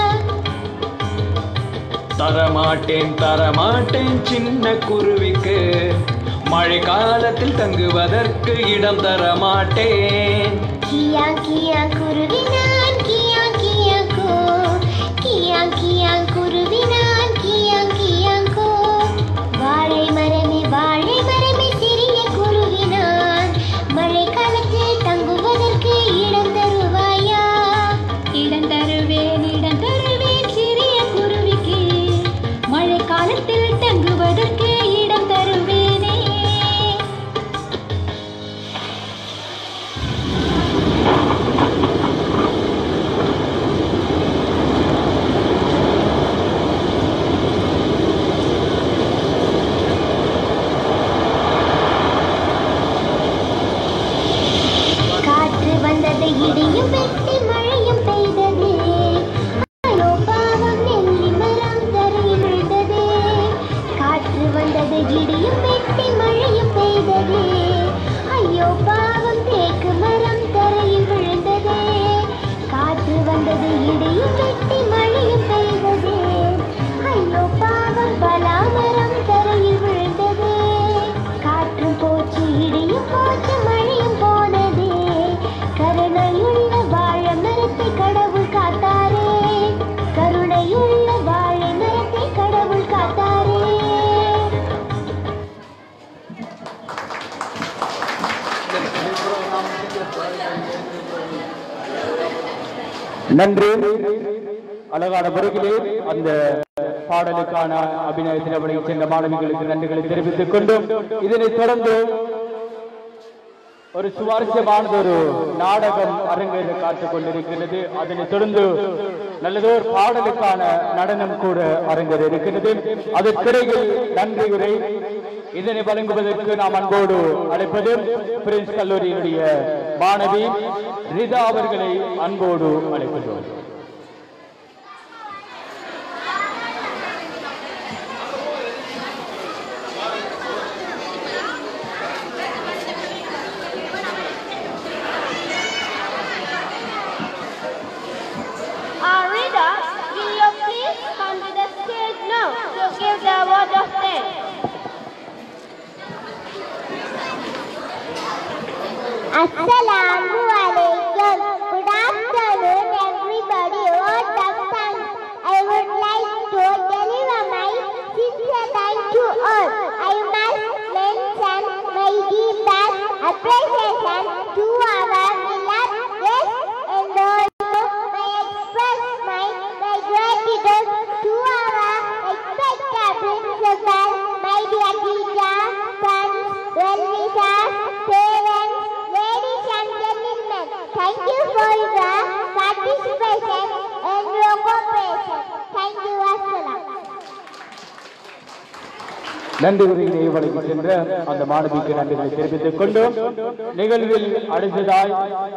K: தரமாட்டேன் தரமாட்டேன் சின்ன குருவிக்கு மழை காலத்தில் தங்குவதற்கு இடம் தரமாட்டேன்
C: கியா கியா குருவி நான் கியா கியா கோ கியா கியா குருவி நான் கியா கியா கோ வாழை மரமே வாழை மரமே சிறிய குருவி நான் மழைக்காலத்தில் தங்குவதற்கு இடம் தருவாயா இடம் தருவேன் இடம் தருவேன் சிறிய குருவிக்கு மழைக்காலத்தில் தங்குவதற்கு இடம் தருவேனே
J: ஆ
E: நன்றி அழகான முறையிலே அந்த பாடலுக்கான அபிநயத்தில் அவளை சென்ற மாணவிகளுக்கு நன்றிகளை தெரிவித்துக் கொண்டும் இதனைத் தொடர்ந்து ஒரு சுவாரஸ்யமானது ஒரு நாடகம் அரங்கேற காத்துக் கொண்டிருக்கிறது அதனைத் தொடர்ந்து நல்லதோர் பாடலுக்கான நடனம் கூட அரங்கேற இருக்கிறது அதற்கிடையில் நன்றி உரை இதனை வழங்குவதற்கு நாம் அன்போடு அழைப்பது பிரின்ஸ் கல்லூரியினுடைய மாணவி ரிதா அவர்களை அன்போடு அழைக்கிறோம்
B: Arida, will you please come to the stage now to give the word of thanks?
C: Assalamu alaikum. Good afternoon, everybody. Welcome. Thanks. I would like to deliver my sincere thanks to all. I must mention my deepest appreciation to our beloved guests and also I express my, my gratitude to our expected principal, my dear teacher, friends, well-wishers, parents, ladies and gentlemen. Thank you for your participation and your cooperation. Thank you, Assalam.
E: நன்றி உரையிலே வழங்கி சென்ற அந்த மாணவிக்கு நன்றிகளை தெரிவித்துக் கொண்டு நிகழ்வில் அடுத்ததாய்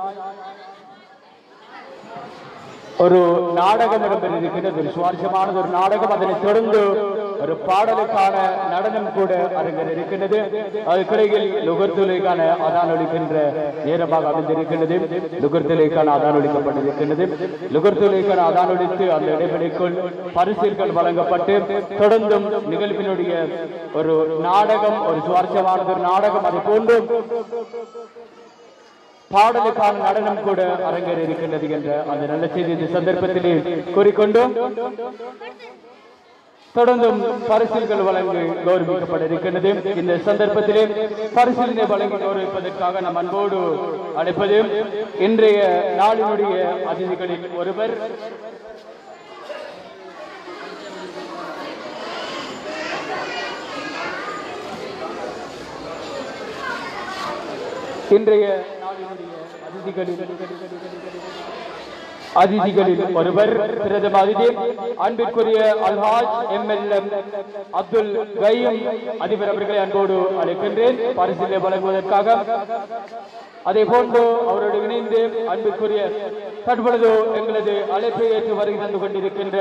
E: ஒரு நாடகம் இடம்பெற இருக்கிறது ஒரு சுவாரஸ்யமானது ஒரு நாடகம் அதனைத் தொடர்ந்து ஒரு பாடலுக்கான நடனம் கூட அரங்கேற இருக்கின்றது அதுக்கிடையில் நுகர்த்துலைக்கான அதான் ஒழிக்கின்ற நேரமாக அமைந்திருக்கின்றது நுகர்த்துலைக்கான அதான் ஒழிக்கப்பட்டிருக்கின்றது நுகர்த்துலைக்கான அதான் ஒழித்து அந்த இடைவெளிக்குள் பரிசில்கள் வழங்கப்பட்டு தொடர்ந்தும் நிகழ்வினுடைய ஒரு நாடகம் ஒரு சுவாரஸ்யமானது ஒரு நாடகம் அது போன்று பாடலுக்கான நடனம் கூட அரங்கேற இருக்கின்றது என்ற அந்த நல்ல செய்தி இந்த சந்தர்ப்பத்திலே கூறிக்கொண்டு தொடர்ந்தும் பரிசில்கள் வழங்கி கௌரவிக்கப்பட இருக்கின்றது இந்த சந்தர்ப்பத்திலே பரிசிலினை வழங்கி கௌரவிப்பதற்காக நம் அன்போடு அழைப்பது இன்றைய நாளினுடைய அதிதிகளில் ஒருவர் இன்றைய நாளினுடைய அதிதிகளில் அதிதிகளில் ஒருவர் பிரதம அதிதி அன்பிற்குரிய அல்ஹாஜ் எம்எல்ஏ அப்துல் கையம் அதிபர் அவர்களை அன்போடு அழைக்கின்றேன் பரிசிலை வழங்குவதற்காக அதே போன்று அவரோடு இணைந்து அன்பிற்குரிய தற்பொழுது எங்களது அழைப்பை ஏற்று வருகை தந்து கொண்டிருக்கின்ற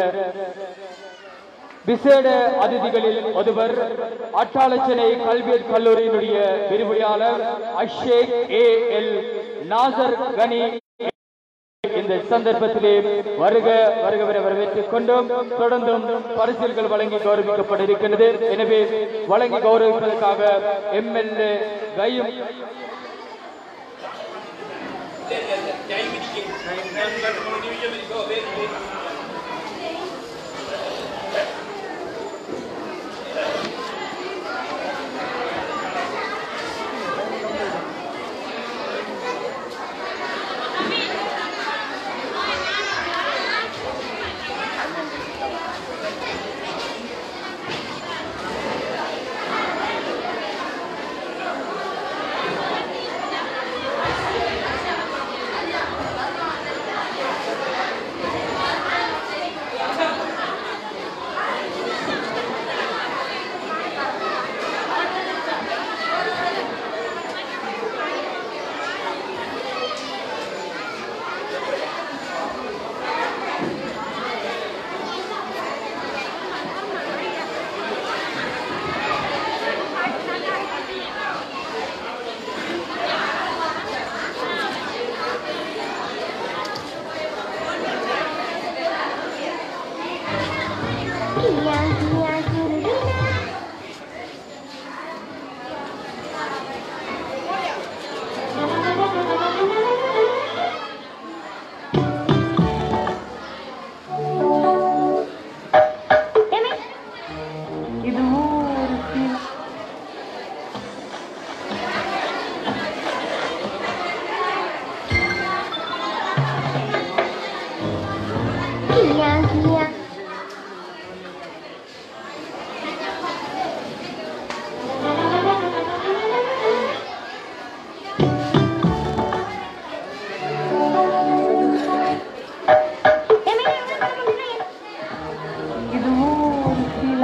E: விசேட அதிதிகளில் ஒருவர் அட்டாளச்சனை கல்வியற் கல்லூரியினுடைய விரிவுரையாளர் அஷேக் ஏ எல் நாசர் கனி இந்த சந்தர்ப்பத்திலே வருக வருக வர வரவேற்றுக் கொண்டும் தொடர்ந்தும் பரிசில்கள் வழங்கி கௌரவிக்கப்பட இருக்கின்றது எனவே வழங்கி கௌரவிப்பதற்காக எம்எல்ஏ கையும்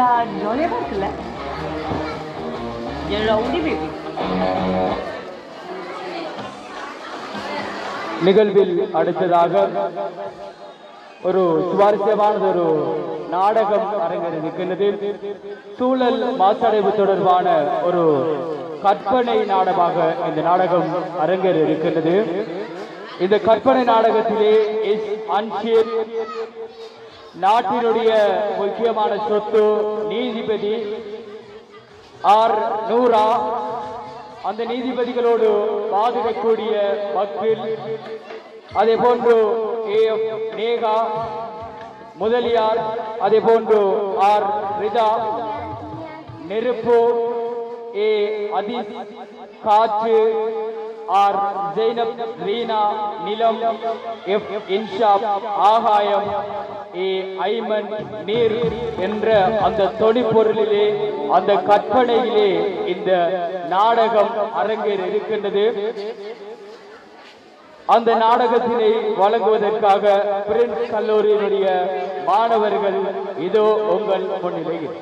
L: ஜாலியாக இருக்குல்ல ரவுடி பேபி
E: நிகழ்வில் அடுத்ததாக ஒரு சுவாரஸ்யமானது ஒரு நாடகம் அரங்கேற இருக்கின்றது சூழல் மாசடைவு தொடர்பான ஒரு கற்பனை நாடகமாக இந்த நாடகம் அரங்கேற இருக்கின்றது இந்த கற்பனை நாடகத்திலே எஸ் அன்ஷீர் நாட்டினுடைய முக்கியமான சொத்து நீதிபதி ஆர் நூரா அந்த நீதிபதிகளோடு வாதிடக்கூடிய வக்கீல் அதே போன்று ஏ எஃப் நேகா முதலியார் அதே போன்று ஆர் ரிதா நெருப்பு ஏ அதீஸ் காற்று ஆர் ஜெய்னப் ரீனா நிலம் எஃப் இன்ஷாப் ஆகாயம் ஏ ஐமன் நீர் என்ற அந்த தொனிப்பொருளிலே அந்த கற்பனையிலே இந்த நாடகம் அரங்கேற இருக்கின்றது அந்த நாடகத்தினை வழங்குவதற்காக பிரின்ஸ் கல்லூரியினுடைய மாணவர்கள் இதோ உங்கள் முன்னிலையில்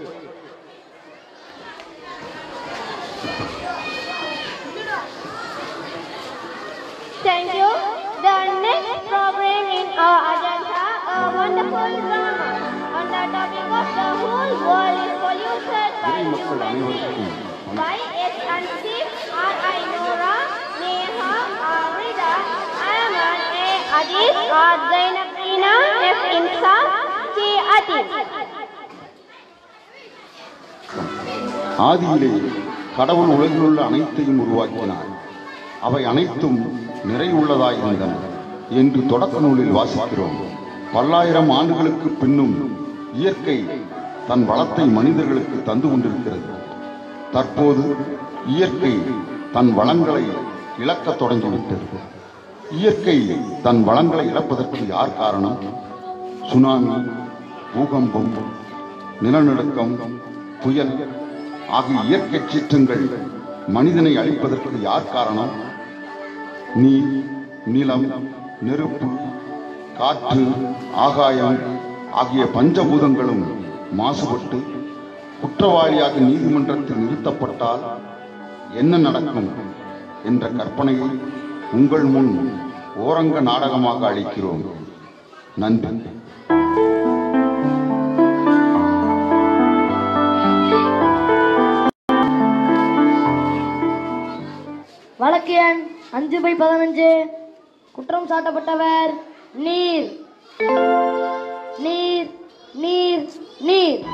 B: Thank you. The next program in our agenda, a wonderful drama on the topic of the whole world is polluted by human beings. By S. Ansif, R. I. Nora, Neha, R. Rida, Ayman, A. Adis, R. Zainab Rina, F. Insa, K. Atif.
J: ஆதியிலே கடவுள் உலகில் உள்ள அனைத்தையும் உருவாக்கினார் அவை அனைத்தும் நிறைவுள்ளதாயிருந்தன என்று தொடக்க நூலில் வாசிக்கிறோம் பல்லாயிரம் ஆண்டுகளுக்கு பின்னும் இயற்கை தன் வளத்தை மனிதர்களுக்கு தந்து கொண்டிருக்கிறது தற்போது இயற்கை தன் வளங்களை இழக்கத் தொடங்கிவிட்டது இயற்கை தன் வளங்களை இழப்பதற்கு யார் காரணம் சுனாமி பூகம்பம் நிலநடுக்கம் புயல் ஆகிய இயற்கை சீற்றங்கள் மனிதனை அழிப்பதற்கு யார் காரணம் நீர் நிலம் நெருப்பு காற்று ஆகாயம் ஆகிய பஞ்சபூதங்களும் மாசுபட்டு குற்றவாளியாக நீதிமன்றத்தில் நிறுத்தப்பட்டால் என்ன நடக்கும் என்ற கற்பனையை உங்கள் முன் ஓரங்க நாடகமாக அளிக்கிறோம் நன்றி
M: வழக்கு எண் அஞ்சு பை பதினஞ்சு குற்றம் சாட்டப்பட்டவர் நீர் நீர் நீர் நீர்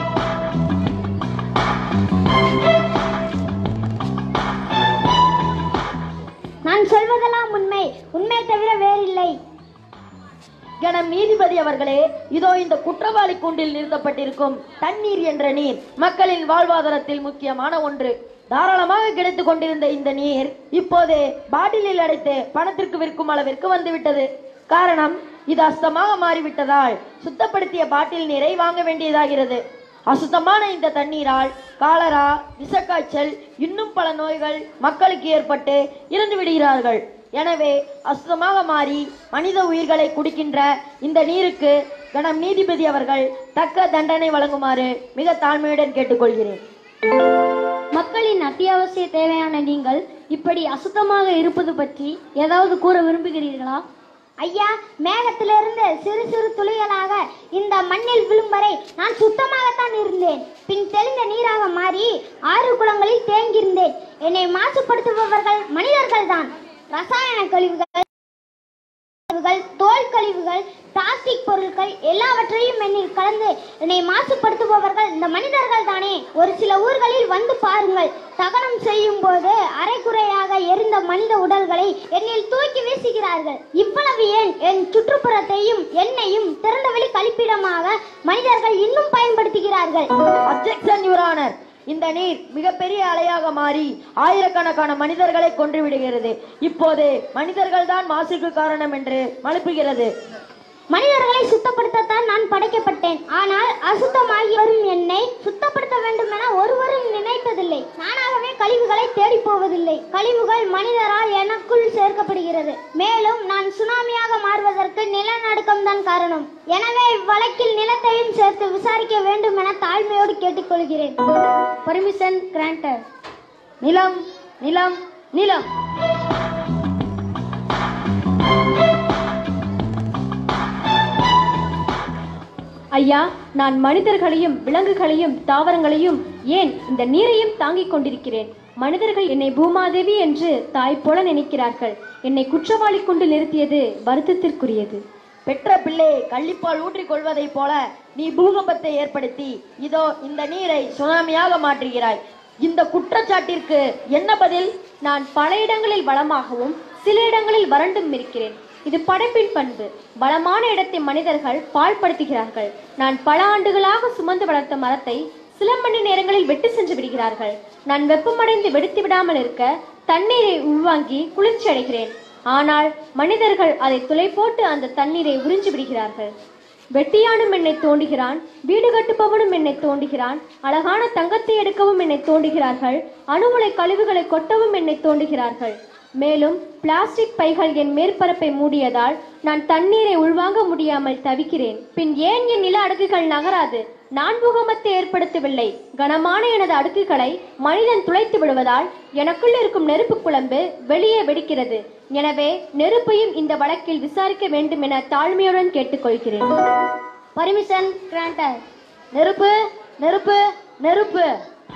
C: நான் சொல்வதெல்லாம் உண்மை உண்மை தவிர வேறில்லை
L: கணம் நீதிபதி அவர்களே இதோ இந்த குற்றவாளி கூண்டில் நிறுத்தப்பட்டிருக்கும் தண்ணீர் என்ற நீர் மக்களின் வாழ்வாதாரத்தில் முக்கியமான ஒன்று தாராளமாக கிடைத்துக் கொண்டிருந்த இந்த நீர் இப்போது பாட்டிலில் அடைத்து பணத்திற்கு விற்கும் அளவிற்கு வந்துவிட்டது காரணம் இது அசுத்தமாக மாறிவிட்டதால் சுத்தப்படுத்திய பாட்டில் நீரை வாங்க வேண்டியதாகிறது அசுத்தமான இந்த தண்ணீரால் காலரா விஷக்காய்ச்சல் இன்னும் பல நோய்கள் மக்களுக்கு ஏற்பட்டு இறந்து விடுகிறார்கள் எனவே அசுத்தமாக மாறி மனித உயிர்களை குடிக்கின்ற இந்த நீருக்கு கணம் நீதிபதி அவர்கள் தக்க தண்டனை வழங்குமாறு மிக தாழ்மையுடன் கேட்டுக்கொள்கிறேன்
C: மக்களின் அத்தியாவசிய தேவையான நீங்கள் இப்படி அசுத்தமாக இருப்பது பற்றி ஏதாவது கூற விரும்புகிறீர்களா ஐயா மேகத்திலிருந்து சிறு சிறு துளிகளாக இந்த மண்ணில் விழும் வரை நான் சுத்தமாகத்தான் இருந்தேன் பின் தெளிந்த நீராக மாறி ஆறு குளங்களில் தேங்கியிருந்தேன் என்னை மாசுபடுத்துபவர்கள் மனிதர்கள்தான் ரசாயன கழிவுகள் கழிவுகள், தோல் கழிவுகள் பிளாஸ்டிக் பொருட்கள் எல்லாவற்றையும் என்னில் கலந்து என்னை மாசுபடுத்துபவர்கள் இந்த மனிதர்கள் தானே ஒரு சில ஊர்களில் வந்து பாருங்கள் தகனம் செய்யும் போது அரைக்குறையாக எரிந்த மனித உடல்களை என்னில் தூக்கி வீசுகிறார்கள் இவ்வளவு ஏன் என் சுற்றுப்புறத்தையும் என்னையும் திறந்தவெளி கழிப்பிடமாக மனிதர்கள் இன்னும் பயன்படுத்துகிறார்கள்
L: அப்ஜெக்ஷன் யுவரானர் இந்த நீர் மிகப்பெரிய அலையாக மாறி ஆயிரக்கணக்கான மனிதர்களை கொன்று விடுகிறது இப்போது மனிதர்கள் தான் மாசுக்கு காரணம் என்று மழுப்புகிறது
C: மனிதர்களை சுத்தப்படுத்தத்தான் நான் படைக்கப்பட்டேன் ஆனால் அசுத்தமாகி வரும் என்னை சுத்தப்படுத்த வேண்டும் என ஒருவரும் நினைத்ததில்லை நானாகவே கழிவுகளை தேடி போவதில்லை கழிவுகள் மனிதரால் எனக்குள் சேர்க்கப்படுகிறது மேலும் நான் சுனாமியாக மாறுவதற்கு நிலநடுக்கம் மட்டும்தான் காரணம் எனவே இவ்வழக்கில் நிலத்தையும் சேர்த்து விசாரிக்க வேண்டும் என தாழ்மையோடு கேட்டுக்கொள்கிறேன்
M: பர்மிஷன் கிராண்டட் நிலம் நிலம் நிலம்
N: ஐயா நான் மனிதர்களையும் விலங்குகளையும் தாவரங்களையும் ஏன் இந்த நீரையும் தாங்கிக் கொண்டிருக்கிறேன் மனிதர்கள் என்னை பூமாதேவி என்று தாய் போல நினைக்கிறார்கள் என்னை குற்றவாளி கொண்டு நிறுத்தியது வருத்தத்திற்குரியது
L: பெற்ற பிள்ளையை கள்ளிப்பால் ஊற்றிக் கொள்வதைப் போல நீ பூகம்பத்தை ஏற்படுத்தி இதோ இந்த நீரை சுனாமியாக மாற்றுகிறாய் இந்த குற்றச்சாட்டிற்கு என்ன பதில்
N: நான் பல இடங்களில் வளமாகவும் சில இடங்களில் வறண்டும் இருக்கிறேன் இது படைப்பின் பண்பு வளமான இடத்தை மனிதர்கள் பாழ்படுத்துகிறார்கள் நான் பல ஆண்டுகளாக சுமந்து வளர்த்த மரத்தை சில மணி நேரங்களில் வெட்டி சென்று விடுகிறார்கள் நான் வெப்பமடைந்து வெடித்து விடாமல் இருக்க தண்ணீரை உள்வாங்கி குளிர்ச்சி அடைகிறேன் ஆனால் மனிதர்கள் அதை துளை போட்டு அந்த தண்ணீரை உறிஞ்சி விடுகிறார்கள் வெட்டியானும் என்னை தோண்டுகிறான் வீடு கட்டுபவனும் என்னை தோண்டுகிறான் அழகான தங்கத்தை எடுக்கவும் என்னை தோண்டுகிறார்கள் அணுகுலை கழிவுகளை கொட்டவும் என்னை தோண்டுகிறார்கள் மேலும் பிளாஸ்டிக் பைகள் என் மேற்பரப்பை மூடியதால் நான் தண்ணீரை உள்வாங்க முடியாமல் தவிக்கிறேன் பின் ஏன் என் நில அடுக்குகள் நகராது நான் பூகம்பத்தை ஏற்படுத்தவில்லை கனமான எனது அடுக்குகளை மனிதன் துளைத்து விடுவதால் எனக்குள் இருக்கும் நெருப்பு குழம்பு வெளியே வெடிக்கிறது எனவே நெருப்பையும் இந்த வழக்கில் விசாரிக்க வேண்டும் என தாழ்மையுடன் கேட்டுக்கொள்கிறேன்
M: பர்மிஷன் கிராண்டட் நெருப்பு நெருப்பு நெருப்பு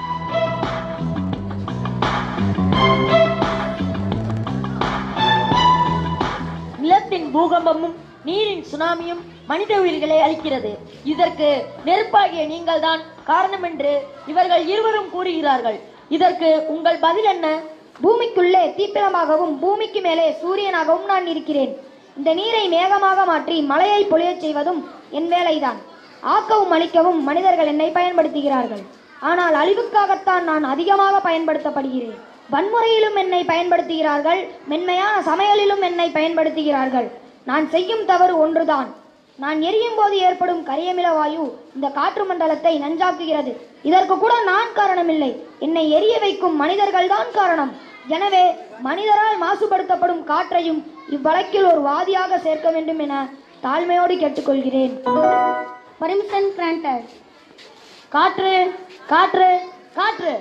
L: நிலத்தின் பூகம்பமும் நீரின் சுனாமியும் மனித உயிர்களை அளிக்கிறது இதற்கு நெருப்பாகிய நீங்கள்தான் காரணம் என்று இவர்கள் இருவரும் கூறுகிறார்கள் இதற்கு உங்கள் பதில் என்ன
M: பூமிக்குள்ளே தீப்பிழமாகவும் பூமிக்கு மேலே சூரியனாகவும் நான் இருக்கிறேன் இந்த நீரை மேகமாக மாற்றி மழையை பொழியச் செய்வதும் என் வேலைதான் ஆக்கவும் அழிக்கவும் மனிதர்கள் என்னை பயன்படுத்துகிறார்கள் ஆனால் அழிவுக்காகத்தான் நான் அதிகமாக பயன்படுத்தப்படுகிறேன் வன்முறையிலும் என்னை பயன்படுத்துகிறார்கள் மென்மையான சமையலிலும் என்னை பயன்படுத்துகிறார்கள் நான் செய்யும் தவறு ஒன்றுதான் நான் எரியும் போது ஏற்படும் கரியமில வாயு இந்த காற்று மண்டலத்தை நஞ்சாக்குகிறது இதற்கு கூட நான் காரணமில்லை என்னை எரிய வைக்கும் மனிதர்கள் தான் காரணம் எனவே மனிதரால் மாசுபடுத்தப்படும் காற்றையும் இவ்வழக்கில் ஒரு வாதியாக சேர்க்க வேண்டும் என தாழ்மையோடு கேட்டுக்கொள்கிறேன் பர்மிஷன் கிராண்டட்
L: காற்று காற்று காற்று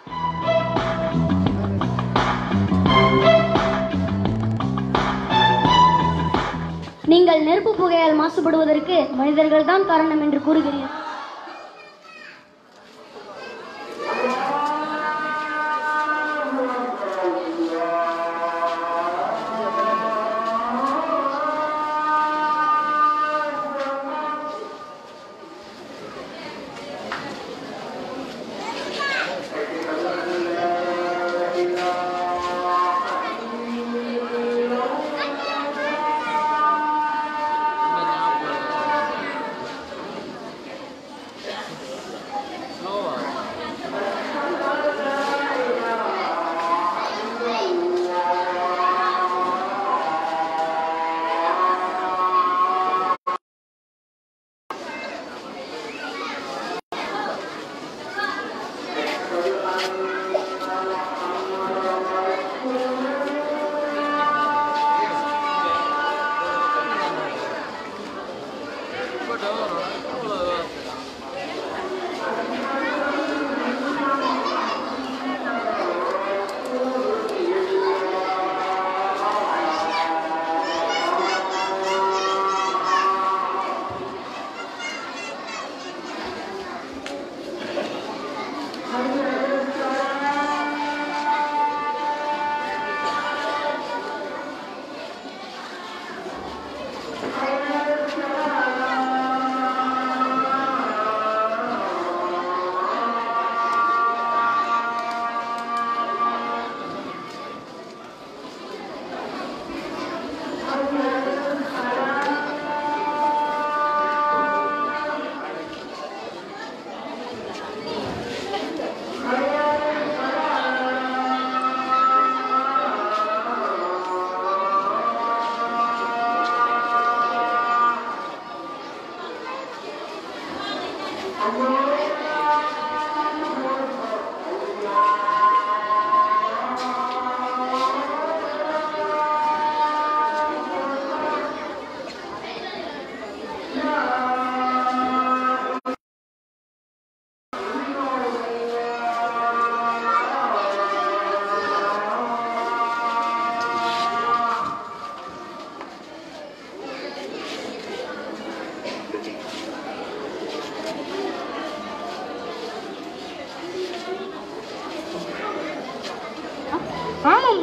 M: நீங்கள் நெருப்பு புகையால் மாசுபடுவதற்கு மனிதர்கள் தான் காரணம் என்று கூறுகிறீர்கள்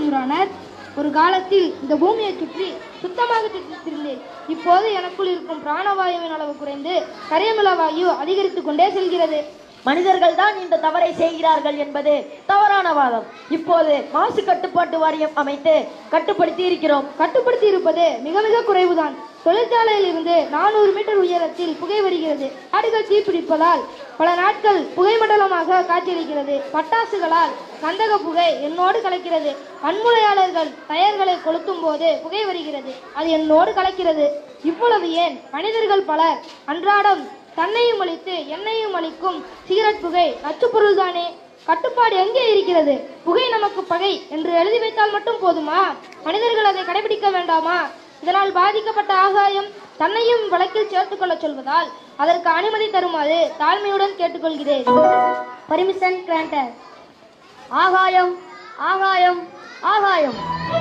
M: வணக்கம் யுவரானர் ஒரு காலத்தில் இந்த பூமியை சுற்றி சுத்தமாக சுற்றிருந்தேன் இப்போது எனக்குள் இருக்கும் பிராணவாயுவின் அளவு குறைந்து கரியமில வாயு அதிகரித்துக் கொண்டே செல்கிறது
L: மனிதர்கள் தான் இந்த தவறை செய்கிறார்கள் என்பது தவறான வாதம் இப்போது மாசு கட்டுப்பாட்டு வாரியம் அமைத்து கட்டுப்படுத்தி இருக்கிறோம்
M: கட்டுப்படுத்தி இருப்பது மிக மிக குறைவுதான் தொழிற்சாலையில் இருந்து நானூறு மீட்டர் உயரத்தில் புகை வருகிறது காடுகள் தீப்பிடிப்பதால் பல நாட்கள் புகைமண்டலமாக காட்சியளிக்கிறது பட்டாசுகளால் கந்தக புகை என்னோடு கலக்கிறது வன்முறையாளர்கள் டயர்களை கொளுத்தும் போது புகை வருகிறது அது என்னோடு கலக்கிறது இவ்வளவு ஏன் மனிதர்கள் பலர் அன்றாடம் தன்னையும் அளித்து என்னையும் அளிக்கும் சிகரெட் புகை நச்சுப்பொருள் தானே கட்டுப்பாடு எங்கே இருக்கிறது புகை நமக்கு பகை என்று எழுதி வைத்தால் மட்டும் போதுமா மனிதர்கள் அதை கடைபிடிக்க வேண்டாமா இதனால் பாதிக்கப்பட்ட ஆகாயம் தன்னையும் வழக்கில் சேர்த்துக் கொள்ள சொல்வதால் அதற்கு அனுமதி தருமாறு தாழ்மையுடன் கேட்டுக்கொள்கிறேன்
C: பர்மிஷன் கிராண்டட்
L: ஆகாயம் ஆகாயம் ஆகாயம்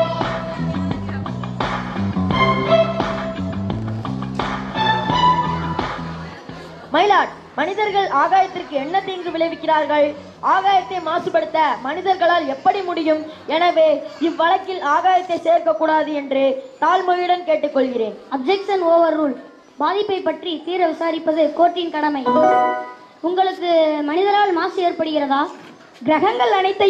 L: மயிலாட் மனிதர்கள் ஆகாயத்திற்கு என்ன தீங்கு விளைவிக்கிறார்கள் ஆகாயத்தை மாசுபடுத்த மனிதர்களால் எப்படி முடியும் எனவே இவ்வழக்கில் ஆகாயத்தை சேர்க்கக்கூடாது என்று தாழ்மையுடன் கேட்டுக்கொள்கிறேன்
C: அப்ஜெக்ஷன் ஓவர் ரூல் பாதிப்பை பற்றி தீர விசாரிப்பது கோர்ட்டின் கடமை உங்களுக்கு மனிதரால் மாசு ஏற்படுகிறதா
M: கிரகங்கள் அனைத்தையும்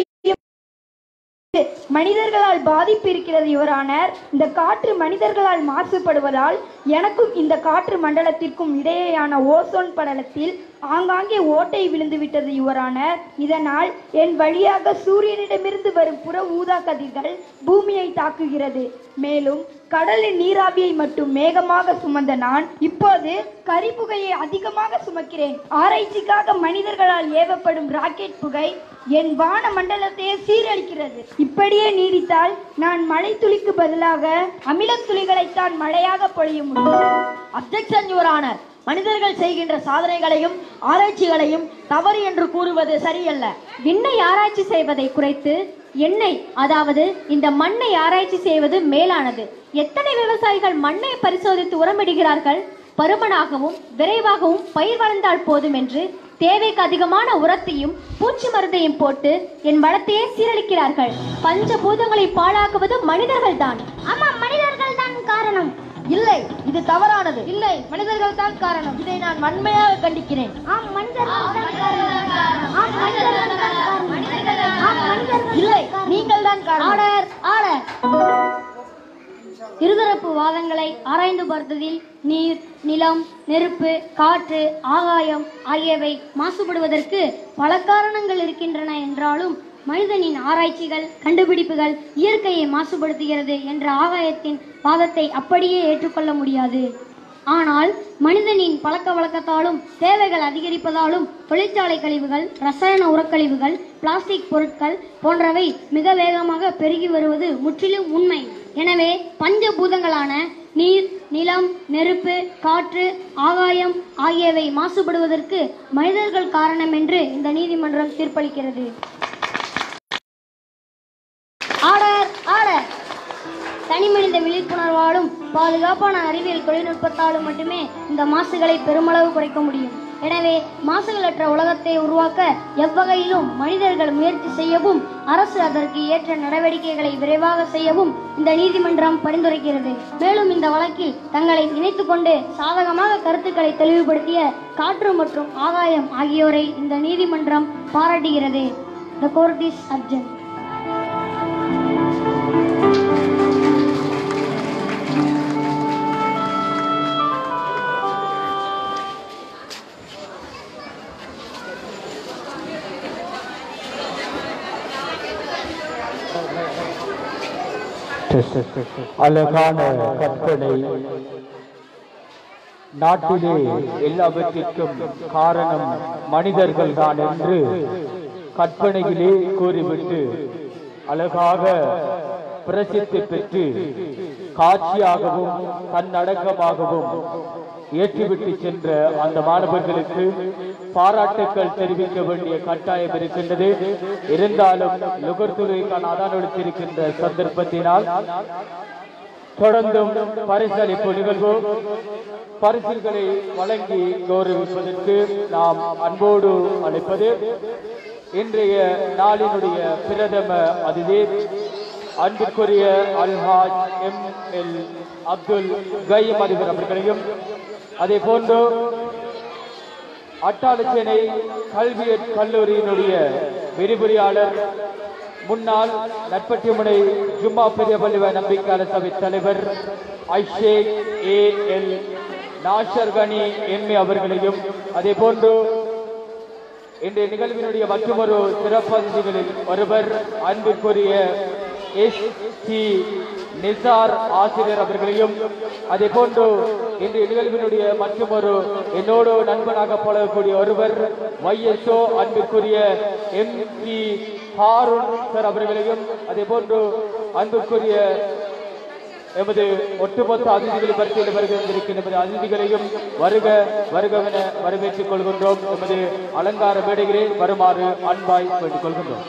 M: மனிதர்களால் பாதிப்பு இருக்கிறது யுவரானர் இந்த காற்று மனிதர்களால் மாசுபடுவதால் எனக்கும் இந்த காற்று மண்டலத்திற்கும் இடையேயான ஓசோன் படலத்தில் ஆங்காங்கே ஓட்டை விழுந்து விட்டது யுவரானர் இதனால் என் வழியாக சூரியனிடமிருந்து வரும் புற ஊதா கதிர்கள் பூமியை தாக்குகிறது மேலும் கடலின் நீராவியை மட்டும் மேகமாக சுமந்த நான் இப்போது கரிப்புகையை அதிகமாக சுமக்கிறேன் ஆராய்ச்சிக்காக மனிதர்களால் ஏவப்படும் ராக்கெட் புகை என் வான மண்டலத்தையே சீரழிக்கிறது இப்படியே நீடித்தால் நான் மழை துளிக்கு பதிலாக அமிலத் துளிகளைத்தான் மழையாக பொழிய முடியும்
L: அப்ஜெக்ஷன் யுவரானர் மனிதர்கள் செய்கின்ற சாதனைகளையும் ஆராய்ச்சிகளையும் தவறு என்று கூறுவது சரியல்ல
N: விண்ணை ஆராய்ச்சி செய்வதை குறைத்து எண்ணெய் அதாவது இந்த மண்ணை ஆராய்ச்சி செய்வது மேலானது எத்தனை விவசாயிகள் மண்ணை பரிசோதித்து உரமிடுகிறார்கள் பருமனாகவும் விரைவாகவும் பயிர் வளர்ந்தால் போதும் என்று தேவைக்கு அதிகமான உரத்தையும் பூச்சி மருந்தையும் போட்டு என் வளத்தையே சீரழிக்கிறார்கள் பஞ்ச பூதங்களை பாழாக்குவது மனிதர்கள் தான்
C: ஆமா மனிதர்கள் தான் காரணம்
L: இல்லை இது தவறானது
M: இல்லை மனிதர்கள் தான் காரணம்
L: இதை நான் வன்மையாக கண்டிக்கிறேன்
C: ஆம் மனிதர்கள் தான் காரணம் ஆம் மனிதர்கள் தான் காரணம் ஆம் மனிதர்கள்
L: இல்லை நீங்கள் தான் காரணம்
C: ஆர்டர் ஆர்டர் இருதரப்பு வாதங்களை ஆராய்ந்து பார்த்ததில் நீர் நிலம் நெருப்பு காற்று ஆகாயம் ஆகியவை மாசுபடுவதற்கு பல காரணங்கள் இருக்கின்றன என்றாலும் மனிதனின் ஆராய்ச்சிகள் கண்டுபிடிப்புகள் இயற்கையை மாசுபடுத்துகிறது என்ற ஆகாயத்தின் வாதத்தை அப்படியே ஏற்றுக்கொள்ள முடியாது ஆனால் மனிதனின் பழக்க வழக்கத்தாலும் தேவைகள் அதிகரிப்பதாலும் தொழிற்சாலை கழிவுகள் ரசாயன உரக்கழிவுகள் பிளாஸ்டிக் பொருட்கள் போன்றவை மிக வேகமாக பெருகி வருவது முற்றிலும் உண்மை எனவே பஞ்சபூதங்களான நீர் நிலம் நெருப்பு காற்று ஆகாயம் ஆகியவை மாசுபடுவதற்கு மனிதர்கள் காரணம் என்று இந்த நீதிமன்றம் தீர்ப்பளிக்கிறது ஆர்டர் ஆர்டர் தனி மனித விழிப்புணர்வாலும் பாதுகாப்பான அறிவியல் தொழில்நுட்பத்தாலும் மட்டுமே இந்த மாசுகளை பெருமளவு குறைக்க முடியும் எனவே மாசுகளற்ற உலகத்தை உருவாக்க எவ்வகையிலும் மனிதர்கள் முயற்சி செய்யவும் அரசு அதற்கு ஏற்ற நடவடிக்கைகளை விரைவாக செய்யவும் இந்த நீதிமன்றம் பரிந்துரைக்கிறது மேலும் இந்த வழக்கில் தங்களை இணைத்துக் கொண்டு சாதகமாக கருத்துக்களை தெளிவுபடுத்திய காற்று மற்றும் ஆகாயம் ஆகியோரை இந்த நீதிமன்றம் பாராட்டுகிறது த கோர்ட் இஸ் அர்ஜென்ட்
E: அழகான கற்பனை நாட்டிலே எல்லாவற்றிற்கும் காரணம் மனிதர்கள் தான் என்று கற்பனையிலே கூறிவிட்டு அழகாக பிரசித்தி பெற்று காட்சியாகவும் தன்னடக்கமாகவும் ஏற்றிவிட்டு சென்ற அந்த மாணவர்களுக்கு பாராட்டுக்கள் தெரிவிக்க வேண்டிய கட்டாயம் இருக்கின்றது இருந்தாலும் நுகர்துறைக்கான அதானொடுத்திருக்கின்ற சந்தர்ப்பத்தினால் தொடர்ந்தும் பரிசளிப்பு நிகழ்வு பரிசுகளை வழங்கி கௌரவிப்பதற்கு நாம் அன்போடு அழைப்பது இன்றைய நாளினுடைய பிரதம அதிதி அன்பிற்குரிய அல்ஹாஜ் எம் எல் அப்துல் கையம் அதிபர் அவர்களையும் அதே போன்று அட்டாளச்சேனை கல்வியற் கல்லூரியினுடைய விரிவுரையாளர் முன்னாள் நட்பட்டிமுனை ஜும்மா பெரிய பள்ளிவ நம்பிக்கையாளர் சபை தலைவர் ஐஷேக் ஏ எல் நாஷர் கனி எம்ஏ அவர்களையும் அதே போன்று இன்றைய நிகழ்வினுடைய மற்றொரு சிறப்பு அதிதிகளில் ஒருவர் அன்பிற்குரிய எஸ் டி நிசார் ஆசிரியர் அவர்களையும் அதே போன்று இன்றைய நிகழ்வினுடைய மற்றொரு என்னோடு நண்பனாக பழகக்கூடிய ஒருவர் ஒய்எஸ்ஓ அன்பிற்குரிய எம் பி ஹாரூன் சார் அவர்களையும் அதே போன்று அன்புக்குரிய எமது ஒட்டுமொத்த அதிதிகள் வரிசையில் வருகின்றிருக்கின்ற எமது அதிதிகளையும் வருக வருகவென வரவேற்றுக் கொள்கின்றோம் எமது அலங்கார மேடைகளே வருமாறு அன்பாய் வேண்டிக் கொள்கின்றோம்